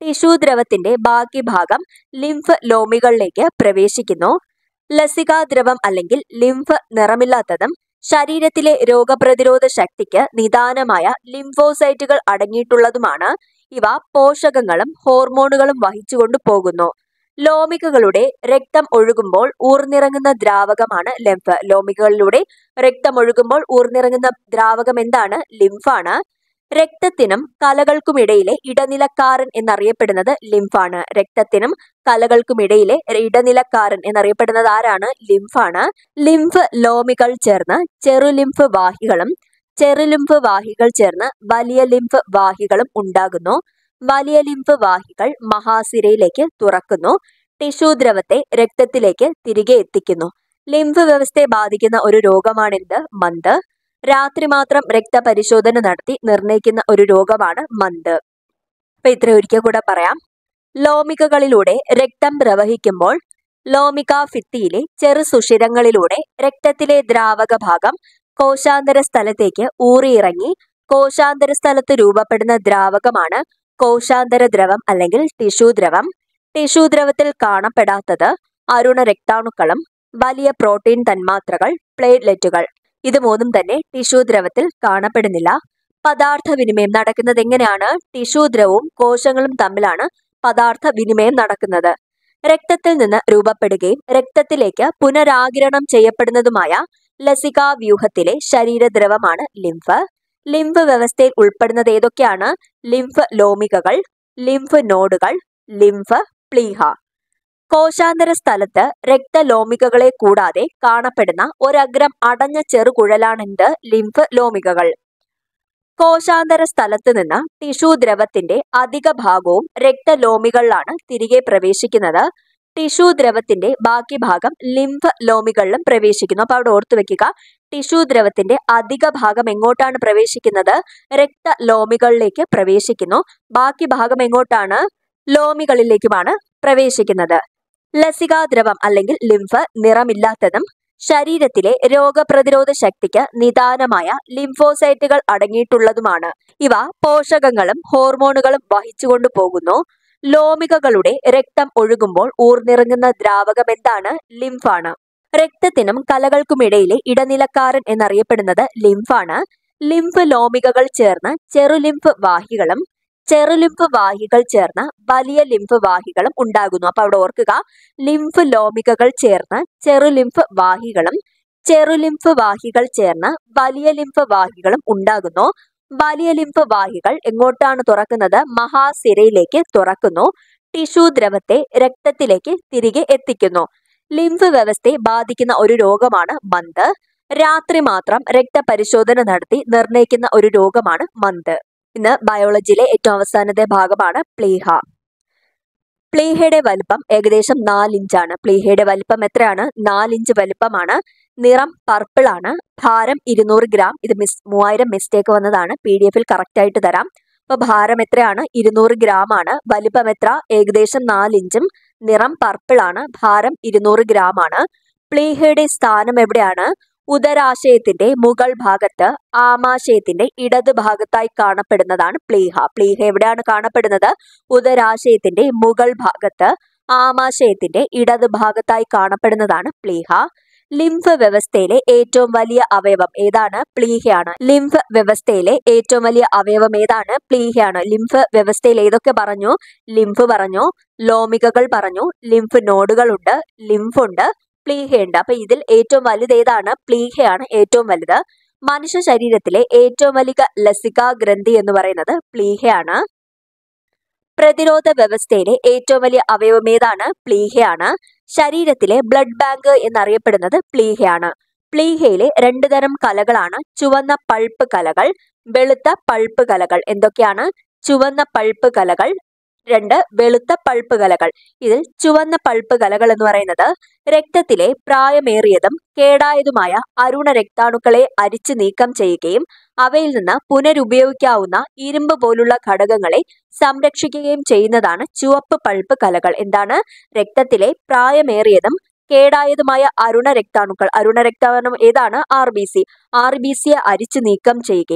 ടിഷ്യൂ ദ്രവത്തിന്റെ ബാക്കി ഭാഗം ലിംഫ് ലോമികളിലേക്ക് പ്രവേശിക്കുന്നു ലസികാദ്രവം അല്ലെങ്കിൽ ലിംഫ് നിറമില്ലാത്തതും ശരീരത്തിലെ രോഗപ്രതിരോധ ശക്തിക്ക് നിദാനമായ ലിംഫോസൈറ്റുകൾ അടങ്ങിയിട്ടുള്ളതുമാണ് ഇവ പോഷകങ്ങളും ഹോർമോണുകളും വഹിച്ചുകൊണ്ടു പോകുന്നു ലോമികകളുടെ രക്തം ഒഴുകുമ്പോൾ ഊർന്നിറങ്ങുന്ന ദ്രാവകമാണ് ലിംഫ് ലോമികകളിലൂടെ രക്തം ഒഴുകുമ്പോൾ ഊർന്നിറങ്ങുന്ന ദ്രാവകം എന്താണ് ലിംഫാണ് രക്തത്തിനും കലകൾക്കുമിടയിലെ ഇടനിലക്കാരൻ എന്നറിയപ്പെടുന്നത് ലിംഫാണ് രക്തത്തിനും കലകൾക്കുമിടയിലെ ഇടനിലക്കാരൻ എന്നറിയപ്പെടുന്നത് ആരാണ് ലിംഫാണ് ലിംഫ് ലോമികൾ ചേർന്ന് ചെറുലിംഫ് വാഹികളും ചെറുലിംഫ് വാഹികൾ ചേർന്ന് വലിയ ലിംഫ് വാഹികളും ഉണ്ടാകുന്നു വലിയ ലിംഫ് വാഹികൾ മഹാസിരയിലേക്ക് തുറക്കുന്നു ടിഷ്യൂ ദ്രവത്തെ രക്തത്തിലേക്ക് തിരികെ എത്തിക്കുന്നു ലിംഫ് വ്യവസ്ഥയെ ബാധിക്കുന്ന ഒരു രോഗമാണിത് മന്ത് രാത്രി മാത്രം രക്തപരിശോധന നടത്തി നിർണയിക്കുന്ന ഒരു രോഗമാണ് മന്ത് അപ്പൊ ഇത്ര ഒരിക്കൽ കൂടെ പറയാം ലോമികകളിലൂടെ രക്തം പ്രവഹിക്കുമ്പോൾ ലോമിക ഭിത്തിയിലെ ചെറു സുഷിരങ്ങളിലൂടെ രക്തത്തിലെ ദ്രാവക ഭാഗം കോശാന്തര സ്ഥലത്തേക്ക് ഊറിയിറങ്ങി കോശാന്തര സ്ഥലത്ത് രൂപപ്പെടുന്ന ദ്രാവകമാണ് കോശാന്തര ദ്രവം അല്ലെങ്കിൽ ടിഷ്യൂ ദ്രവം ടിഷ്യൂ ദ്രവത്തിൽ കാണപ്പെടാത്തത് അരുണ രക്താണുക്കളും വലിയ പ്രോട്ടീൻ തന്മാത്രകൾ പ്ലേറ്റ്ലെറ്റുകൾ ഇത് മൂന്നും തന്നെ ടിഷ്യൂ ദ്രവത്തിൽ കാണപ്പെടുന്നില്ല പദാർത്ഥ വിനിമയം നടക്കുന്നത് എങ്ങനെയാണ് ടിഷ്യൂ ദ്രവവും കോശങ്ങളും തമ്മിലാണ് പദാർത്ഥ വിനിമയം നടക്കുന്നത് രക്തത്തിൽ നിന്ന് രൂപപ്പെടുകയും രക്തത്തിലേക്ക് പുനരാകിരണം ചെയ്യപ്പെടുന്നതുമായ ലസികാ വ്യൂഹത്തിലെ ശരീരദ്രവമാണ് ലിംഫ് ലിംഫ് വ്യവസ്ഥയിൽ ഉൾപ്പെടുന്നത് ഏതൊക്കെയാണ് ലിംഫ് ലോമികകൾ ലിംഫ് നോഡുകൾ ലിംഫ് പ്ലീഹ കോശാന്തര സ്ഥലത്ത് രക്തലോമികകളെ കൂടാതെ കാണപ്പെടുന്ന ഒരഗ്രം അടഞ്ഞ ചെറുകുഴലാണെന്ത് ലിംഫ് ലോമികകൾ കോശാന്തര സ്ഥലത്ത് നിന്ന് ടിഷ്യൂ ദ്രവത്തിന്റെ അധിക ഭാഗവും രക്തലോമികളിലാണ് തിരികെ പ്രവേശിക്കുന്നത് ടിഷ്യൂ ദ്രവത്തിന്റെ ബാക്കി ഭാഗം ലിംഫ് ലോമികളിലും പ്രവേശിക്കുന്നു അപ്പൊ അവിടെ ഓർത്തു വെക്കുക ടിഷ്യൂ ദ്രവത്തിന്റെ അധിക ഭാഗം എങ്ങോട്ടാണ് പ്രവേശിക്കുന്നത് രക്തലോമികളിലേക്ക് പ്രവേശിക്കുന്നു ബാക്കി ഭാഗം എങ്ങോട്ടാണ് ലോമികളിലേക്കുമാണ് പ്രവേശിക്കുന്നത് ലസികാദ്രവം അല്ലെങ്കിൽ ലിംഫ് നിറമില്ലാത്തതും ശരീരത്തിലെ രോഗപ്രതിരോധ ശക്തിക്ക് നിദാനമായ ലിംഫോസൈറ്റുകൾ അടങ്ങിയിട്ടുള്ളതുമാണ് ഇവ പോഷകങ്ങളും ഹോർമോണുകളും വഹിച്ചുകൊണ്ടു പോകുന്നു ലോമികകളുടെ രക്തം ഒഴുകുമ്പോൾ ഊർന്നിറങ്ങുന്ന ദ്രാവകം എന്താണ് ലിംഫാണ് രക്തത്തിനും കലകൾക്കുമിടയിലെ ഇടനിലക്കാരൻ എന്നറിയപ്പെടുന്നത് ലിംഫാണ് ലിംഫ് ലോമികകൾ ചേർന്ന് ചെറുലിംഫ് വാഹികളും ചെറുലിംഫ് വാഹികൾ ചേർന്ന് വലിയ ലിംഫ് വാഹികളും ഉണ്ടാകുന്നു അപ്പൊ അവിടെ ഓർക്കുക ലിംഫ് ലോമികകൾ ചേർന്ന് ചെറുലിംഫ് വാഹികളും ചെറുലിംഫ് വാഹികൾ ചേർന്ന് വലിയ ലിംഫ് വാഹികളും ഉണ്ടാകുന്നു വലിയ ലിംഫ് വാഹികൾ എങ്ങോട്ടാണ് തുറക്കുന്നത് മഹാസിരയിലേക്ക് തുറക്കുന്നു ടിഷ്യൂ ദ്രവത്തെ രക്തത്തിലേക്ക് തിരികെ എത്തിക്കുന്നു ലിംഫ് വ്യവസ്ഥയെ ബാധിക്കുന്ന ഒരു രോഗമാണ് മന്ത് രാത്രി മാത്രം രക്തപരിശോധന നടത്തി നിർണയിക്കുന്ന ഒരു രോഗമാണ് മന്ത് ഇന്ന് ബയോളജിയിലെ ഏറ്റവും അവസാനത്തെ ഭാഗമാണ് പ്ലീഹ പ്ലീഹയുടെ വലിപ്പം ഏകദേശം നാലിഞ്ചാണ് പ്ലീഹയുടെ വലിപ്പം എത്രയാണ് നാലിഞ്ച് വലിപ്പമാണ് നിറം പർപ്പിൾ ആണ് ഭാരം ഇരുന്നൂറ് ഗ്രാം ഇത് മിസ് മൂവായിരം മിസ്റ്റേക്ക് വന്നതാണ് പി ഡി എഫിൽ കറക്റ്റ് ആയിട്ട് തരാം അപ്പൊ ഭാരം എത്രയാണ് ഇരുന്നൂറ് ഗ്രാം ആണ് വലിപ്പം എത്ര ഏകദേശം നാലിഞ്ചും നിറം പർപ്പിൾ ആണ് ഭാരം ഇരുന്നൂറ് ഗ്രാം ആണ് പ്ലീഹയുടെ സ്ഥാനം എവിടെയാണ് ഉദരാശയത്തിന്റെ മുകൾ ഭാഗത്ത് ആമാശയത്തിന്റെ ഇടത് ഭാഗത്തായി കാണപ്പെടുന്നതാണ് പ്ലീഹ പ്ലീഹ എവിടെയാണ് കാണപ്പെടുന്നത് ഉദരാശയത്തിന്റെ മുകൾ ഭാഗത്ത് ആമാശയത്തിന്റെ ഇടത് ഭാഗത്തായി കാണപ്പെടുന്നതാണ് പ്ലീഹ ലിംഫ് വ്യവസ്ഥയിലെ ഏറ്റവും വലിയ അവയവം ഏതാണ് പ്ലീഹയാണ് ലിംഫ് വ്യവസ്ഥയിലെ ഏറ്റവും വലിയ അവയവം ഏതാണ് പ്ലീഹയാണ് ലിംഫ് വ്യവസ്ഥയിൽ ഏതൊക്കെ പറഞ്ഞു ലിംഫ് പറഞ്ഞു ലോമികകൾ പറഞ്ഞു ലിംഫ് നോഡുകളുണ്ട് ലിംഫുണ്ട് പ്ലീഹയുണ്ട് അപ്പൊ ഇതിൽ ഏറ്റവും വലുത് ഏതാണ് പ്ലീഹയാണ് ഏറ്റവും വലുത് മനുഷ്യ ശരീരത്തിലെ ഏറ്റവും വലിയ ലസികാ ഗ്രന്ഥി എന്ന് പറയുന്നത് പ്ലീഹയാണ് പ്രതിരോധ വ്യവസ്ഥയിലെ ഏറ്റവും വലിയ അവയവം ഏതാണ് പ്ലീഹയാണ് ശരീരത്തിലെ ബ്ലഡ് ബാങ്ക് എന്നറിയപ്പെടുന്നത് പ്ലീഹയാണ് പ്ലീഹയിലെ രണ്ടു തരം കലകളാണ് ചുവന്ന പൾപ്പ് കലകൾ വെളുത്ത പൾപ്പ് കലകൾ എന്തൊക്കെയാണ് ചുവന്ന പൾപ്പ് കലകൾ രണ്ട് വെളുത്ത പൾപ്പ് കലകൾ ഇതിൽ ചുവന്ന പൾപ്പ് കലകൾ എന്ന് പറയുന്നത് രക്തത്തിലെ പ്രായമേറിയതും കേടായതുമായ അരുണ രക്താണുക്കളെ അരിച്ചു നീക്കം ചെയ്യുകയും അവയിൽ നിന്ന് പുനരുപയോഗിക്കാവുന്ന ഇരുമ്പ് പോലുള്ള ഘടകങ്ങളെ സംരക്ഷിക്കുകയും ചെയ്യുന്നതാണ് ചുവപ്പ് പൾപ്പ് കലകൾ എന്താണ് രക്തത്തിലെ പ്രായമേറിയതും കേടായതുമായ അരുണ രക്താണുക്കൾ അരുണ രക്താണു ഏതാണ് R B C R B സിയെ അരിച്ചു നീക്കം ചെയ്യുകയും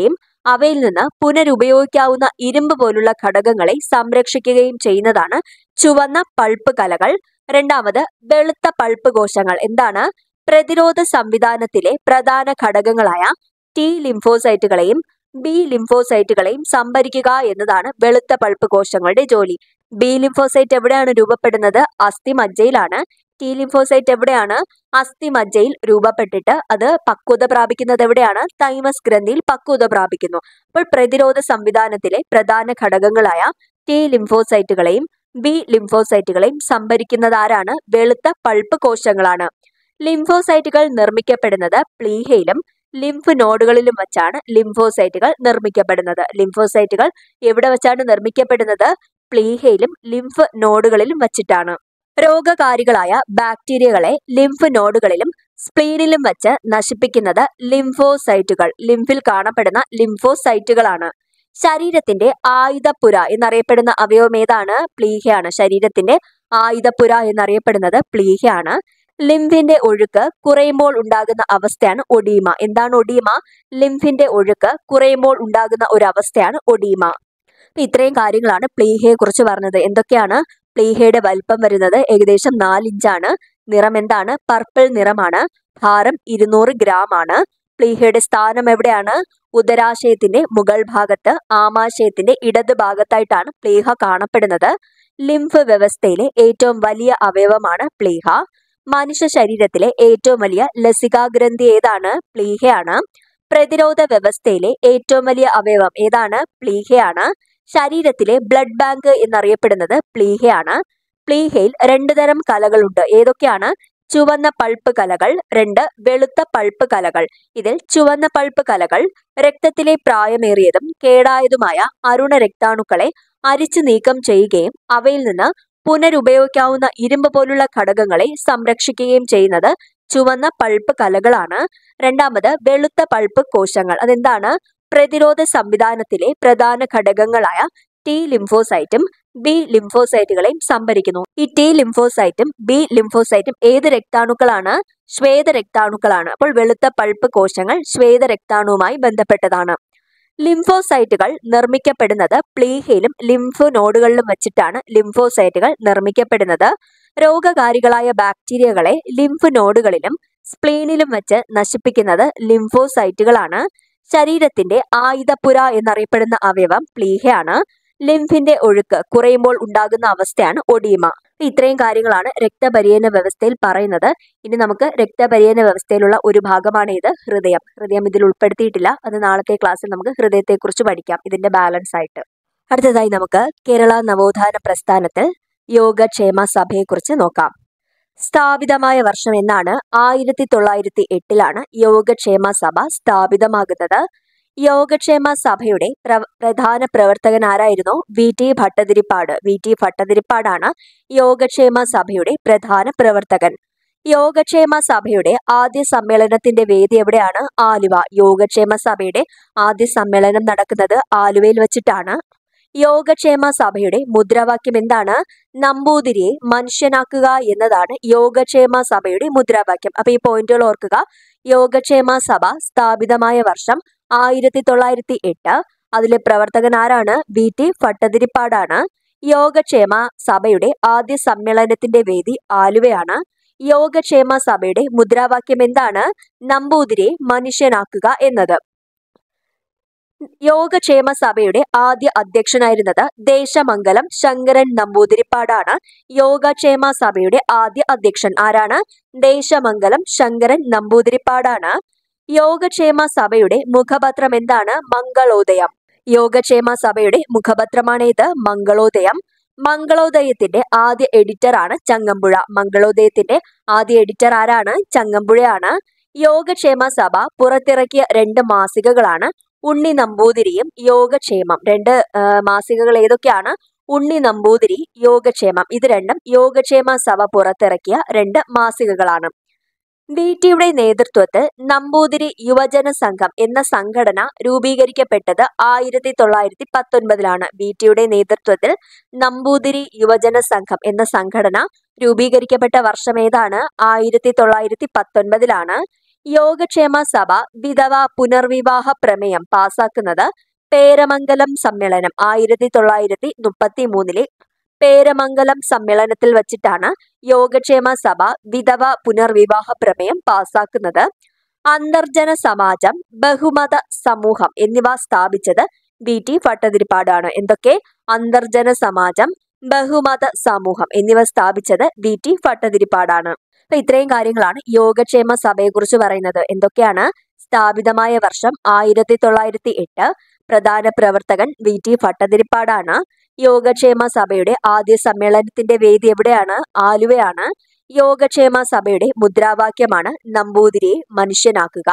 അവയിൽ നിന്ന് പുനരുപയോഗിക്കാവുന്ന ഇരുമ്പ് പോലുള്ള ഘടകങ്ങളെ സംരക്ഷിക്കുകയും ചെയ്യുന്നതാണ് ചുവന്ന പൾപ്പ് കലകൾ രണ്ടാമത് വെളുത്ത പൾപ്പ് കോശങ്ങൾ എന്താണ് പ്രതിരോധ സംവിധാനത്തിലെ പ്രധാന ഘടകങ്ങളായ ടി ലിംഫോസൈറ്റുകളെയും ബി ലിംഫോസൈറ്റുകളെയും സംഭരിക്കുക എന്നതാണ് വെളുത്ത പൾപ്പ് കോശങ്ങളുടെ ജോലി ബി ലിംഫോസൈറ്റ് എവിടെയാണ് രൂപപ്പെടുന്നത് അസ്ഥിമജ്ജയിലാണ് ടി ലിംഫോസൈറ്റ് എവിടെയാണ് അസ്ഥിമജ്ജയിൽ രൂപപ്പെട്ടിട്ട് അത് പക്വത പ്രാപിക്കുന്നത് എവിടെയാണ് തൈമസ് ഗ്രന്ഥിയിൽ പക്വത പ്രാപിക്കുന്നു അപ്പോൾ പ്രതിരോധ സംവിധാനത്തിലെ പ്രധാന ഘടകങ്ങളായ ടി ലിംഫോസൈറ്റുകളെയും ബി ലിംഫോസൈറ്റുകളെയും സംഭരിക്കുന്നത് ആരാണ് വെളുത്ത പൾപ്പ് കോശങ്ങളാണ് ലിംഫോസൈറ്റുകൾ നിർമ്മിക്കപ്പെടുന്നത് പ്ലീഹയിലും ലിംഫ് നോഡുകളിലും വച്ചാണ് ലിംഫോസൈറ്റുകൾ നിർമ്മിക്കപ്പെടുന്നത് ലിംഫോസൈറ്റുകൾ എവിടെ വച്ചാണ് നിർമ്മിക്കപ്പെടുന്നത് പ്ലീഹയിലും ലിംഫ് നോഡുകളിലും വച്ചിട്ടാണ് രോഗകാരികളായ ബാക്ടീരിയകളെ ലിംഫ് നോഡുകളിലും സ്പ്ലീനിലും വച്ച് നശിപ്പിക്കുന്നത് ലിംഫോസൈറ്റുകൾ ലിംഫിൽ കാണപ്പെടുന്ന ലിംഫോസൈറ്റുകളാണ് ശരീരത്തിന്റെ ആയുധപ്പുര എന്നറിയപ്പെടുന്ന അവയവം ഏതാണ് പ്ലീഹയാണ് ശരീരത്തിന്റെ ആയുധപ്പുര എന്നറിയപ്പെടുന്നത് പ്ലീഹയാണ് ലിംഫിന്റെ ഒഴുക്ക് കുറയുമ്പോൾ ഉണ്ടാകുന്ന അവസ്ഥയാണ് ഒഡീമ എന്താണ് ഒഡീമ ലിംഫിന്റെ ഒഴുക്ക് കുറയുമ്പോൾ ഉണ്ടാകുന്ന ഒരു അവസ്ഥയാണ് ഒഡീമ അപ്പൊ ഇത്രയും കാര്യങ്ങളാണ് പ്ലീഹയെ കുറിച്ച് പറഞ്ഞത് എന്തൊക്കെയാണ് പ്ലീഹയുടെ വലിപ്പം വരുന്നത് ഏകദേശം നാലിഞ്ചാണ് നിറം എന്താണ് പർപ്പിൾ നിറമാണ് ഭാരം ഇരുന്നൂറ് ഗ്രാം ആണ് പ്ലീഹയുടെ സ്ഥാനം എവിടെയാണ് ഉദരാശയത്തിന്റെ മുകൾ ഭാഗത്ത് ആമാശയത്തിന്റെ ഇടത് ഭാഗത്തായിട്ടാണ് പ്ലീഹ കാണപ്പെടുന്നത് ലിംഫ് വ്യവസ്ഥയിലെ ഏറ്റവും വലിയ അവയവമാണ് പ്ലീഹ മനുഷ്യ ശരീരത്തിലെ ഏറ്റവും വലിയ ലസികാഗ്രന്ഥി ഏതാണ് പ്ലീഹയാണ് പ്രതിരോധ വ്യവസ്ഥയിലെ ഏറ്റവും വലിയ അവയവം ഏതാണ് പ്ലീഹയാണ് ശരീരത്തിലെ ബ്ലഡ് ബാങ്ക് എന്നറിയപ്പെടുന്നത് പ്ലീഹയാണ് പ്ലീഹയിൽ രണ്ടു തരം കലകളുണ്ട് ഏതൊക്കെയാണ് ചുവന്ന പൾപ്പ് കലകൾ രണ്ട് വെളുത്ത പൾപ്പ് കലകൾ ഇതിൽ ചുവന്ന പൾപ്പ് കലകൾ രക്തത്തിലെ പ്രായമേറിയതും കേടായതുമായ അരുണ രക്താണുക്കളെ അരിച്ചു നീക്കം ചെയ്യുകയും അവയിൽ നിന്ന് പുനരുപയോഗിക്കാവുന്ന ഇരുമ്പ് പോലുള്ള ഘടകങ്ങളെ സംരക്ഷിക്കുകയും ചെയ്യുന്നത് ചുവന്ന പൾപ്പ് കലകളാണ് രണ്ടാമത് വെളുത്ത പൾപ്പ് കോശങ്ങൾ അതെന്താണ് പ്രതിരോധ സംവിധാനത്തിലെ പ്രധാന ഘടകങ്ങളായ ടി ലിംഫോസൈറ്റും ബി ലിംഫോസൈറ്റുകളെയും സംഭരിക്കുന്നു ഈ ടി ലിംഫോസൈറ്റും ബി ലിംഫോസൈറ്റും ഏത് രക്താണുക്കളാണ് ശ്വേത രക്താണുക്കളാണ് അപ്പോൾ വെളുത്ത പൾപ്പ് കോശങ്ങൾ ശ്വേത രക്താണുവുമായി ബന്ധപ്പെട്ടതാണ് ലിംഫോസൈറ്റുകൾ നിർമ്മിക്കപ്പെടുന്നത് പ്ലീഹയിലും ലിംഫ് നോഡുകളിലും വെച്ചിട്ടാണ് ലിംഫോസൈറ്റുകൾ നിർമ്മിക്കപ്പെടുന്നത് രോഗകാരികളായ ബാക്ടീരിയകളെ ലിംഫ് നോഡുകളിലും സ്പ്ലീനിലും വെച്ച് നശിപ്പിക്കുന്നത് ലിംഫോസൈറ്റുകളാണ് ശരീരത്തിന്റെ ആയുധപ്പുര എന്നറിയപ്പെടുന്ന അവയവം പ്ലീഹയാണ് ലിംഫിന്റെ ഒഴുക്ക് കുറയുമ്പോൾ ഉണ്ടാകുന്ന അവസ്ഥയാണ് ഒഡീമ ഇത്രയും കാര്യങ്ങളാണ് രക്തപര്യന വ്യവസ്ഥയിൽ പറയുന്നത് ഇനി നമുക്ക് രക്തപര്യന വ്യവസ്ഥയിലുള്ള ഒരു ഭാഗമാണ് ഇത് ഹൃദയം ഹൃദയം ഇതിൽ ഉൾപ്പെടുത്തിയിട്ടില്ല അത് നാളത്തെ ക്ലാസ്സിൽ നമുക്ക് ഹൃദയത്തെക്കുറിച്ച് പഠിക്കാം ഇതിന്റെ ബാലൻസ് ആയിട്ട് അടുത്തതായി നമുക്ക് കേരള നവോത്ഥാന പ്രസ്ഥാനത്തിൽ യോഗക്ഷേമ സഭയെക്കുറിച്ച് നോക്കാം സ്ഥാപിതമായ വർഷം എന്നാണ് ആയിരത്തി തൊള്ളായിരത്തി എട്ടിലാണ് യോഗക്ഷേമ സഭ സ്ഥാപിതമാകുന്നത് യോഗക്ഷേമ സഭയുടെ പ്ര പ്രധാന പ്രവർത്തകൻ ആരായിരുന്നു V T Bhattathiripad V T ഭട്ടതിരിപ്പാടാണ് യോഗക്ഷേമ സഭയുടെ പ്രധാന പ്രവർത്തകൻ യോഗക്ഷേമ സഭയുടെ ആദ്യ സമ്മേളനത്തിന്റെ വേദി എവിടെയാണ് ആലുവ യോഗക്ഷേമ സഭയുടെ ആദ്യ സമ്മേളനം നടക്കുന്നത് ആലുവയിൽ വെച്ചിട്ടാണ് യോഗക്ഷേമ സഭയുടെ മുദ്രാവാക്യം എന്താണ് നമ്പൂതിരിയെ മനുഷ്യനാക്കുക എന്നതാണ് യോഗക്ഷേമ സഭയുടെ മുദ്രാവാക്യം അപ്പൊ ഈ പോയിന്റുകൾ ഓർക്കുക യോഗക്ഷേമ സഭ സ്ഥാപിതമായ വർഷം ആയിരത്തി തൊള്ളായിരത്തി എട്ട് അതിലെ പ്രവർത്തകൻ ആരാണ് വി ടി ഭട്ടതിരിപ്പാടാണ് യോഗക്ഷേമ സഭയുടെ ആദ്യ സമ്മേളനത്തിന്റെ വേദി ആലുവയാണ് യോഗക്ഷേമ സഭയുടെ മുദ്രാവാക്യം എന്താണ് നമ്പൂതിരിയെ മനുഷ്യനാക്കുക എന്നത് യോഗക്ഷേമ സഭയുടെ ആദ്യ അധ്യക്ഷനായിരുന്നത് ദേശമംഗലം ശങ്കരൻ നമ്പൂതിരിപ്പാടാണ് യോഗക്ഷേമ സഭയുടെ ആദ്യ അധ്യക്ഷൻ ആരാണ് ദേശമംഗലം ശങ്കരൻ നമ്പൂതിരിപ്പാടാണ് യോഗക്ഷേമ സഭയുടെ മുഖപത്രം എന്താണ് മംഗളോദയം യോഗക്ഷേമ സഭയുടെ മുഖപത്രമാണ് ഇത് മംഗളോദയം മംഗളോദയത്തിന്റെ ആദ്യ എഡിറ്റർ ആണ് ചങ്ങമ്പുഴ മംഗളോദയത്തിന്റെ ആദ്യ എഡിറ്റർ ആരാണ് ചങ്ങമ്പുഴയാണ് യോഗക്ഷേമ സഭ പുറത്തിറക്കിയ രണ്ട് മാസികകളാണ് ഉണ്ണി നമ്പൂതിരിയും യോഗക്ഷേമം രണ്ട് ആ, മാസികകൾ ഏതൊക്കെയാണ് ഉണ്ണി നമ്പൂതിരി യോഗക്ഷേമം ഇത് രണ്ടും യോഗക്ഷേമ സഭ പുറത്തിറക്കിയ രണ്ട് മാസികകളാണ് വി ടിയുടെ നേതൃത്വത്തിൽ നമ്പൂതിരി യുവജന സംഘം എന്ന സംഘടന രൂപീകരിക്കപ്പെട്ടത് ആയിരത്തി തൊള്ളായിരത്തി പത്തൊൻപതിലാണ് വി ടിയുടെ നേതൃത്വത്തിൽ നമ്പൂതിരി യുവജന സംഘം എന്ന സംഘടന രൂപീകരിക്കപ്പെട്ട വർഷം ഏതാണ് ആയിരത്തി തൊള്ളായിരത്തി പത്തൊൻപതിലാണ് യോഗക്ഷേമ സഭ വിധവ പുനർവിവാഹ പ്രമേയം പാസാക്കുന്നത് പേരമംഗലം സമ്മേളനം ആയിരത്തി തൊള്ളായിരത്തി മുപ്പത്തി മൂന്നിലെ പേരമംഗലം സമ്മേളനത്തിൽ വച്ചിട്ടാണ് യോഗക്ഷേമ സഭ വിധവ പുനർവിവാഹ പ്രമേയം പാസാക്കുന്നത് അന്തർജന സമാജം ബഹുമത സമൂഹം എന്നിവ സ്ഥാപിച്ചത് ബി ടി ഭട്ടതിരിപ്പാടാണ് എന്തൊക്കെ അന്തർജന സമാജം ബഹുമത സമൂഹം എന്നിവ സ്ഥാപിച്ചത് ബി ടി ഭട്ടതിരിപ്പാടാണ് അപ്പൊ ഇത്രയും കാര്യങ്ങളാണ് യോഗക്ഷേമ സഭയെക്കുറിച്ച് പറയുന്നത് എന്തൊക്കെയാണ് സ്ഥാപിതമായ വർഷം ആയിരത്തി തൊള്ളായിരത്തി എട്ട് പ്രധാന പ്രവർത്തകൻ വി ടി ഭട്ടതിരിപ്പാടാണ് യോഗക്ഷേമ സഭയുടെ ആദ്യ സമ്മേളനത്തിന്റെ വേദി എവിടെയാണ് ആലുവയാണ് യോഗക്ഷേമ സഭയുടെ മുദ്രാവാക്യമാണ് നമ്പൂതിരിയെ മനുഷ്യനാക്കുക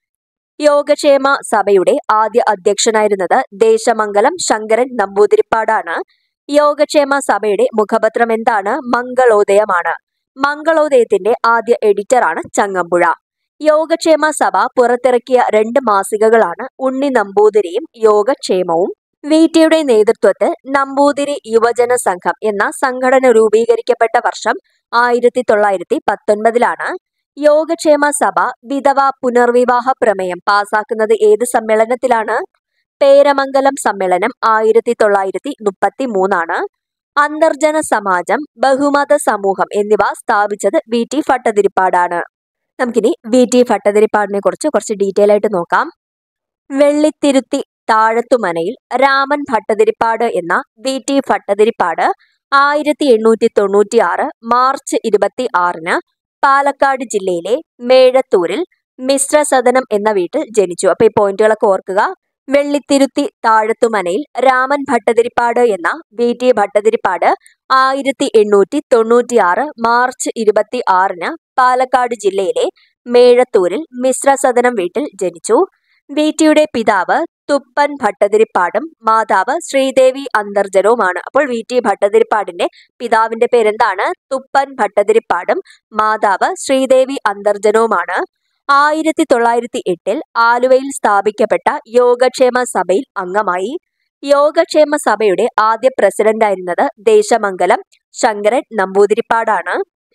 യോഗക്ഷേമ സഭയുടെ ആദ്യ അധ്യക്ഷനായിരുന്നത് ദേശമംഗലം ശങ്കരൻ നമ്പൂതിരിപ്പാടാണ് യോഗക്ഷേമ സഭയുടെ മുഖപത്രം എന്താണ് മംഗളോദയമാണ് മംഗളോദയത്തിന്റെ ആദ്യ എഡിറ്ററാണ് ചങ്ങമ്പുഴ യോഗക്ഷേമ സഭ പുറത്തിറക്കിയ രണ്ട് മാസികകളാണ് ഉണ്ണി നമ്പൂതിരിയും യോഗക്ഷേമവും വി ടിയുടെ നേതൃത്വത്തിൽ നമ്പൂതിരി യുവജന സംഘം എന്ന സംഘടന രൂപീകരിക്കപ്പെട്ട വർഷം ആയിരത്തി തൊള്ളായിരത്തി പത്തൊൻപതിലാണ് യോഗക്ഷേമ സഭ വിധവ പുനർവിവാഹ പ്രമേയം പാസാക്കുന്നത് ഏത് സമ്മേളനത്തിലാണ് പേരമംഗലം സമ്മേളനം ആയിരത്തി തൊള്ളായിരത്തി മുപ്പത്തി മൂന്നാണ് അന്തർജന സമാജം ബഹുമത സമൂഹം എന്നിവ സ്ഥാപിച്ചത് വി ടി ഭട്ടതിരിപ്പാടാണ് നമുക്കിനി വി ടി ഭട്ടതിരിപ്പാടിനെ കുറിച്ച് കുറച്ച് ഡീറ്റെയിൽ ആയിട്ട് നോക്കാം വെള്ളിത്തിരുത്തി താഴത്തുമനയിൽ രാമൻ ഭട്ടതിരിപ്പാട് എന്ന വി ടി ഭട്ടതിരിപ്പാട് ആയിരത്തി എണ്ണൂറ്റി തൊണ്ണൂറ്റി ആറ് മാർച്ച് ഇരുപത്തി ആറിന് പാലക്കാട് ജില്ലയിലെ മേഴത്തൂരിൽ മിശ്ര സദനം എന്ന വീട്ടിൽ ജനിച്ചു അപ്പൊ ഈ പോയിന്റുകളൊക്കെ ഓർക്കുക വെള്ളിത്തിരുത്തി താഴത്തുമനയിൽ രാമൻ ഭട്ടതിരിപ്പാട് എന്ന വി ടി ഭട്ടതിരിപ്പാട് ആയിരത്തി എണ്ണൂറ്റി തൊണ്ണൂറ്റി ആറ് മാർച്ച് ഇരുപത്തി ആറിന് പാലക്കാട് ജില്ലയിലെ മേഴത്തൂരിൽ മിശ്ര സദനം വീട്ടിൽ ജനിച്ചു വി ടിയുടെ പിതാവ് തുപ്പൻ ഭട്ടതിരിപ്പാടും മാതാവ് ശ്രീദേവി അന്തർജനവുമാണ് അപ്പോൾ വി ടി ഭട്ടതിരിപ്പാടിന്റെ പിതാവിന്റെ പേരെന്താണ് തുപ്പൻ ഭട്ടതിരിപ്പാടും മാതാവ് ശ്രീദേവി അന്തർജനവുമാണ് ആയിരത്തി തൊള്ളായിരത്തി എട്ടിൽ ആലുവയിൽ സ്ഥാപിക്കപ്പെട്ട യോഗക്ഷേമ സഭയിൽ അംഗമായി യോഗക്ഷേമ സഭയുടെ ആദ്യ പ്രസിഡന്റായിരുന്നത് ദേശമംഗലം ശങ്കരൻ നമ്പൂതിരിപ്പാടാണ്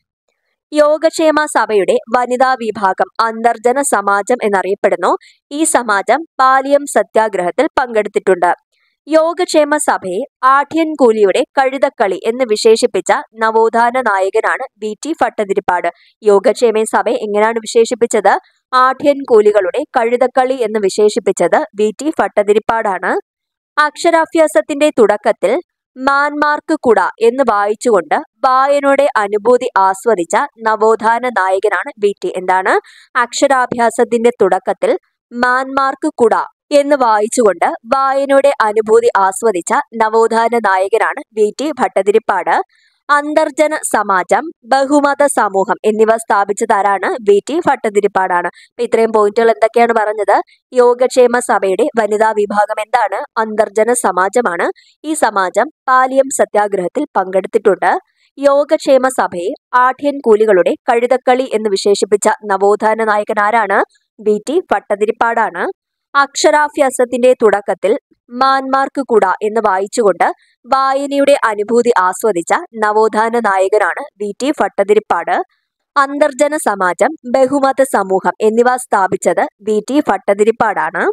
യോഗക്ഷേമ സഭയുടെ വനിതാ വിഭാഗം അന്തർജന സമാജം എന്നറിയപ്പെടുന്നു ഈ സമാജം പാലിയം സത്യാഗ്രഹത്തിൽ പങ്കെടുത്തിട്ടുണ്ട് യോഗക്ഷേമ സഭയെ ആഠ്യൻകൂലിയുടെ കഴുതക്കളി എന്ന് വിശേഷിപ്പിച്ച നവോത്ഥാന നായകനാണ് വി ടി ഭട്ടതിരിപ്പാട് യോഗക്ഷേമ സഭ എങ്ങനെയാണ് വിശേഷിപ്പിച്ചത് ആഠ്യൻകൂലികളുടെ കഴുതക്കളി എന്ന് വിശേഷിപ്പിച്ചത് വി ടി ഭട്ടതിരിപ്പാടാണ് അക്ഷരാഭ്യാസത്തിന്റെ തുടക്കത്തിൽ മാൻമാർക്ക് കുട എന്ന് വായിച്ചുകൊണ്ട് വായനയുടെ അനുഭൂതി ആസ്വദിച്ച നവോത്ഥാന നായകനാണ് വി ടി എന്താണ് അക്ഷരാഭ്യാസത്തിന്റെ തുടക്കത്തിൽ മാൻമാർക്ക് കുട എന്ന് വായിച്ചുകൊണ്ട് വായനയുടെ അനുഭൂതി ആസ്വദിച്ച നവോത്ഥാന നായകനാണ് വി ടി ഭട്ടതിരിപ്പാട് അന്തർജന സമാജം ബഹുമത സമൂഹം എന്നിവ സ്ഥാപിച്ചതാരാണ് വി ടി ഭട്ടതിരിപ്പാടാണ് അപ്പൊ ഇത്രയും പോയിന്റുകൾ എന്തൊക്കെയാണ് പറഞ്ഞത് യോഗക്ഷേമ സഭയുടെ വനിതാ വിഭാഗം എന്താണ് അന്തർജന സമാജമാണ് ഈ സമാജം പാലിയം സത്യാഗ്രഹത്തിൽ പങ്കെടുത്തിട്ടുണ്ട് യോഗക്ഷേമ സഭയെ ആഠ്യൻ കൂലികളുടെ കഴുതക്കളി എന്ന് വിശേഷിപ്പിച്ച നവോത്ഥാന നായകൻ ആരാണ് വി ടി ഭട്ടതിരിപ്പാടാണ് അക്ഷരാഭ്യാസത്തിന്റെ തുടക്കത്തിൽ മാൻമാർക്ക് കുട എന്ന് വായിച്ചുകൊണ്ട് വായനയുടെ അനുഭൂതി ആസ്വദിച്ച നവോത്ഥാന നായകനാണ് വി ടി ഭട്ടതിരിപ്പാട് അന്തർജന സമാജം ബഹുമത സമൂഹം എന്നിവ സ്ഥാപിച്ചത് വി ടി ഭട്ടതിരിപ്പാടാണ്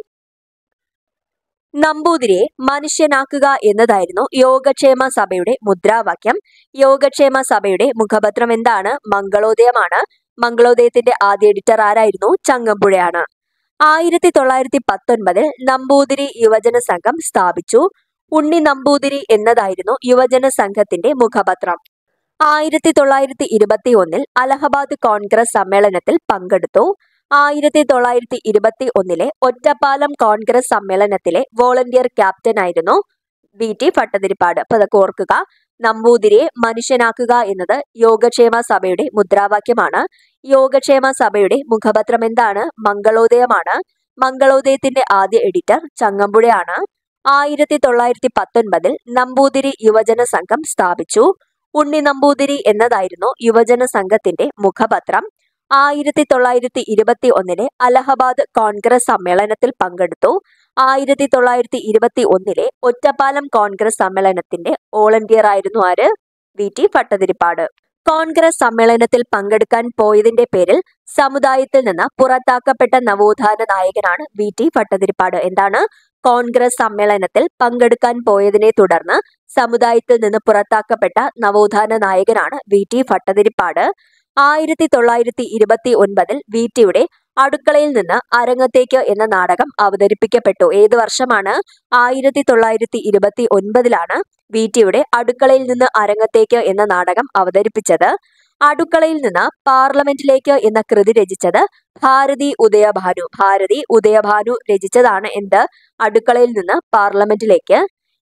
നമ്പൂതിരിയെ മനുഷ്യനാക്കുക എന്നതായിരുന്നു യോഗക്ഷേമ സഭയുടെ മുദ്രാവാക്യം യോഗക്ഷേമ സഭയുടെ മുഖപത്രം എന്താണ് മംഗളോദയമാണ് മംഗളോദയത്തിന്റെ ആദ്യ എഡിറ്റർ ആരായിരുന്നു ചങ്ങമ്പുഴയാണ് ആയിരത്തി തൊള്ളായിരത്തി പത്തൊൻപതിൽ നമ്പൂതിരി യുവജന സംഘം സ്ഥാപിച്ചു ഉണ്ണി നമ്പൂതിരി എന്നതായിരുന്നു യുവജന സംഘത്തിന്റെ മുഖപത്രം ആയിരത്തി തൊള്ളായിരത്തി ഇരുപത്തി ഒന്നിൽ അലഹബാദ് കോൺഗ്രസ് സമ്മേളനത്തിൽ പങ്കെടുത്തു ആയിരത്തി തൊള്ളായിരത്തി ഇരുപത്തി ഒന്നിലെ ഒറ്റപ്പാലം കോൺഗ്രസ് സമ്മേളനത്തിലെ വോളണ്ടിയർ ക്യാപ്റ്റനായിരുന്നു വി ടി ഭട്ടതിരിപ്പാട് അപ്പൊ അതൊക്കെ ഓർക്കുക നമ്പൂതിരിയെ മനുഷ്യനാക്കുക എന്നത് യോഗക്ഷേമ സഭയുടെ മുദ്രാവാക്യമാണ് യോഗക്ഷേമ സഭയുടെ മുഖപത്രം എന്താണ് മംഗളോദയമാണ് മംഗളോദയത്തിന്റെ ആദ്യ എഡിറ്റർ ചങ്ങമ്പുഴയാണ് ആയിരത്തി തൊള്ളായിരത്തി പത്തൊൻപതിൽ നമ്പൂതിരി യുവജന സംഘം സ്ഥാപിച്ചു ഉണ്ണി നമ്പൂതിരി എന്നതായിരുന്നു യുവജന സംഘത്തിന്റെ മുഖപത്രം ആയിരത്തി തൊള്ളായിരത്തി ഇരുപത്തി ഒന്നിലെ അലഹബാദ് കോൺഗ്രസ് സമ്മേളനത്തിൽ പങ്കെടുത്തു ആയിരത്തി തൊള്ളായിരത്തി ഇരുപത്തി ഒന്നിലെ ഒറ്റപ്പാലം കോൺഗ്രസ് സമ്മേളനത്തിന്റെ ഓൾ ഇന്ത്യർ ആയിരുന്നു ആര് വി ടി ഭട്ടതിരിപ്പാട് കോൺഗ്രസ് സമ്മേളനത്തിൽ പങ്കെടുക്കാൻ പോയതിന്റെ പേരിൽ സമുദായത്തിൽ നിന്ന് പുറത്താക്കപ്പെട്ട നവോത്ഥാന നായകനാണ് വി ടി ഭട്ടതിരിപ്പാട് എന്താണ് കോൺഗ്രസ് സമ്മേളനത്തിൽ പങ്കെടുക്കാൻ പോയതിനെ തുടർന്ന് സമുദായത്തിൽ നിന്ന് പുറത്താക്കപ്പെട്ട നവോത്ഥാന നായകനാണ് വി ടി ഭട്ടതിരിപ്പാട് ആയിരത്തി തൊള്ളായിരത്തി ഇരുപത്തി ഒൻപതിൽ വി ടിയുടെ അടുക്കളയിൽ നിന്ന് അരങ്ങത്തേക്ക് എന്ന നാടകം അവതരിപ്പിക്കപ്പെട്ടു ഏത് വർഷമാണ് ആയിരത്തി തൊള്ളായിരത്തി ഇരുപത്തി ഒൻപതിലാണ് വി ടിയുടെ അടുക്കളയിൽ നിന്ന് അരങ്ങത്തേക്ക് എന്ന നാടകം അവതരിപ്പിച്ചത് അടുക്കളയിൽ നിന്ന് പാർലമെന്റിലേക്ക് എന്ന കൃതി രചിച്ചത് ഭാരതി ഉദയഭാനു ഭാരതി ഉദയഭാനു രചിച്ചതാണ് എന്ത് അടുക്കളയിൽ നിന്ന് പാർലമെന്റിലേക്ക്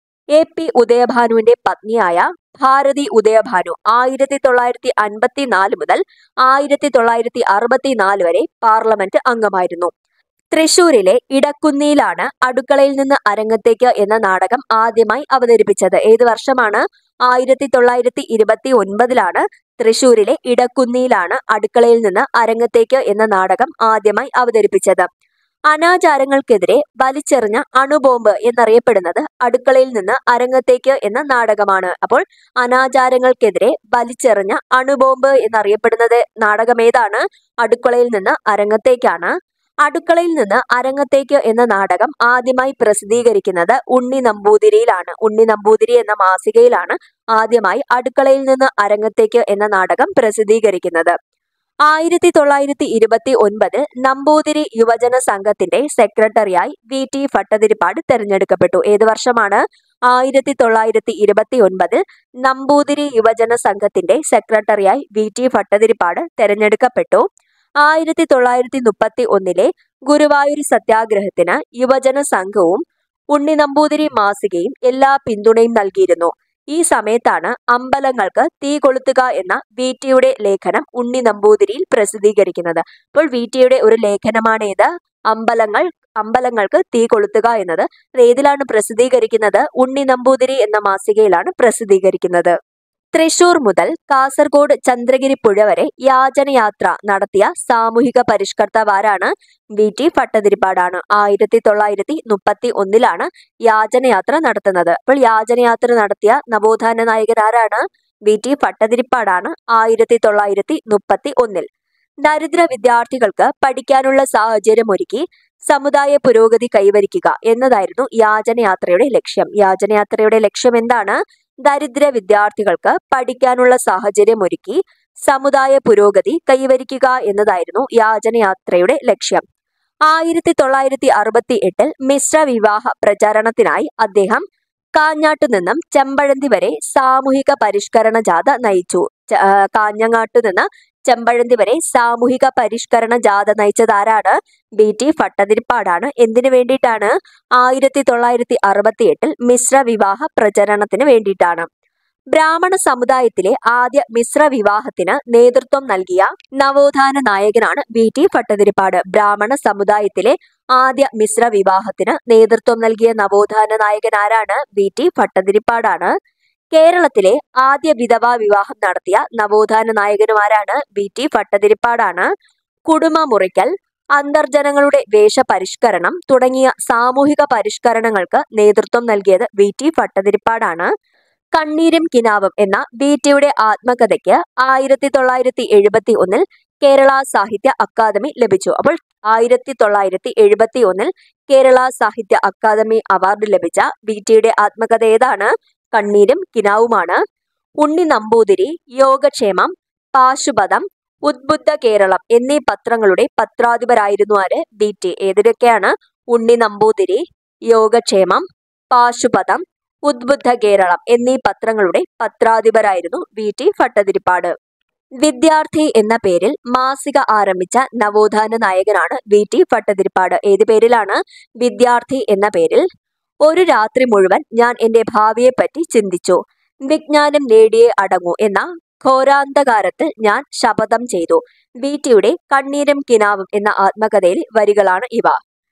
എ പി ഉദയഭാനുവിന്റെ പത്നിയായ ഭാരതി ഉദയഭാനു ആയിരത്തി തൊള്ളായിരത്തി അൻപത്തി നാല് മുതൽ ആയിരത്തി തൊള്ളായിരത്തി അറുപത്തി നാല് വരെ പാർലമെന്റ് അംഗമായിരുന്നു തൃശൂരിലെ ഇടക്കുന്നിയിലാണ് അടുക്കളയിൽ നിന്ന് അരങ്ങത്തേക്ക് എന്ന നാടകം ആദ്യമായി അവതരിപ്പിച്ചത് ഏത് വർഷമാണ് ആയിരത്തി തൊള്ളായിരത്തി ഇരുപത്തി ഒൻപതിലാണ് തൃശൂരിലെ ഇടക്കുന്നിയിലാണ് അടുക്കളയിൽ നിന്ന് അരങ്ങത്തേക്ക് എന്ന നാടകം ആദ്യമായി അവതരിപ്പിച്ചത് അനാചാരങ്ങൾക്കെതിരെ വലിച്ചെറിഞ്ഞ അണുബോംബ് എന്നറിയപ്പെടുന്നത് അടുക്കളയിൽ നിന്ന് അരങ്ങത്തേക്ക് എന്ന നാടകമാണ് അപ്പോൾ അനാചാരങ്ങൾക്കെതിരെ വലിച്ചെറിഞ്ഞ അണുബോംബ് എന്നറിയപ്പെടുന്നത് നാടകം ഏതാണ് അടുക്കളയിൽ നിന്ന് അരങ്ങത്തേക്കാണ് അടുക്കളയിൽ നിന്ന് അരങ്ങത്തേക്ക് എന്ന നാടകം ആദ്യമായി പ്രസിദ്ധീകരിക്കുന്നത് ഉണ്ണി നമ്പൂതിരിയിലാണ് ഉണ്ണി നമ്പൂതിരി എന്ന മാസികയിലാണ് ആദ്യമായി അടുക്കളയിൽ നിന്ന് അരങ്ങത്തേക്ക് എന്ന നാടകം പ്രസിദ്ധീകരിക്കുന്നത് ആയിരത്തി തൊള്ളായിരത്തി ഇരുപത്തി ഒൻപതിൽ നമ്പൂതിരി യുവജന സംഘത്തിന്റെ സെക്രട്ടറിയായി വി ടി ഭട്ടതിരിപ്പാട് തെരഞ്ഞെടുക്കപ്പെട്ടു ഏത് വർഷമാണ് ആയിരത്തി തൊള്ളായിരത്തി ഇരുപത്തി ഒൻപതിൽ നമ്പൂതിരി യുവജന സംഘത്തിന്റെ സെക്രട്ടറിയായി വി ടി ഭട്ടതിരിപ്പാട് തെരഞ്ഞെടുക്കപ്പെട്ടു ആയിരത്തി തൊള്ളായിരത്തി മുപ്പത്തി ഒന്നിലെ ഗുരുവായൂർ സത്യാഗ്രഹത്തിന് യുവജന സംഘവും ഉണ്ണി നമ്പൂതിരി മാസികയും എല്ലാ പിന്തുണയും നൽകിയിരുന്നു ഈ സമയത്താണ് അമ്പലങ്ങൾക്ക് തീ കൊളുത്തുക എന്ന വി ടിയുടെ ലേഖനം ഉണ്ണി നമ്പൂതിരിയിൽ പ്രസിദ്ധീകരിക്കുന്നത് അപ്പോൾ വി ടിയുടെ ഒരു ലേഖനമാണേത് അമ്പലങ്ങൾ അമ്പലങ്ങൾക്ക് തീ കൊളുത്തുക എന്നത് അത് ഏതിലാണ് പ്രസിദ്ധീകരിക്കുന്നത് ഉണ്ണി നമ്പൂതിരി എന്ന മാസികയിലാണ് പ്രസിദ്ധീകരിക്കുന്നത് തൃശൂർ മുതൽ കാസർഗോഡ് ചന്ദ്രഗിരി പുഴ വരെ യാചനയാത്ര നടത്തിയ സാമൂഹിക പരിഷ്കർത്താവാരാണ് വി ടി ഭട്ടതിരിപ്പാടാണ് ആയിരത്തി തൊള്ളായിരത്തി മുപ്പത്തി ഒന്നിലാണ് യാചനയാത്ര നടത്തുന്നത് അപ്പോൾ യാചനയാത്ര നടത്തിയ നവോത്ഥാന നായകൻ ആരാണ് വി ടി ഭട്ടതിരിപ്പാടാണ് ആയിരത്തി തൊള്ളായിരത്തി മുപ്പത്തി ഒന്നിൽ ദരിദ്ര വിദ്യാർത്ഥികൾക്ക് പഠിക്കാനുള്ള സാഹചര്യം ഒരുക്കി സമുദായ പുരോഗതി കൈവരിക്കുക എന്നതായിരുന്നു യാചനയാത്രയുടെ ലക്ഷ്യം യാചനയാത്രയുടെ ലക്ഷ്യം എന്താണ് ദരിദ്ര വിദ്യാർത്ഥികൾക്ക് പഠിക്കാനുള്ള സാഹചര്യം ഒരുക്കി സമുദായ പുരോഗതി കൈവരിക്കുക എന്നതായിരുന്നു യാചനയാത്രയുടെ ലക്ഷ്യം ആയിരത്തി തൊള്ളായിരത്തി അറുപത്തി എട്ടിൽ മിശ്ര വിവാഹ പ്രചാരണത്തിനായി അദ്ദേഹം കാഞ്ഞാട്ടു നിന്നും ചെമ്പഴന്തി വരെ സാമൂഹിക പരിഷ്കരണ ജാഥ നയിച്ചു ച- ആ, കാഞ്ഞങ്ങാട്ടു നിന്ന് ചെമ്പഴന്തി വരെ സാമൂഹിക പരിഷ്കരണ ജാഥ നയിച്ചത് ആരാണ് ബി ടി ഭട്ടതിരിപ്പാടാണ് എന്തിനു വേണ്ടിയിട്ടാണ് ആയിരത്തി തൊള്ളായിരത്തി അറുപത്തി എട്ടിൽ മിശ്ര വിവാഹ പ്രചരണത്തിന് വേണ്ടിയിട്ടാണ് ബ്രാഹ്മണ സമുദായത്തിലെ ആദ്യ മിശ്ര വിവാഹത്തിന് നേതൃത്വം നൽകിയ നവോത്ഥാന നായകനാണ് വി ടി ഭട്ടതിരിപ്പാട് ബ്രാഹ്മണ സമുദായത്തിലെ ആദ്യ മിശ്ര വിവാഹത്തിന് നേതൃത്വം നൽകിയ നവോത്ഥാന നായകൻ ആരാണ് വി ടി ഭട്ടതിരിപ്പാടാണ് കേരളത്തിലെ ആദ്യ വിധവാ വിവാഹം നടത്തിയ നവോത്ഥാന നായകനുമാരാണ് വി ടി ഭട്ടതിരിപ്പാടാണ് കുടുംബ മുറിക്കൽ അന്തർജനങ്ങളുടെ വേഷപരിഷ്കരണം തുടങ്ങിയ സാമൂഹിക പരിഷ്കരണങ്ങൾക്ക് നേതൃത്വം നൽകിയത് വി ടി ഭട്ടതിരിപ്പാടാണ് കണ്ണീരും കിനാവും എന്ന വി ടിയുടെ ആത്മകഥയ്ക്ക് ആയിരത്തി തൊള്ളായിരത്തി എഴുപത്തി ഒന്നിൽ കേരള സാഹിത്യ അക്കാദമി ലഭിച്ചു അപ്പോൾ ആയിരത്തി തൊള്ളായിരത്തി എഴുപത്തി ഒന്നിൽ കേരള സാഹിത്യ അക്കാദമി അവാർഡ് ലഭിച്ച വി ടിയുടെ ആത്മകഥ ഏതാണ് കണ്ണീരും കിനാവുമാണ് ഉണ്ണി നമ്പൂതിരി യോഗക്ഷേമം പാശുപതം ഉദ്ബുദ്ധ കേരളം എന്നീ പത്രങ്ങളുടെ പത്രാധിപരായിരുന്നു ആര് വി ടി ഏതിലൊക്കെയാണ് ഉണ്ണി നമ്പൂതിരി യോഗക്ഷേമം പാശുപതം ഉദ്ബുദ്ധ കേരളം എന്നീ പത്രങ്ങളുടെ പത്രാധിപരായിരുന്നു വി ടി ഭട്ടതിരിപ്പാട് വിദ്യാർത്ഥി എന്ന പേരിൽ മാസിക ആരംഭിച്ച നവോത്ഥാന നായകനാണ് വി ടി ഭട്ടതിരിപ്പാട് ഏത് പേരിലാണ് വിദ്യാർത്ഥി എന്ന പേരിൽ ഒരു രാത്രി മുഴുവൻ ഞാൻ എന്റെ ഭാവിയെപ്പറ്റി ചിന്തിച്ചു വിജ്ഞാനം നേടിയേ അടങ്ങൂ എന്ന ഘോരാന്തകാരത്തിൽ ഞാൻ ശപഥം ചെയ്തു വി ടിയുടെ കണ്ണീരും കിനാവും എന്ന ആത്മകഥയിലെ വരികളാണ് ഇവ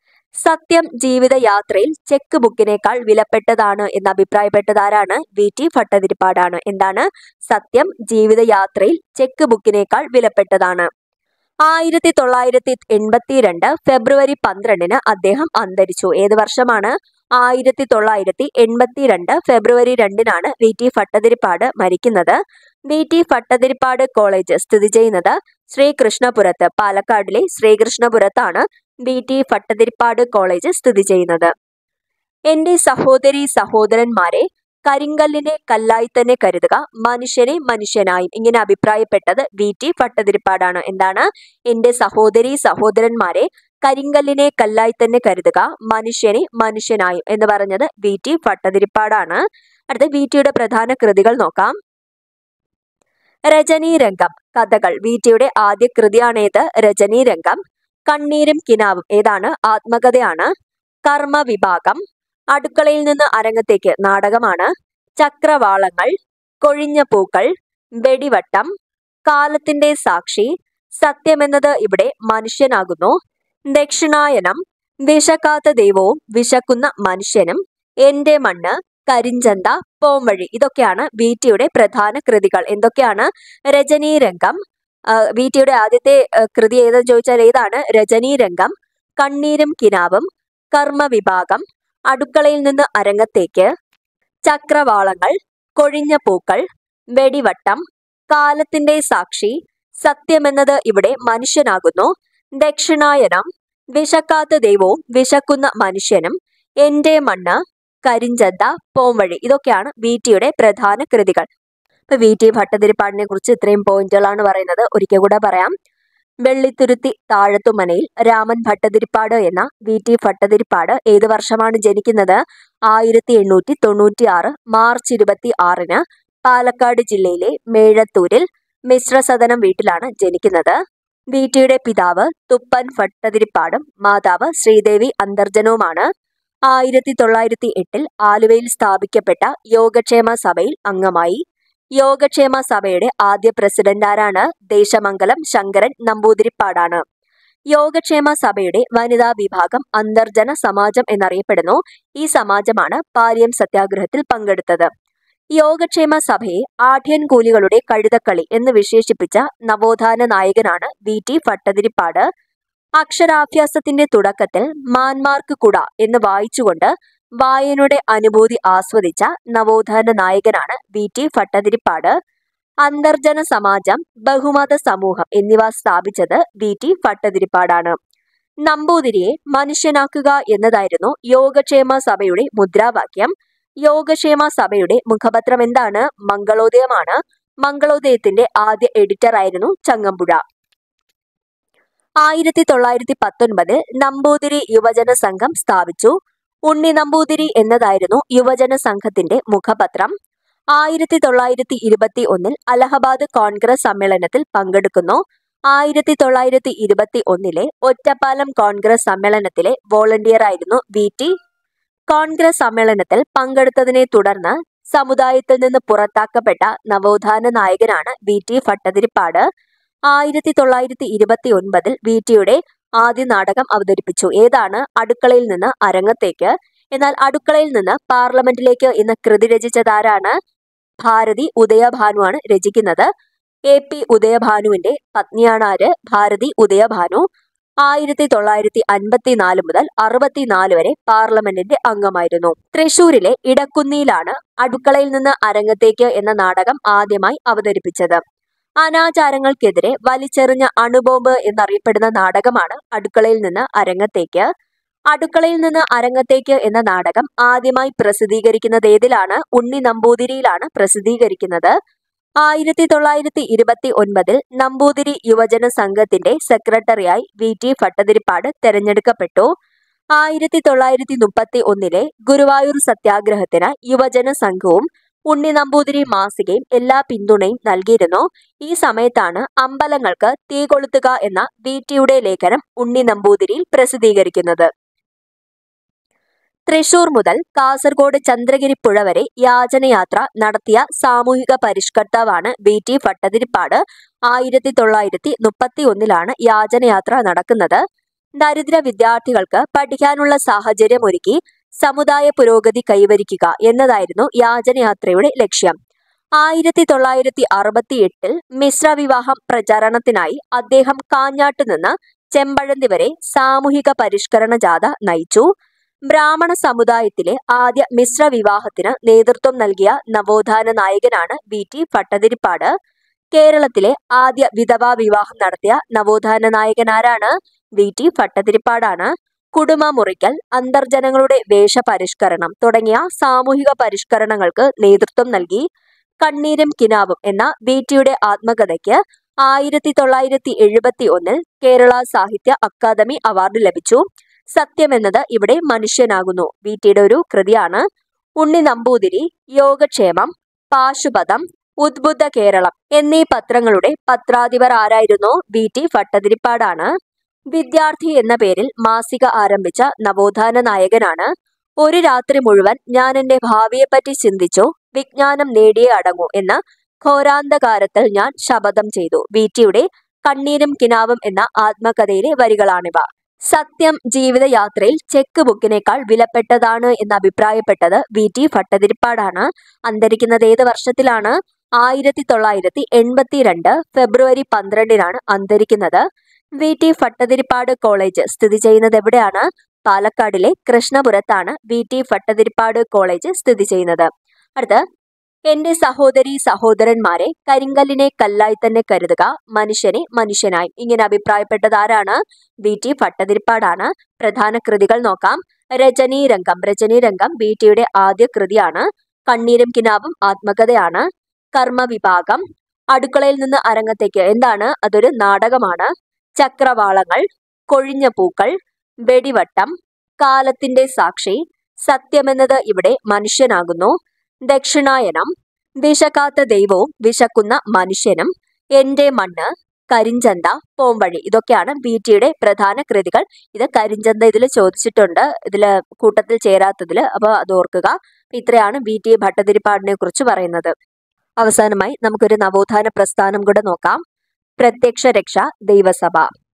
സത്യം ജീവിതയാത്രയിൽ ചെക്ക് ബുക്കിനേക്കാൾ വിലപ്പെട്ടതാണ് എന്ന് അഭിപ്രായപ്പെട്ടതാരാണ് വി ടി ഭട്ടതിരിപ്പാടാണ് എന്താണ് സത്യം ജീവിതയാത്രയിൽ ചെക്ക് ബുക്കിനേക്കാൾ വിലപ്പെട്ടതാണ് ആയിരത്തി തൊള്ളായിരത്തി എൺപത്തിരണ്ട് ഫെബ്രുവരി പന്ത്രണ്ടിന് അദ്ദേഹം അന്തരിച്ചു ഏത് വർഷമാണ് ആയിരത്തി തൊള്ളായിരത്തി എൺപത്തിരണ്ട് ഫെബ്രുവരി രണ്ടിനാണ് വി ടി ഭട്ടതിരിപ്പാട് മരിക്കുന്നത് വി ടി ഭട്ടതിരിപ്പാട് കോളേജ് സ്ഥിതി ചെയ്യുന്നത് ശ്രീകൃഷ്ണപുരത്ത് പാലക്കാടിലെ ശ്രീകൃഷ്ണപുരത്താണ് വി ടി ഭട്ടതിരിപ്പാട് കോളേജ് സ്ഥിതി ചെയ്യുന്നത് എന്റെ സഹോദരി സഹോദരന്മാരെ കരിങ്കല്ലിനെ കല്ലായി തന്നെ കരുതുക മനുഷ്യനെ മനുഷ്യനായും ഇങ്ങനെ അഭിപ്രായപ്പെട്ടത് വി ടി ഭട്ടതിരിപ്പാടാണ് എന്താണ് എന്റെ സഹോദരി സഹോദരന്മാരെ കരിങ്കല്ലിനെ കല്ലായി തന്നെ കരുതുക മനുഷ്യനെ മനുഷ്യനായും എന്ന് പറഞ്ഞത് വി ടി ഭട്ടതിരിപ്പാടാണ് അടുത്ത വി ടിയുടെ പ്രധാന കൃതികൾ നോക്കാം രജനീരംഗം കഥകൾ വി ടിയുടെ ആദ്യ കൃതിയാണേത് രജനീരംഗം കണ്ണീരും കിനാവും ഏതാണ് ആത്മകഥയാണ് കർമ്മ വിഭാഗം അടുക്കളയിൽ നിന്ന് അരങ്ങത്തേക്ക് നാടകമാണ് ചക്രവാളങ്ങൾ കൊഴിഞ്ഞ പൂക്കൾ വെടിവട്ടം കാലത്തിന്റെ സാക്ഷി സത്യമെന്നത് ഇവിടെ മനുഷ്യനാകുന്നു ദക്ഷിണായനം വിശക്കാത്ത ദൈവവും വിശക്കുന്ന മനുഷ്യനും എന്റെ മണ്ണ് കരിഞ്ചന്ത പോംവഴി ഇതൊക്കെയാണ് വി ടിയുടെ പ്രധാന കൃതികൾ എന്തൊക്കെയാണ് രജനീരംഗം വി ടിയുടെ ആദ്യത്തെ ആ, കൃതി ഏതെന്ന് ചോദിച്ചാൽ ഏതാണ് രജനീരംഗം കണ്ണീരും കിനാവും കർമ്മ വിഭാഗം അടുക്കളയിൽ നിന്ന് അരങ്ങത്തേക്ക് ചക്രവാളങ്ങൾ കൊഴിഞ്ഞ പൂക്കൾ വെടിവട്ടം കാലത്തിന്റെ സാക്ഷി സത്യമെന്നത് ഇവിടെ മനുഷ്യനാകുന്നു ദക്ഷിണായനം വിശക്കാത്ത ദൈവവും വിശക്കുന്ന മനുഷ്യനും എന്റെ മണ്ണ് കരിഞ്ചന്ത പോംവഴി ഇതൊക്കെയാണ് വി ടിയുടെ പ്രധാന കൃതികൾ ഇപ്പൊ വി ടി ഭട്ടതിരിപ്പാടിനെ കുറിച്ച് ഇത്രയും പോയിന്റുകളാണ് പറയുന്നത് ഒരിക്കൽ കൂടെ പറയാം വെള്ളിത്തുരുത്തി താഴത്തുമനയിൽ രാമൻ ഭട്ടതിരിപ്പാട് എന്ന വി ടി ഭട്ടതിരിപ്പാട് ഏത് വർഷമാണ് ജനിക്കുന്നത് ആയിരത്തി എണ്ണൂറ്റി തൊണ്ണൂറ്റി ആറ് മാർച്ച് ഇരുപത്തി ആറിന് പാലക്കാട് ജില്ലയിലെ മേഴത്തൂരിൽ മിശ്രസദനം വീട്ടിലാണ് ജനിക്കുന്നത് വി ടിയുടെ പിതാവ് തുപ്പൻ ഭട്ടതിരിപ്പാടും മാതാവ് ശ്രീദേവി അന്തർജനവുമാണ് ആയിരത്തി തൊള്ളായിരത്തി എട്ടിൽ ആലുവയിൽ സ്ഥാപിക്കപ്പെട്ട യോഗക്ഷേമ സഭയിൽ അംഗമായി യോഗക്ഷേമ സഭയുടെ ആദ്യ പ്രസിഡന്റ് ആരാണ് ദേശമംഗലം ശങ്കരൻ നമ്പൂതിരിപ്പാടാണ് യോഗക്ഷേമ സഭയുടെ വനിതാ വിഭാഗം അന്തർജന സമാജം എന്നറിയപ്പെടുന്നു ഈ സമാജമാണ് പാലിയം സത്യാഗ്രഹത്തിൽ പങ്കെടുത്തത് യോഗക്ഷേമ സഭയെ ആഢ്യൻകൂലികളുടെ കഴുതക്കളി എന്ന് വിശേഷിപ്പിച്ച നവോത്ഥാന നായകനാണ് വി ടി ഭട്ടതിരിപ്പാട് അക്ഷരാഭ്യാസത്തിന്റെ തുടക്കത്തിൽ മാൻമാർക്ക് കുട എന്ന് വായിച്ചുകൊണ്ട് വായനയുടെ അനുഭൂതി ആസ്വദിച്ച നവോത്ഥാന നായകനാണ് വി ടി ഭട്ടതിരിപ്പാട് അന്തർജന സമാജം ബഹുമത സമൂഹം എന്നിവ സ്ഥാപിച്ചത് വി ടി ഭട്ടതിരിപ്പാടാണ് നമ്പൂതിരിയെ മനുഷ്യനാക്കുക എന്നതായിരുന്നു യോഗക്ഷേമ സഭയുടെ മുദ്രാവാക്യം യോഗക്ഷേമ സഭയുടെ മുഖപത്രം എന്താണ് മംഗളോദയമാണ് മംഗളോദയത്തിന്റെ ആദ്യ എഡിറ്റർ ആയിരുന്നു ചങ്ങമ്പുഴ ആയിരത്തി തൊള്ളായിരത്തി പത്തൊൻപതിൽ നമ്പൂതിരി യുവജന സംഘം സ്ഥാപിച്ചു ഉണ്ണി നമ്പൂതിരി എന്നതായിരുന്നു യുവജന സംഘത്തിന്റെ മുഖപത്രം ആയിരത്തി തൊള്ളായിരത്തി ഇരുപത്തി ഒന്നിൽ അലഹബാദ് കോൺഗ്രസ് സമ്മേളനത്തിൽ പങ്കെടുക്കുന്നു ആയിരത്തി തൊള്ളായിരത്തി ഇരുപത്തി ഒന്നിലെ ഒറ്റപ്പാലം കോൺഗ്രസ് സമ്മേളനത്തിലെ വോളണ്ടിയർ ആയിരുന്നു വി ടി കോൺഗ്രസ് സമ്മേളനത്തിൽ പങ്കെടുത്തതിനെ തുടർന്ന് സമുദായത്തിൽ നിന്ന് പുറത്താക്കപ്പെട്ട നവോത്ഥാന നായകനാണ് വി ടി ഭട്ടതിരിപ്പാട് ആയിരത്തി തൊള്ളായിരത്തി ഇരുപത്തി ഒൻപതിൽ വി ടിയുടെ ആദ്യ നാടകം അവതരിപ്പിച്ചു ഏതാണ് അടുക്കളയിൽ നിന്ന് അരങ്ങത്തേക്ക് എന്നാൽ അടുക്കളയിൽ നിന്ന് പാർലമെന്റിലേക്ക് എന്ന കൃതി രചിച്ചതാരാണ് ഭാരതി ഉദയഭാനുവാണ് രചിക്കുന്നത് എ പി ഉദയഭാനുവിന്റെ പത്നിയാണ് ആര് ഭാരതി ഉദയഭാനു ആയിരത്തി തൊള്ളായിരത്തി അൻപത്തിനാല് മുതൽ അറുപത്തിനാല് വരെ പാർലമെന്റിന്റെ അംഗമായിരുന്നു തൃശൂരിലെ ഇടക്കുന്നിയിലാണ് അടുക്കളയിൽ നിന്ന് അരങ്ങത്തേക്ക് എന്ന നാടകം ആദ്യമായി അവതരിപ്പിച്ചത് അനാചാരങ്ങൾക്കെതിരെ വലിച്ചെറിഞ്ഞ അണുബോംബ് എന്നറിയപ്പെടുന്ന നാടകമാണ് അടുക്കളയിൽ നിന്ന് അരങ്ങത്തേക്ക് അടുക്കളയിൽ നിന്ന് അരങ്ങത്തേക്ക് എന്ന നാടകം ആദ്യമായി പ്രസിദ്ധീകരിക്കുന്നത് ഏതിലാണ് ഉണ്ണി നമ്പൂതിരിയിലാണ് പ്രസിദ്ധീകരിക്കുന്നത് ആയിരത്തി തൊള്ളായിരത്തി ഇരുപത്തി ഒൻപതിൽ നമ്പൂതിരി യുവജന സംഘത്തിന്റെ സെക്രട്ടറിയായി വി ടി ഭട്ടതിരിപ്പാട് തെരഞ്ഞെടുക്കപ്പെട്ടു ആയിരത്തി തൊള്ളായിരത്തി മുപ്പത്തി ഒന്നിലെ ഗുരുവായൂർ സത്യാഗ്രഹത്തിന് യുവജന സംഘവും ഉണ്ണി നമ്പൂതിരി മാസികയും എല്ലാ പിന്തുണയും നൽകിയിരുന്നു ഈ സമയത്താണ് അമ്പലങ്ങൾക്ക് തീ കൊളുത്തുക എന്ന വി ടിയുടെ ലേഖനം ഉണ്ണി നമ്പൂതിരിയിൽ പ്രസിദ്ധീകരിക്കുന്നത് തൃശൂർ മുതൽ കാസർഗോഡ് ചന്ദ്രഗിരി പുഴ വരെ യാചനയാത്ര നടത്തിയ സാമൂഹിക പരിഷ്കർത്താവാണ് വി ടി ഭട്ടതിരിപ്പാട് ആയിരത്തി തൊള്ളായിരത്തി മുപ്പത്തി ഒന്നിലാണ് യാചനയാത്ര നടക്കുന്നത് ദരിദ്ര വിദ്യാർത്ഥികൾക്ക് പഠിക്കാനുള്ള സാഹചര്യം ഒരുക്കി സമുദായ പുരോഗതി കൈവരിക്കുക എന്നതായിരുന്നു യാചനയാത്രയുടെ ലക്ഷ്യം ആയിരത്തി തൊള്ളായിരത്തി അറുപത്തി എട്ടിൽ മിശ്ര വിവാഹം പ്രചാരണത്തിനായി അദ്ദേഹം കാഞ്ഞാട്ട് നിന്ന് ചെമ്പഴന്തി വരെ സാമൂഹിക പരിഷ്കരണ ജാഥ നയിച്ചു ബ്രാഹ്മണ സമുദായത്തിലെ ആദ്യ മിശ്ര വിവാഹത്തിന് നേതൃത്വം നൽകിയ നവോത്ഥാന നായകനാണ് വി ടി ഭട്ടതിരിപ്പാട് കേരളത്തിലെ ആദ്യ വിധവാ വിവാഹം നടത്തിയ നവോത്ഥാന നായകനാരാണ് വി ടി ഭട്ടതിരിപ്പാടാണ് കുടുംബ മുറിക്കൽ അന്തർജനങ്ങളുടെ വേഷപരിഷ്കരണം തുടങ്ങിയ സാമൂഹിക പരിഷ്കരണങ്ങൾക്ക് നേതൃത്വം നൽകി കണ്ണീരും കിനാവും എന്ന വി ടിയുടെ ആത്മകഥയ്ക്ക് ആയിരത്തി തൊള്ളായിരത്തി എഴുപത്തി ഒന്നിൽ കേരള സാഹിത്യ അക്കാദമി അവാർഡ് ലഭിച്ചു സത്യമെന്നത് ഇവിടെ മനുഷ്യനാകുന്നു വി ടിയുടെ ഒരു കൃതിയാണ് ഉണ്ണി നമ്പൂതിരി യോഗക്ഷേമം പാശുപതം ഉദ്ബുദ്ധ കേരളം എന്നീ പത്രങ്ങളുടെ പത്രാധിപർ ആരായിരുന്നു വി ടി ഭട്ടതിരിപ്പാടാണ് വിദ്യാർത്ഥി എന്ന പേരിൽ മാസിക ആരംഭിച്ച നവോത്ഥാന നായകനാണ് ഒരു രാത്രി മുഴുവൻ ഞാൻ എന്റെ ഭാവിയെപ്പറ്റി ചിന്തിച്ചു വിജ്ഞാനം നേടിയേ അടങ്ങൂ എന്ന ഘോരാന്തകാരത്തിൽ ഞാൻ ശപഥം ചെയ്തു വി ടിയുടെ കണ്ണീരും കിനാവും എന്ന ആത്മകഥയിലെ വരികളാണിവ സത്യം ജീവിതയാത്രയിൽ ചെക്ക് ബുക്കിനേക്കാൾ വിലപ്പെട്ടതാണ് എന്ന് അഭിപ്രായപ്പെട്ടത് വി ടി ഭട്ടതിരിപ്പാടാണ് അന്തരിക്കുന്നത് ഏത് വർഷത്തിലാണ് ആയിരത്തി തൊള്ളായിരത്തി എൺപത്തിരണ്ട് ഫെബ്രുവരി പന്ത്രണ്ടിനാണ് അന്തരിക്കുന്നത് വി ടി ഭട്ടതിരിപ്പാട് കോളേജ് സ്ഥിതി ചെയ്യുന്നത് എവിടെയാണ് പാലക്കാടിലെ കൃഷ്ണപുരത്താണ് വി ടി ഭട്ടതിരിപ്പാട് കോളേജ് സ്ഥിതി ചെയ്യുന്നത് അടുത്ത് എന്റെ സഹോദരി സഹോദരന്മാരെ കരിങ്കല്ലിനെ കല്ലായി തന്നെ കരുതുക മനുഷ്യനെ മനുഷ്യനായി ഇങ്ങനെ അഭിപ്രായപ്പെട്ടത് ആരാണ് വി ടി ഭട്ടതിരിപ്പാടാണ് പ്രധാന കൃതികൾ നോക്കാം രജനീ രംഗം രജനീ രംഗം വി ടിയുടെ ആദ്യ കൃതിയാണ് കണ്ണീരും കിനാവും ആത്മകഥയാണ് കർമ്മവിഭാഗം അടുക്കളയിൽ നിന്ന് അരങ്ങത്തേക്ക് എന്താണ് അതൊരു നാടകമാണ് ചക്രവാളങ്ങൾ കൊഴിഞ്ഞ പൂക്കൾ വെടിവട്ടം കാലത്തിന്റെ സാക്ഷി സത്യമെന്നത് ഇവിടെ മനുഷ്യനാകുന്നു ദക്ഷിണായനം വിശക്കാത്ത ദൈവവും വിശക്കുന്ന മനുഷ്യനും എന്റെ മണ്ണ് കരിഞ്ചന്ത പോംവഴി ഇതൊക്കെയാണ് ബി ടിയുടെ പ്രധാന കൃതികൾ ഇത് കരിഞ്ചന്ത ഇതിൽ ചോദിച്ചിട്ടുണ്ട് ഇതിൽ കൂട്ടത്തിൽ ചേരാത്തതിൽ അപ്പോൾ അത് ഓർക്കുക ഇത്രയാണ് ബി ടി ഭട്ടതിരിപ്പാടിനെ കുറിച്ച് പറയുന്നത് അവസാനമായി നമുക്കൊരു നവോത്ഥാന പ്രസ്ഥാനം കൂടെ നോക്കാം പ്രത്യക്ഷ രക്ഷ ദൈവസഭ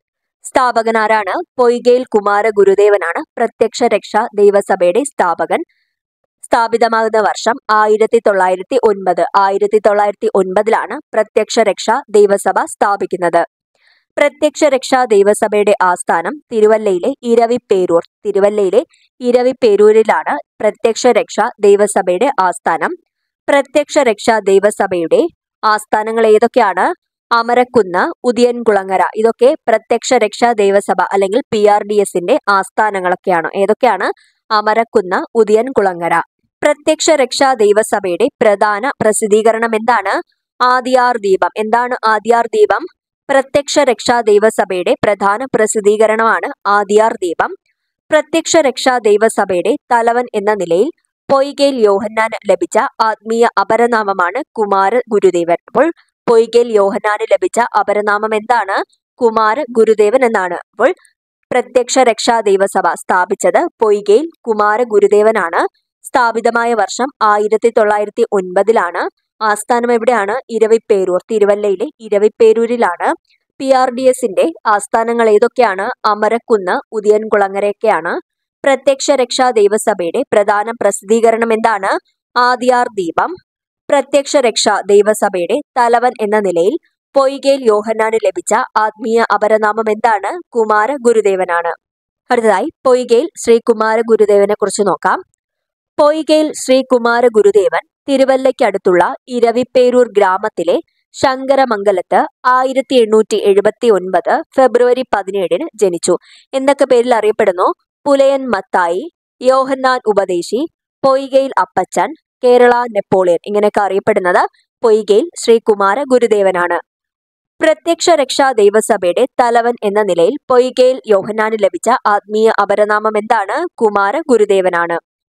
സ്ഥാപകനാരാണ് പൊയ്കയിൽ കുമാര ഗുരുദേവനാണ് പ്രത്യക്ഷ രക്ഷ ദൈവസഭയുടെ സ്ഥാപകൻ സ്ഥാപിതമാകുന്ന വർഷം ആയിരത്തി തൊള്ളായിരത്തി ഒൻപത് ആയിരത്തി തൊള്ളായിരത്തി ഒൻപതിലാണ് പ്രത്യക്ഷ രക്ഷ ദൈവസഭ സ്ഥാപിക്കുന്നത് പ്രത്യക്ഷ രക്ഷാ ദൈവസഭയുടെ ആസ്ഥാനം തിരുവല്ലയിലെ ഇരവിപ്പേരൂർ തിരുവല്ലയിലെ ഇരവിപ്പേരൂരിലാണ് പ്രത്യക്ഷ രക്ഷ ദൈവസഭയുടെ ആസ്ഥാനം പ്രത്യക്ഷ രക്ഷാ ദൈവസഭയുടെ ആസ്ഥാനങ്ങൾ ഏതൊക്കെയാണ് അമരക്കുന്ന് ഉദിയൻകുളങ്ങര ഇതൊക്കെ പ്രത്യക്ഷ രക്ഷാ ദൈവസഭ അല്ലെങ്കിൽ പി ആർ ഡി എസിന്റെ ആസ്ഥാനങ്ങളൊക്കെയാണ് ഏതൊക്കെയാണ് അമരക്കുന്ന് ഉദിയൻകുളങ്ങര പ്രത്യക്ഷ രക്ഷാ ദൈവസഭയുടെ പ്രധാന പ്രസിദ്ധീകരണം എന്താണ് ആദിയാർ ദീപം എന്താണ് ആദിയാർ ദീപം പ്രത്യക്ഷ രക്ഷാ ദൈവസഭയുടെ പ്രധാന പ്രസിദ്ധീകരണമാണ് ആദിയാർ ദീപം പ്രത്യക്ഷ രക്ഷാ ദൈവസഭയുടെ തലവൻ എന്ന നിലയിൽ പൊയ്കയിൽ യോഹന്നാന് ലഭിച്ച ആത്മീയ അപരനാമമാണ് കുമാര ഗുരുദേവൻ അപ്പോൾ പൊയ്കയിൽ യോഹന്നാന് ലഭിച്ച അപരനാമം എന്താണ് കുമാര ഗുരുദേവൻ എന്നാണ് അപ്പോൾ പ്രത്യക്ഷ രക്ഷാ ദൈവസഭ സ്ഥാപിച്ചത് പൊയ്കയിൽ കുമാര ഗുരുദേവനാണ് സ്ഥാപിതമായ വർഷം ആയിരത്തി തൊള്ളായിരത്തി ഒൻപതിലാണ് ആസ്ഥാനം എവിടെയാണ് ഇരവിപ്പേരൂർ തിരുവല്ലയിലെ ഇരവിപ്പേരൂരിലാണ് പി ആർ ഡി എസിന്റെ ആസ്ഥാനങ്ങൾ ഏതൊക്കെയാണ് അമരക്കുന്ന് ഉദിയൻകുളങ്ങരയൊക്കെയാണ് പ്രത്യക്ഷ രക്ഷാ ദൈവസഭയുടെ പ്രധാന പ്രസിദ്ധീകരണം എന്താണ് ആദിയാർ ദീപം പ്രത്യക്ഷ രക്ഷാ ദൈവസഭയുടെ തലവൻ എന്ന നിലയിൽ പൊയ്കയിൽ യോഹന്നാന് ലഭിച്ച ആത്മീയ അപരനാമം എന്താണ് കുമാര ഗുരുദേവനാണ് അടുത്തതായി പൊയ്കയിൽ ശ്രീ കുമാര ഗുരുദേവനെ കുറിച്ച് നോക്കാം പൊയ്കയിൽ ശ്രീ കുമാര ഗുരുദേവൻ തിരുവല്ലയ്ക്കടുത്തുള്ള ഇരവിപ്പേരൂർ ഗ്രാമത്തിലെ ശങ്കരമംഗലത്ത് ആയിരത്തി എണ്ണൂറ്റി എഴുപത്തി ഒൻപത് ഫെബ്രുവരി പതിനേഴിന് ജനിച്ചു എന്നൊക്കെ പേരിൽ അറിയപ്പെടുന്നു പുലയൻ മത്തായി യോഹന്നാൻ ഉപദേശി പൊയ്കയിൽ അപ്പച്ചൻ കേരള നെപ്പോളിയൻ ഇങ്ങനെയൊക്കെ അറിയപ്പെടുന്നത് പൊയ്കയിൽ ശ്രീകുമാര ഗുരുദേവനാണ് പ്രത്യക്ഷ രക്ഷാ ദൈവസഭയുടെ തലവൻ എന്ന നിലയിൽ പൊയ്കയിൽ യോഹന്നാന് ലഭിച്ച ആത്മീയ അപരനാമം എന്താണ് കുമാര ഗുരുദേവനാണ്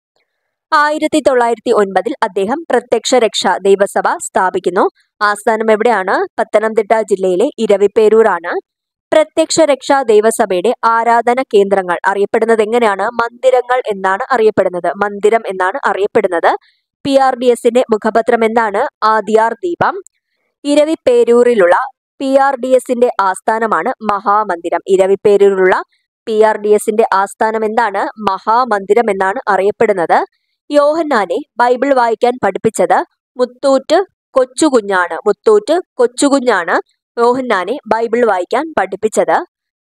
ആയിരത്തി തൊള്ളായിരത്തി ഒൻപതിൽ അദ്ദേഹം പ്രത്യക്ഷ രക്ഷാ ദൈവസഭ സ്ഥാപിക്കുന്നു ആസ്ഥാനം എവിടെയാണ് പത്തനംതിട്ട ജില്ലയിലെ ഇരവിപ്പേരൂരാണ് പ്രത്യക്ഷ രക്ഷാ ദൈവസഭയുടെ ആരാധന കേന്ദ്രങ്ങൾ അറിയപ്പെടുന്നത് എങ്ങനെയാണ് മന്ദിരങ്ങൾ എന്നാണ് അറിയപ്പെടുന്നത് മന്ദിരം എന്നാണ് അറിയപ്പെടുന്നത് പി ആർ ഡി എസിന്റെ മുഖപത്രം എന്താണ് ആദിയാർ ദീപം ഇരവിപ്പേരൂരിലുള്ള പി ആർ ഡി എസിന്റെ ആസ്ഥാനമാണ് മഹാമന്ദിരം ഇരവിപ്പേരൂരിലുള്ള പി ആർ ഡി എസിന്റെ ആസ്ഥാനം എന്താണ് മഹാമന്ദിരം എന്നാണ് അറിയപ്പെടുന്നത് യോഹന്നാനെ ബൈബിൾ വായിക്കാൻ പഠിപ്പിച്ചത് മുത്തൂറ്റ് കൊച്ചുകുഞ്ഞാണ് മുത്തൂറ്റ് കൊച്ചുകുഞ്ഞാണ് യോഹന്നാനെ ബൈബിൾ വായിക്കാൻ പഠിപ്പിച്ചത്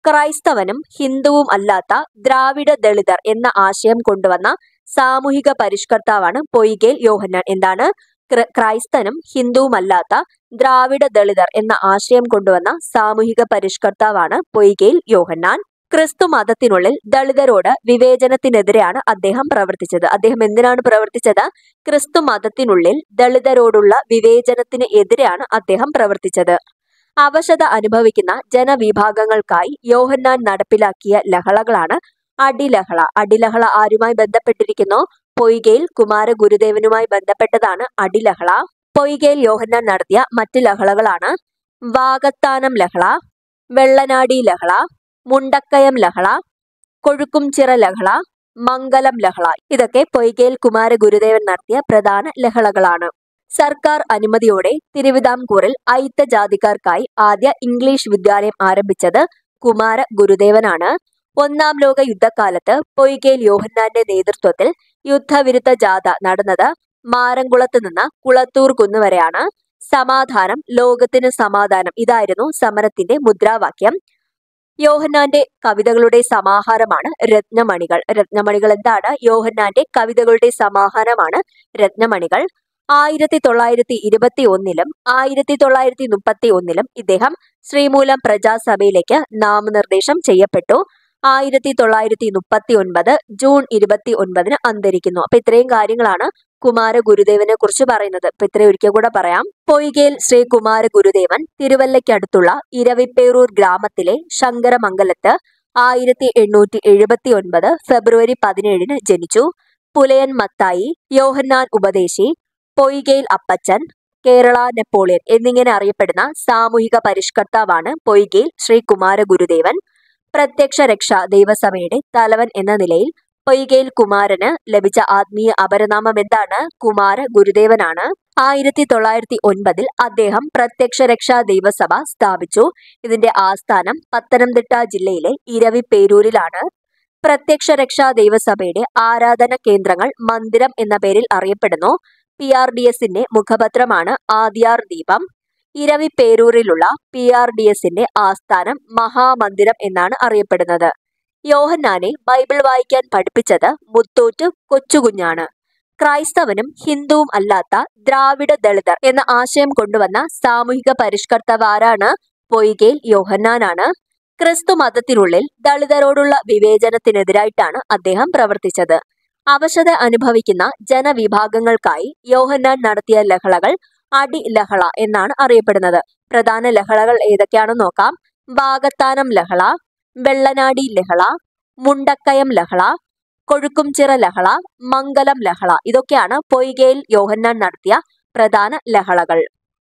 ക്രൈസ്തവനും ഹിന്ദുവും അല്ലാത്ത ദ്രാവിഡ ദളിതർ എന്ന ആശയം കൊണ്ടുവന്ന സാമൂഹിക പരിഷ്കർത്താവാണ് പൊയ്കേൽ യോഹന്നാൻ എന്താണ് ക്ര- ക്രൈസ്തനും ഹിന്ദുവുമല്ലാത്ത ദ്രാവിഡ ദളിതർ എന്ന ആശയം കൊണ്ടുവന്ന സാമൂഹിക പരിഷ്കർത്താവാണ് പൊയ്കേൽ യോഹന്നാൻ ക്രിസ്തു മതത്തിനുള്ളിൽ ദളിതരോട് വിവേചനത്തിനെതിരെയാണ് അദ്ദേഹം പ്രവർത്തിച്ചത് അദ്ദേഹം എന്തിനാണ് പ്രവർത്തിച്ചത് ക്രിസ്തു മതത്തിനുള്ളിൽ ദളിതരോടുള്ള വിവേചനത്തിന് എതിരെയാണ് അദ്ദേഹം പ്രവർത്തിച്ചത് അവശത അനുഭവിക്കുന്ന ജനവിഭാഗങ്ങൾക്കായി യോഹന്നാൻ നടപ്പിലാക്കിയ ലഹളകളാണ് അടിലഹള അടിലഹള ആരുമായി ബന്ധപ്പെട്ടിരിക്കുന്നു പൊയ്കയിൽ കുമാര ഗുരുദേവനുമായി ബന്ധപ്പെട്ടതാണ് അടിലഹള പൊയ്കയിൽ യോഹന്നാൻ നടത്തിയ മറ്റ് ലഹളകളാണ് വാകത്താനം ലഹള വെള്ളനാടി ലഹള മുണ്ടക്കയം ലഹള കൊഴുക്കുംചിറ ലഹള മംഗലം ലഹള ഇതൊക്കെ പൊയ്കയിൽ കുമാര ഗുരുദേവൻ നടത്തിയ പ്രധാന ലഹളകളാണ് സർക്കാർ അനുമതിയോടെ തിരുവിതാംകൂറിൽ അയിത്ത ജാതിക്കാർക്കായി ആദ്യ ഇംഗ്ലീഷ് വിദ്യാലയം ആരംഭിച്ചത് കുമാര ഗുരുദേവനാണ് ഒന്നാം ലോക യുദ്ധക്കാലത്ത് പൊയ്കേൽ യോഹന്നാന്റെ നേതൃത്വത്തിൽ യുദ്ധവിരുദ്ധ ജാഥ നടന്നത് മാരംകുളത്ത് നിന്ന് കുളത്തൂർ കുന്നുവരെയാണ് സമാധാനം ലോകത്തിന് സമാധാനം ഇതായിരുന്നു സമരത്തിന്റെ മുദ്രാവാക്യം യോഹന്നാന്റെ കവിതകളുടെ സമാഹാരമാണ് രത്നമണികൾ രത്നമണികൾ എന്താണ് യോഹന്നാന്റെ കവിതകളുടെ സമാഹാരമാണ് രത്നമണികൾ ആയിരത്തി തൊള്ളായിരത്തി ഇരുപത്തി ഒന്നിലും ആയിരത്തി തൊള്ളായിരത്തി മുപ്പത്തി ഒന്നിലും ഇദ്ദേഹം ശ്രീമൂലം പ്രജാസഭയിലേക്ക് നാമനിർദ്ദേശം ചെയ്യപ്പെട്ടു ആയിരത്തി തൊള്ളായിരത്തി മുപ്പത്തി ഒൻപത് ജൂൺ ഇരുപത്തി ഒൻപതിന് അന്തരിക്കുന്നു അപ്പൊ ഇത്രയും കാര്യങ്ങളാണ് കുമാര ഗുരുദേവനെ കുറിച്ച് പറയുന്നത് അപ്പൊ ഇത്രയും ഒരിക്കൽ കൂടെ പറയാം പൊയ്കയിൽ ശ്രീ കുമാര ഗുരുദേവൻ തിരുവല്ലയ്ക്കടുത്തുള്ള ഇരവിപ്പേറൂർ ഗ്രാമത്തിലെ ശങ്കരമംഗലത്ത് ആയിരത്തി എണ്ണൂറ്റി എഴുപത്തി ഒൻപത് ഫെബ്രുവരി പതിനേഴിന് ജനിച്ചു പുലയൻ മത്തായി യോഹന്നാൻ ഉപദേശി പൊയ്കയിൽ അപ്പച്ചൻ കേരള നെപ്പോളിയൻ എന്നിങ്ങനെ അറിയപ്പെടുന്ന സാമൂഹിക പരിഷ്കർത്താവാണ് പൊയ്കയിൽ ശ്രീ കുമാര ഗുരുദേവൻ പ്രത്യക്ഷ രക്ഷ ദൈവസഭയുടെ തലവൻ എന്ന നിലയിൽ പൊയ്കയിൽ കുമാരന് ലഭിച്ച ആത്മീയ അപരനാമം എന്താണ് കുമാര ഗുരുദേവനാണ് ആയിരത്തി തൊള്ളായിരത്തി ഒൻപതിൽ അദ്ദേഹം പ്രത്യക്ഷ രക്ഷാ ദൈവസഭ സ്ഥാപിച്ചു ഇതിന്റെ ആസ്ഥാനം പത്തനംതിട്ട ജില്ലയിലെ ഇരവിപ്പേരൂരിലാണ് പ്രത്യക്ഷ രക്ഷാ ദൈവസഭയുടെ ആരാധന കേന്ദ്രങ്ങൾ മന്ദിരം എന്ന പേരിൽ അറിയപ്പെടുന്നു പി ആർ ഡി എസിന്റെ മുഖപത്രമാണ് ആദ്യാർ ദീപം ഇരവിപ്പേരൂരിലുള്ള പി ആർ ഡി എസിന്റെ ആസ്ഥാനം മഹാമന്ദിരം എന്നാണ് അറിയപ്പെടുന്നത് യോഹന്നാനെ ബൈബിൾ വായിക്കാൻ പഠിപ്പിച്ചത് മുത്തൂറ്റ് കൊച്ചുകുഞ്ഞാണ് ക്രൈസ്തവനും ഹിന്ദുവും അല്ലാത്ത ദ്രാവിഡ ദളിതർ എന്ന ആശയം കൊണ്ടുവന്ന സാമൂഹിക പരിഷ്കർത്താവ് ആരാണ് പൊയ്കേൽ യോഹന്നാനാണ് ക്രിസ്തു മതത്തിനുള്ളിൽ ദളിതരോടുള്ള വിവേചനത്തിനെതിരായിട്ടാണ് അദ്ദേഹം പ്രവർത്തിച്ചത് അവശത അനുഭവിക്കുന്ന ജനവിഭാഗങ്ങൾക്കായി യോഹന്നാൻ നടത്തിയ ലഹളകൾ അടി ലഹള എന്നാണ് അറിയപ്പെടുന്നത് പ്രധാന ലഹളകൾ ഏതൊക്കെയാണെന്ന് നോക്കാം വാകത്താനം ലഹള വെള്ളനാടി ലഹള മുണ്ടക്കയം ലഹള കൊഴുക്കുംചിറ ലഹള മംഗലം ലഹള ഇതൊക്കെയാണ് പൊയ്കയിൽ യോഹന്നാൻ നടത്തിയ പ്രധാന ലഹളകൾ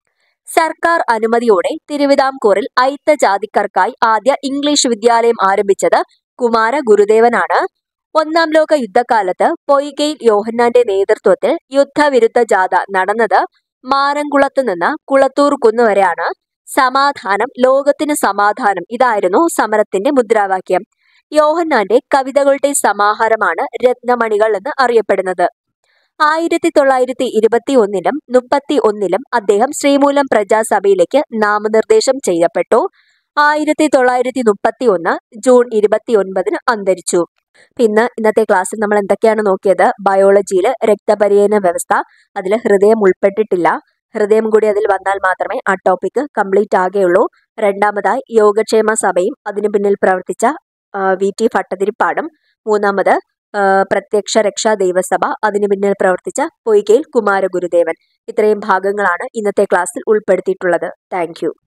സർക്കാർ അനുമതിയോടെ തിരുവിതാംകൂറിൽ അയിത്ത ജാതിക്കാർക്കായി ആദ്യ ഇംഗ്ലീഷ് വിദ്യാലയം ആരംഭിച്ചത് കുമാര ഗുരുദേവനാണ് ഒന്നാം ലോക യുദ്ധകാലത്ത് പൊയ്കയിൽ യോഹന്നാന്റെ നേതൃത്വത്തിൽ യുദ്ധവിരുദ്ധ ജാഥ നടന്നത് മാരംകുളത്ത് നിന്ന് കുളത്തൂർ കുന്നുവരെയാണ് സമാധാനം ലോകത്തിന് സമാധാനം ഇതായിരുന്നു സമരത്തിന്റെ മുദ്രാവാക്യം യോഹന്നാന്റെ കവിതകളുടെ സമാഹാരമാണ് രത്നമണികൾ എന്ന് അറിയപ്പെടുന്നത് ആയിരത്തി തൊള്ളായിരത്തി ഇരുപത്തി ഒന്നിലും മുപ്പത്തി ഒന്നിലും അദ്ദേഹം ശ്രീമൂലം പ്രജാസഭയിലേക്ക് നാമനിർദ്ദേശം ചെയ്യപ്പെട്ടു ആയിരത്തി തൊള്ളായിരത്തി മുപ്പത്തി ഒന്ന് ജൂൺ ഇരുപത്തി ഒൻപതിന് അന്തരിച്ചു പിന്നെ ഇന്നത്തെ ക്ലാസ്സിൽ നമ്മൾ എന്തൊക്കെയാണ് നോക്കിയത് ബയോളജിയിൽ രക്തപരിചയന വ്യവസ്ഥ അതിൽ ഹൃദയം ഉൾപ്പെട്ടിട്ടില്ല ഹൃദയം കൂടി അതിൽ വന്നാൽ മാത്രമേ ആ ടോപ്പിക്ക് കംപ്ലീറ്റ് ആകുകയുള്ളൂ രണ്ടാമതായി യോഗക്ഷേമ സഭയും അതിനു പിന്നിൽ പ്രവർത്തിച്ച ആ, വി ടി ഭട്ടതിരിപ്പാടും മൂന്നാമത് ആ, പ്രത്യക്ഷ രക്ഷാ ദൈവസഭ അതിനു പിന്നിൽ പ്രവർത്തിച്ച പൊയ്കയിൽ കുമാരഗുരുദേവൻ ഇത്രയും ഭാഗങ്ങളാണ് ഇന്നത്തെ ക്ലാസ്സിൽ ഉൾപ്പെടുത്തിയിട്ടുള്ളത് താങ്ക്